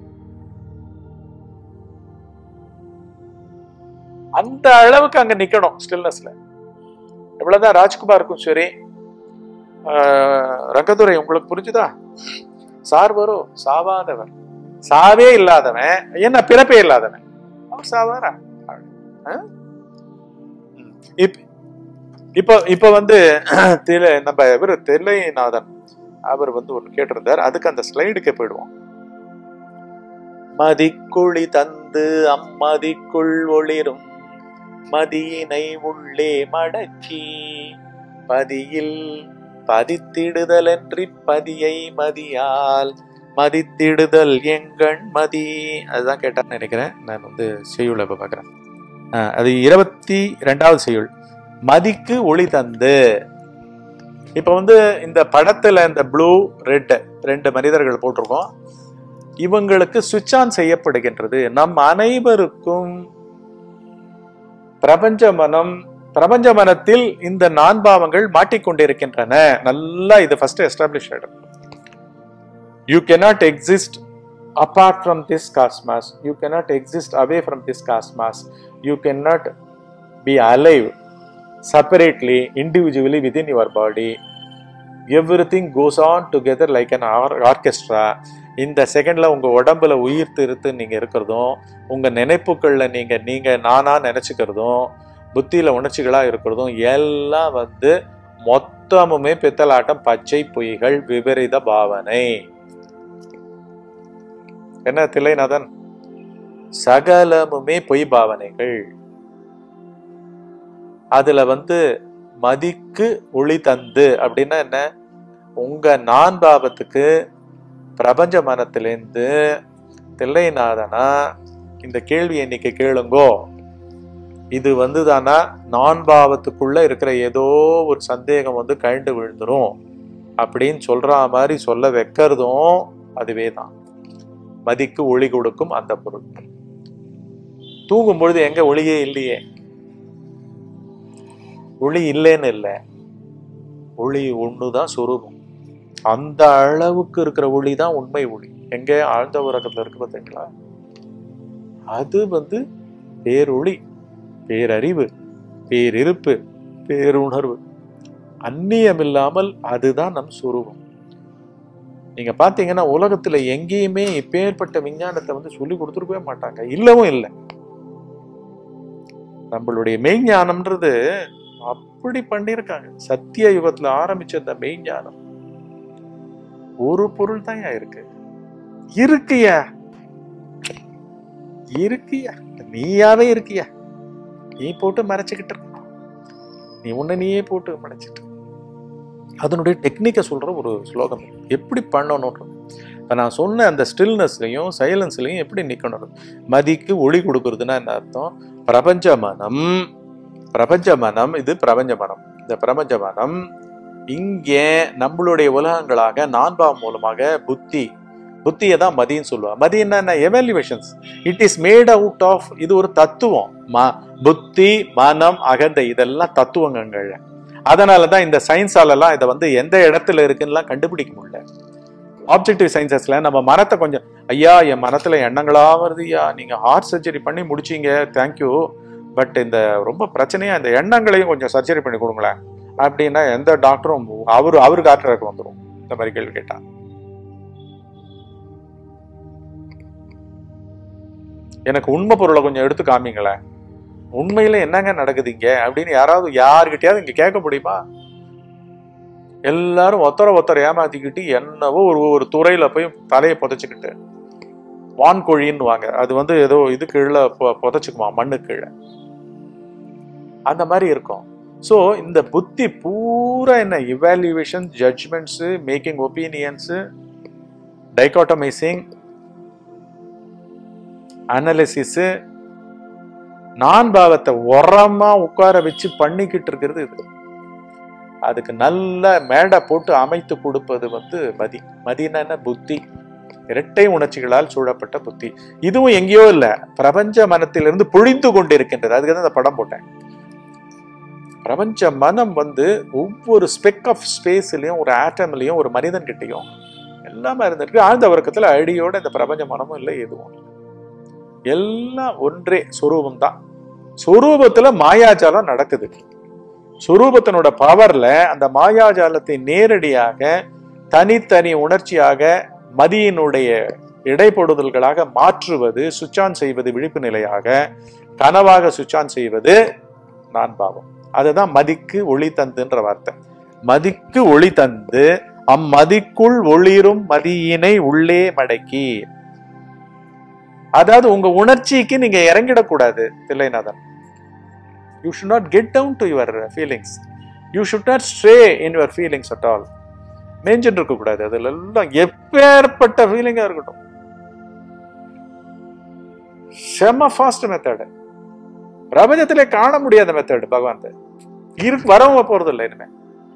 அந்த அளவுக்கு அங்க நிக்கணும் ஸ்டில்னஸ்ல எவ்வளவுதான் ராஜ்குமாருக்கும் சரி ஆஹ், ரங்கதுரை உங்களுக்கு புரிஞ்சுதா சார்வரோ சாவாதவர் சாவே இல்லாதவன் என்ன பிறப்பே இல்லாதவன் அவர் சாவாரா ஆ? ம். இப்- இப்ப இப்ப வந்து தில நம்ம இவர் தில்லைநாதன் அவர் வந்து ஒண்ணு கேட்டிருந்தார் அதுக்கு அந்த ஸ்லைடுக்கே போயிடுவோம் மதிக்குழி தந்து அம்மதிக்குள் ஒளிரும் மதியினை உள்ளே மடக்கி பதியில் பதித்திடுதலன்றி பதியை மதியால் மதித்திடுதல் எங்கண் மதி அதுதான் கேட்டான்னு நினைக்கிறேன் நான் வந்து செய்யுள் இப்ப பார்க்குறேன் அது இருபத்தி ரெண்டாவது செய்யுள் மதிக்கு ஒளி தந்து இப்ப வந்து இந்த படத்துல இந்த ப்ளூ ரெட் ரெண்டு மனிதர்கள் போட்டிருக்கோம் இவங்களுக்கு சுவிட்ச் ஆன் செய்யப்படுகின்றது நம் அனைவருக்கும் பிரபஞ்ச மனம் பிரபஞ்ச மனத்தில் இந்த நான்பாவங்கள் மாட்டிக்கொண்டிருக்கின்றன நல்லா இது ஃபர்ஸ்ட் எஸ்டாப்ளிஷ் ஆயிடும் you cannot exist apart from this cosmos you cannot exist away from this cosmos you cannot be alive separately individually within your body everything goes on together like an or- orchestra இந்த செகண்ட்ல உங்க உடம்புல உயிர் திருத்து நீங்க இருக்கிறதும் உங்க நினைப்புகள்ல நீங்க நீங்க நானா நினைச்சுக்கிறதும் புத்தியில உணர்ச்சிகளா இருக்கிறதும் எல்லாம் வந்து மொத்தமுமே பித்தலாட்டம் பச்சை பொய்கள் விபரீத பாவனை என்ன தில்லைநாதன் சகலமுமே பொய் பாவனைகள் அதுல வந்து மதிக்கு ஒளி தந்து அப்படின்னா என்ன உங்க நான் பாவத்துக்கு பிரபஞ்ச மனத்திலேருந்து தில்லைநாதனா இந்த கேள்வி இன்னைக்கு கேளுங்கோ இது வந்து தானா நான் பாவத்துக்குள்ள இருக்கிற ஏதோ ஒரு சந்தேகம் வந்து கழண்டு விழுந்துரும் அப்படின்னு சொல்ற மாதிரி சொல்ல வைக்கிறதும் அதுவே தான் மதிக்கு ஒளி கொடுக்கும் அந்த பொருள் தூங்கும் பொழுது எங்க ஒளியே இல்லையே ஒளி இல்லைன்னு இல்லை ஒளி ஒண்ணுதான் சொரூபம் அந்த அளவுக்கு இருக்கிற ஒளி தான் உண்மை ஒளி எங்க ஆழ்ந்த உறக்கத்துல இருக்கு பார்த்தீங்களா அது வந்து பேரொளி பேரறிவு பேரிருப்பு பேருணர்வு அந்நியம் இல்லாமல் அதுதான் நம் சுரூபம் நீங்க பாத்தீங்கன்னா உலகத்துல எங்கேயுமே இப்பேற்பட்ட விஞ்ஞானத்தை வந்து சொல்லி கொடுத்துருக்கவே மாட்டாங்க இல்லவும் இல்லை நம்மளுடைய மெய்ஞானம்ன்றது அப்படி பண்ணியிருக்காங்க சத்திய யுகத்துல ஆரம்பிச்ச அந்த மெய்ஞானம் ஒரு பொருள் தான் இருக்கு இருக்கியா இருக்கியா நீயாவே இருக்கியா நீ போட்டு மறைச்சுக்கிட்டு இருக்க நீ உன்னை நீயே போட்டு மறைச்சிட்டு இருக்க. அதனுடைய டெக்னிக்கை சொல்ற ஒரு ஸ்லோகம் எப்படி பண்ணணும்ன்றது இப்போ நான் சொன்ன அந்த ஸ்டில்னஸ்லையும் சைலன்ஸ்லையும் எப்படி நிற்கணும் மதிக்கு ஒளி கொடுக்கறதுன்னா என்ன அர்த்தம் பிரபஞ்ச மனம் பிரபஞ்ச மனம் இது பிரபஞ்ச மனம் இந்த பிரபஞ்ச மனம் இங்கே நம்மளுடைய உலகங்களாக நான்பாம் மூலமாக புத்தி புத்தியை தான் மதின்னு சொல்லுவாங்க மதி என்ன evaluations it is made out of இது ஒரு தத்துவம் ம புத்தி மனம் அகந்தை இதெல்லாம் தத்துவங்கள் அதனால தான் இந்த சயின்ஸாலெல்லாம் இதை வந்து எந்த இடத்துல இருக்குன்னுலாம் கண்டுபிடிக்க முடியல ஆப்ஜெக்டிவ் சயின்சஸ்ல நம்ம மனத்தை கொஞ்சம் ஐயா என் மனத்துல எண்ணங்களா வருதுயா நீங்க ஹார்ட் சர்ஜரி பண்ணி முடிச்சீங்க தேங்க்யூ பட் இந்த ரொம்ப பிரச்சனையா இந்த எண்ணங்களையும் கொஞ்சம் சர்ஜரி பண்ணி கொடுங்களேன் அப்படின்னா எந்த டாக்டரும் அவரு அவருக்கு ஹார்ட் அட்டாக் வந்துடும் இந்த மாதிரி கேள்வி கேட்டா எனக்கு உண்மை பொருளை கொஞ்சம் எடுத்து காமிங்களேன் உண்மையில என்னங்க நடக்குது இங்க அப்படின்னு யாராவது யாருக்கிட்டயாவது இங்க கேட்க முடியுமா எல்லாரும் ஒத்தர ஒத்தர ஏமாத்திக்கிட்டு என்னவோ ஒரு ஒரு துறையில போய் தலையை புதைச்சுக்கிட்டு வான்கோழின்னு வாங்க அது வந்து ஏதோ இது கீழே பொ- புதைச்சுக்குமா மண்ணு கீழே அந்த மாதிரி இருக்கும் ஸோ இந்த புத்தி பூரா என்ன evaluation judgements making opinions dichotomising analysis நான் பாவத்தை உரமா உட்கார வச்சு பண்ணிக்கிட்டு இருக்கிறது இது அதுக்கு நல்ல மேடை போட்டு அமைத்து கொடுப்பது வந்து மதி மதினா என்ன புத்தி இரட்டை உணர்ச்சிகளால் சூழப்பட்ட புத்தி இதுவும் எங்கேயோ இல்ல பிரபஞ்ச மனத்திலிருந்து பொழிந்து கொண்டிருக்கின்றது அதுக்கு தான் இந்த படம் போட்டேன் பிரபஞ்ச மனம் வந்து ஒவ்வொரு ஸ்பெக் ஆஃப் ஸ்பேஸ்லயும் ஒரு ஆட்டம்லயும் ஒரு மனிதன் கிட்டயும் எல்லாமே இருந்திருக்கு ஆழ்ந்த வர்க்கத்துல அடியோட இந்த பிரபஞ்ச மனமும் இல்லை எதுவும் இல்லை. எல்லாம் ஒன்றே சொரூபம் தான் சொரூபத்துல மாயாஜாலம் நடக்குது சொரூபத்தினோட பவர்ல அந்த மாயாஜாலத்தை நேரடியாக தனித்தனி உணர்ச்சியாக மதியினுடைய இடைப்படுதல்களாக மாற்றுவது சுவிட்ச் ஆன் செய்வது விழிப்பு நிலையாக கனவாக சுவிட்ச் ஆன் செய்வது நான் பாவம் அதுதான் மதிக்கு ஒளி தந்துன்ற வார்த்தை மதிக்கு ஒளி தந்து அம்மதிக்குள் ஒளிரும் மதியினை உள்ளே மடக்கி அதாவது உங்க உணர்ச்சிக்கு நீங்க இறங்கிடக்கூடாது Thillainathan you should not get down to your feelings you should not stray in your feelings at all மேஞ்சிட்டு இருக்கக்கூடாது அதுல எல்லாம் எப்பேற்பட்ட ஃபீலிங்கா இருக்கட்டும் செம ஃபாஸ்ட் மெத்தடு பிரபஞ்சத்திலே காண முடியாத மெத்தடு பகவான் இரு வரவும் போறது இல்லை இனிமே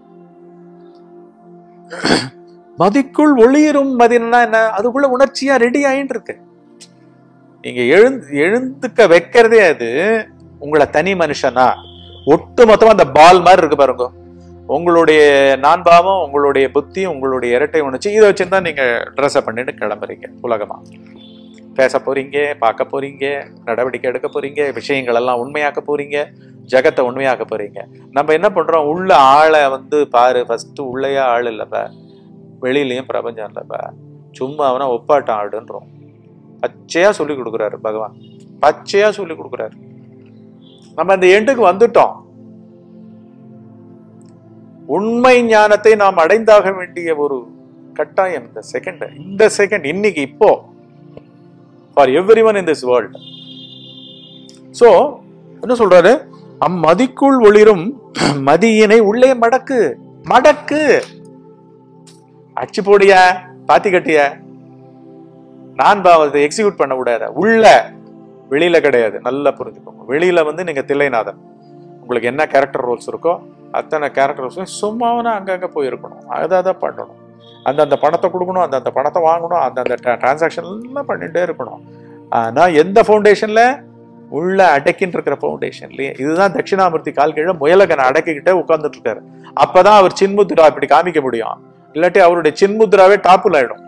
மதிக்குள் ஒளிரும் மதினா என்ன அதுக்குள்ள உணர்ச்சியா ரெடி ஆயிட்டு இருக்கு நீங்க எழுந்து எழுந்துக்க வைக்கிறதே அது உங்களை தனி மனுஷனா ஒட்டு மொத்தமா அந்த பால் மாதிரி இருக்கு பாருங்க உங்களுடைய நான்பாவம் உங்களுடைய புத்தி உங்களுடைய இரட்டை உணர்ச்சி இதை வச்சுதான் நீங்க ட்ரெஸ் பண்ணிட்டு கிளம்புறீங்க உலகமா பேச போறீங்க பார்க்க போறீங்க நடவடிக்கை எடுக்க போறீங்க விஷயங்கள் எல்லாம் உண்மையாக்க போறீங்க ஜெகத்தை உண்மையாக்க போறீங்க நம்ம என்ன பண்றோம் உள்ள ஆளை வந்து பாரு ஃபர்ஸ்ட் உள்ளேயே ஆள் இல்லப்ப வெளியிலயும் பிரபஞ்சம் இல்லப்ப சும்மா அவனை ஒப்பாட்டம் ஆடுன்றோம் பச்சையா சொல்லி கொடுக்குறாரு பகவான் பச்சையா சொல்லி கொடுக்குறாரு நம்ம அந்த எண்டுக்கு வந்துட்டோம் உண்மை ஞானத்தை நாம் அடைந்தாக வேண்டிய ஒரு கட்டாயம் இந்த செகண்ட் இந்த செகண்ட் இன்னைக்கு இப்போ for everyone in this world so என்ன சொல்றாரு அம்மதிக்குள் ஒளிரும் மதியினை உள்ளே மடக்கு மடக்கு அச்சு போடிய பாத்தி கட்டிய நான் பாவத்தை எக்ஸிக்யூட் பண்ண கூடாது உள்ள வெளியில கிடையாது நல்லா புரிஞ்சுக்கோங்க வெளியில வந்து நீங்க தில்லைநாதன் உங்களுக்கு என்ன கேரக்டர் ரோல்ஸ் இருக்கோ அத்தனை கேரக்டர் ரோல்ஸும் சும்மாவனா அங்கங்க போயிருக்கணும் அதை அதை பண்ணணும் அந்தந்த பணத்தை கொடுக்கணும் அந்தந்த பணத்தை வாங்கணும் அந்தந்த டிரான்சாக்ஷன் எல்லாம் பண்ணிட்டே இருக்கணும் ஆனா எந்த ஃபவுண்டேஷன்ல உள்ள அடக்கின்னு இருக்கிற ஃபவுண்டேஷன்லயே இதுதான் தட்சிணாமூர்த்தி கால் கீழே முயலகனை அடக்கிக்கிட்டே உட்கார்ந்துட்டு இருக்காரு அப்பதான் அவர் சின்முத்ரா இப்படி காமிக்க முடியும் இல்லாட்டி அவருடைய சின்முத்ராவே டாப்புல ஆயிடும்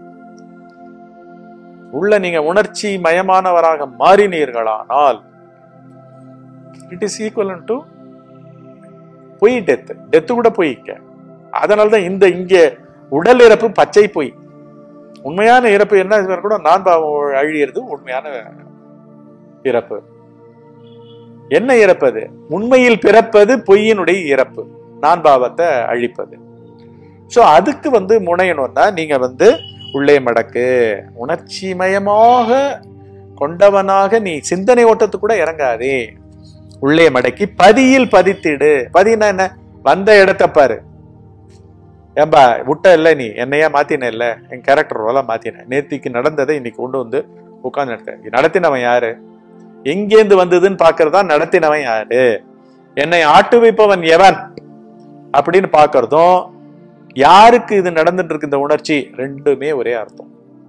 உள்ள நீங்க உணர்ச்சி மயமானவராக மாறினீர்களானால் இட் இஸ் ஈக்குவல் டு பொய் டெத் டெத்து கூட பொய்க்க அதனாலதான் இந்த இங்க உடல் இறப்பு பச்சை பொய் உண்மையான இறப்பு என்ன கூட நான் பாவம் அழியிறது உண்மையான இறப்பு என்ன இறப்பது உண்மையில் பிறப்பது பொய்யினுடைய இறப்பு நான் பாவத்தை அழிப்பது சோ அதுக்கு வந்து முனையணும்னா நீங்க வந்து உள்ளே மடக்கு உணர்ச்சி மயமாக கொண்டவனாக நீ சிந்தனை ஓட்டத்துக்கு கூட இறங்காதே உள்ளே மடக்கி பதியில் பதித்திடு பதினா என்ன வந்த இடத்த பாரு ஏம்பா விட்ட இல்ல நீ என்னையா மாத்தின இல்ல என் கேரக்டர் ரோலா மாத்தின நேத்திக்கு நடந்ததை இன்னைக்கு கொண்டு வந்து உட்கார்ந்து நடத்த நடத்தினவன் யாரு எங்கேந்து வந்ததுன்னு பாக்குறதா நடத்தினவன் யாரு என்னை ஆட்டுவிப்பவன் எவன் அப்படின்னு பாக்குறதும் யாருக்கு இது நடந்துட்டு இருக்கு இந்த உணர்ச்சி ரெண்டுமே ஒரே அர்த்தம்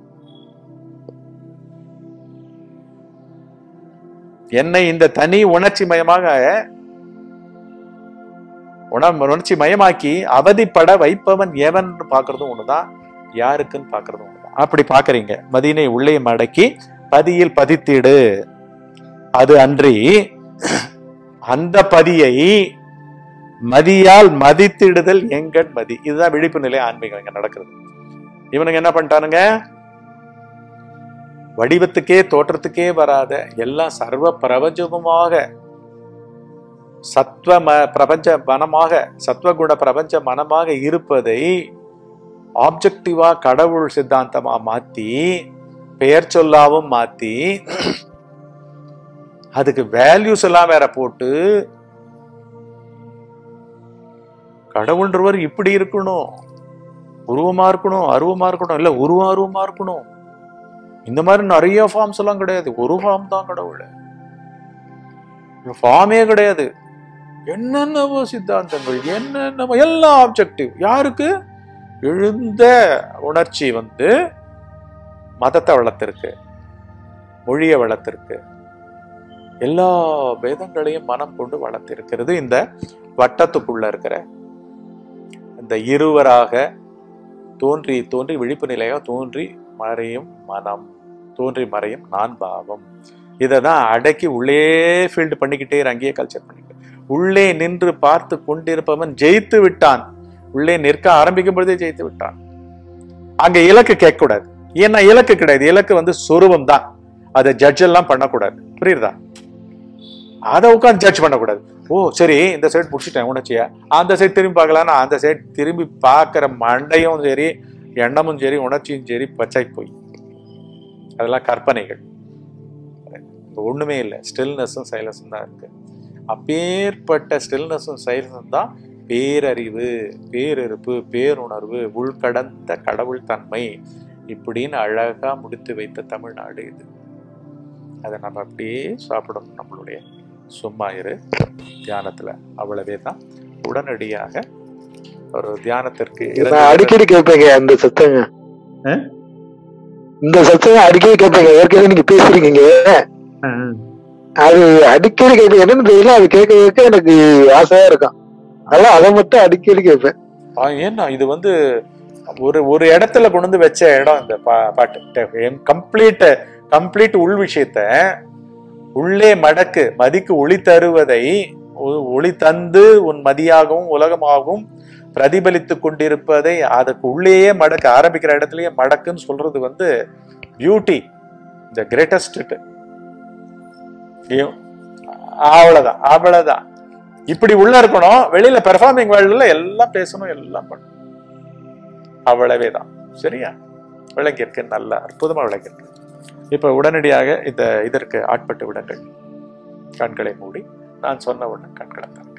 என்னை இந்த தனி உணர்ச்சி மயமாக உண உணர்ச்சி மயமாக்கி அவதிப்பட வைப்பவன் எவன் பாக்குறதும் ஒண்ணுதான் யாருக்குன்னு பாக்குறதும் ஒண்ணுதான் அப்படி பாக்குறீங்க மதியினை உள்ளே மடக்கி பதியில் பதித்திடு அது அன்றி அந்த பதியை மதியால் மதித்திடுதல் எங்கட் மதி இதுதான் விழிப்பு நிலை ஆன்மீகம் இங்க நடக்கிறது இவனுங்க என்ன பண்ணிட்டானுங்க வடிவத்துக்கே தோற்றத்துக்கே வராத எல்லாம் சர்வ பிரபஞ்சமுமாக சத்வ ம பிரபஞ்ச மனமாக சத்வகுண பிரபஞ்ச மனமாக இருப்பதை ஆப்ஜெக்டிவா கடவுள் சித்தாந்தமா மாத்தி பெயர் சொல்லாவும் மாத்தி அதுக்கு வேல்யூஸ் எல்லாம் வேற போட்டு கடவுள்ன்றவர் இப்படி இருக்கணும் உருவமா இருக்கணும் அருவமா இருக்கணும் இல்ல உருவம் அருவமா இருக்கணும் இந்த மாதிரி நிறைய ஃபார்ம்ஸ் எல்லாம் கிடையாது ஒரு ஃபார்ம் தான் கடவுள் ஃபார்மே கிடையாது என்னென்னவோ சித்தாந்தங்கள் என்னென்னவோ எல்லாம் ஆப்ஜெக்டிவ் யாருக்கு எழுந்த உணர்ச்சி வந்து மதத்தை வளர்த்திருக்கு மொழியை வளர்த்திருக்கு எல்லா பேதங்களையும் மனம் கொண்டு வளர்த்திருக்கிறது இந்த வட்டத்துக்குள்ள இருக்கிற இந்த இருவராக தோன்றி தோன்றி விழிப்பு நிலையாக தோன்றி மறையும் மனம் தோன்றி மறையும் நான் பாவம் இதை தான் அடக்கி உள்ளே ஃபீல்டு பண்ணிக்கிட்டே இரு, அங்கேயே கல்ச்சர் பண்ணிக்கிட்டு உள்ளே நின்று பார்த்து கொண்டிருப்பவன் ஜெயித்து விட்டான் உள்ளே நிற்க ஆரம்பிக்கும் பொழுதே ஜெயித்து விட்டான் அங்க இலக்கு கேட்க கூடாது ஏன்னா இலக்கு கிடையாது இலக்கு வந்து சொருவம் தான் அதை ஜட்ஜ் எல்லாம் பண்ணக்கூடாது புரியுதா அதை உட்காந்து ஜட்ஜ் பண்ணக்கூடாது ஓ சரி இந்த சைடு பிடிச்சிட்டேன் உணர்ச்சியா அந்த சைடு திரும்பி பார்க்கலாம்னா அந்த சைடு திரும்பி பார்க்குற மண்டையும் சரி எண்ணமும் சரி உணர்ச்சியும் சரி பச்சை போய் அதெல்லாம் கற்பனைகள் இங்க ஒண்ணுமே இல்லை ஸ்டில்னஸும் சைலன்ஸும் தான் இருக்கு அப்பேற்பட்ட ஸ்டில்னஸும் சைலன்ஸும் தான் பேரறிவு பேரிருப்பு பேருணர்வு உள்கடந்த கடவுள் தன்மை இப்படின்னு அழகா முடித்து வைத்த தமிழ்நாடு இது அதை நம்ம அப்படியே சாப்பிடணும் நம்மளுடைய சும்மா இரு தியானத்துல அவ்வளவே தான் உடனடியாக ஒரு தியானத்திற்கு நான் இறங்கு- அடிக்கடி கேட்பேங்க அந்த சத்தங்க ஆ? இந்த சத்தங்க அடிக்கடி கேட்பேங்க ஏற்கனவே நீங்க பேசுறீங்க அது அடிக்கடி கேட்பேன் என்னன்னு தெரியல அது கேட்க கேட்க எனக்கு ஆசையா இருக்கும் அதெல்லாம் அதை மட்டும் அடிக்கடி கேட்பேன் ஆ, ஏன்னா இது வந்து ஒரு ஒரு இடத்துல கொண்டு வந்து வச்ச இடம் இந்த பா- பாட்டு கம்ப்ளீட் கம்ப்ளீட் உள் விஷயத்த உள்ளே மடக்கு மதிக்கு ஒளி தருவதை ஒ- ஒளி தந்து உன் மதியாகவும் உலகமாகவும் பிரதிபலித்து கொண்டிருப்பதை அதுக்கு உள்ளேயே மடக்கு ஆரம்பிக்கிற இடத்துலயே மடக்குன்னு சொல்றது வந்து பியூட்டி த கிரேட்டஸ்ட் அவ்வளவுதான் அவ்வளவுதான் இப்படி உள்ள இருக்கணும் வெளியில பெர்ஃபார்மிங் வேர்ல்டுல எல்லாம் பேசணும் எல்லாம் பண்ணணும் அவ்வளவே தான் சரியா விளங்கியிருக்கு நல்லா அற்புதமா விளங்கியிருக்கு இப்ப உடனடியாக இந்த இதற்கு ஆட்பட்டு விடுங்கள் கண்களை மூடி நான் சொன்ன உடனே கண்களை திறந்து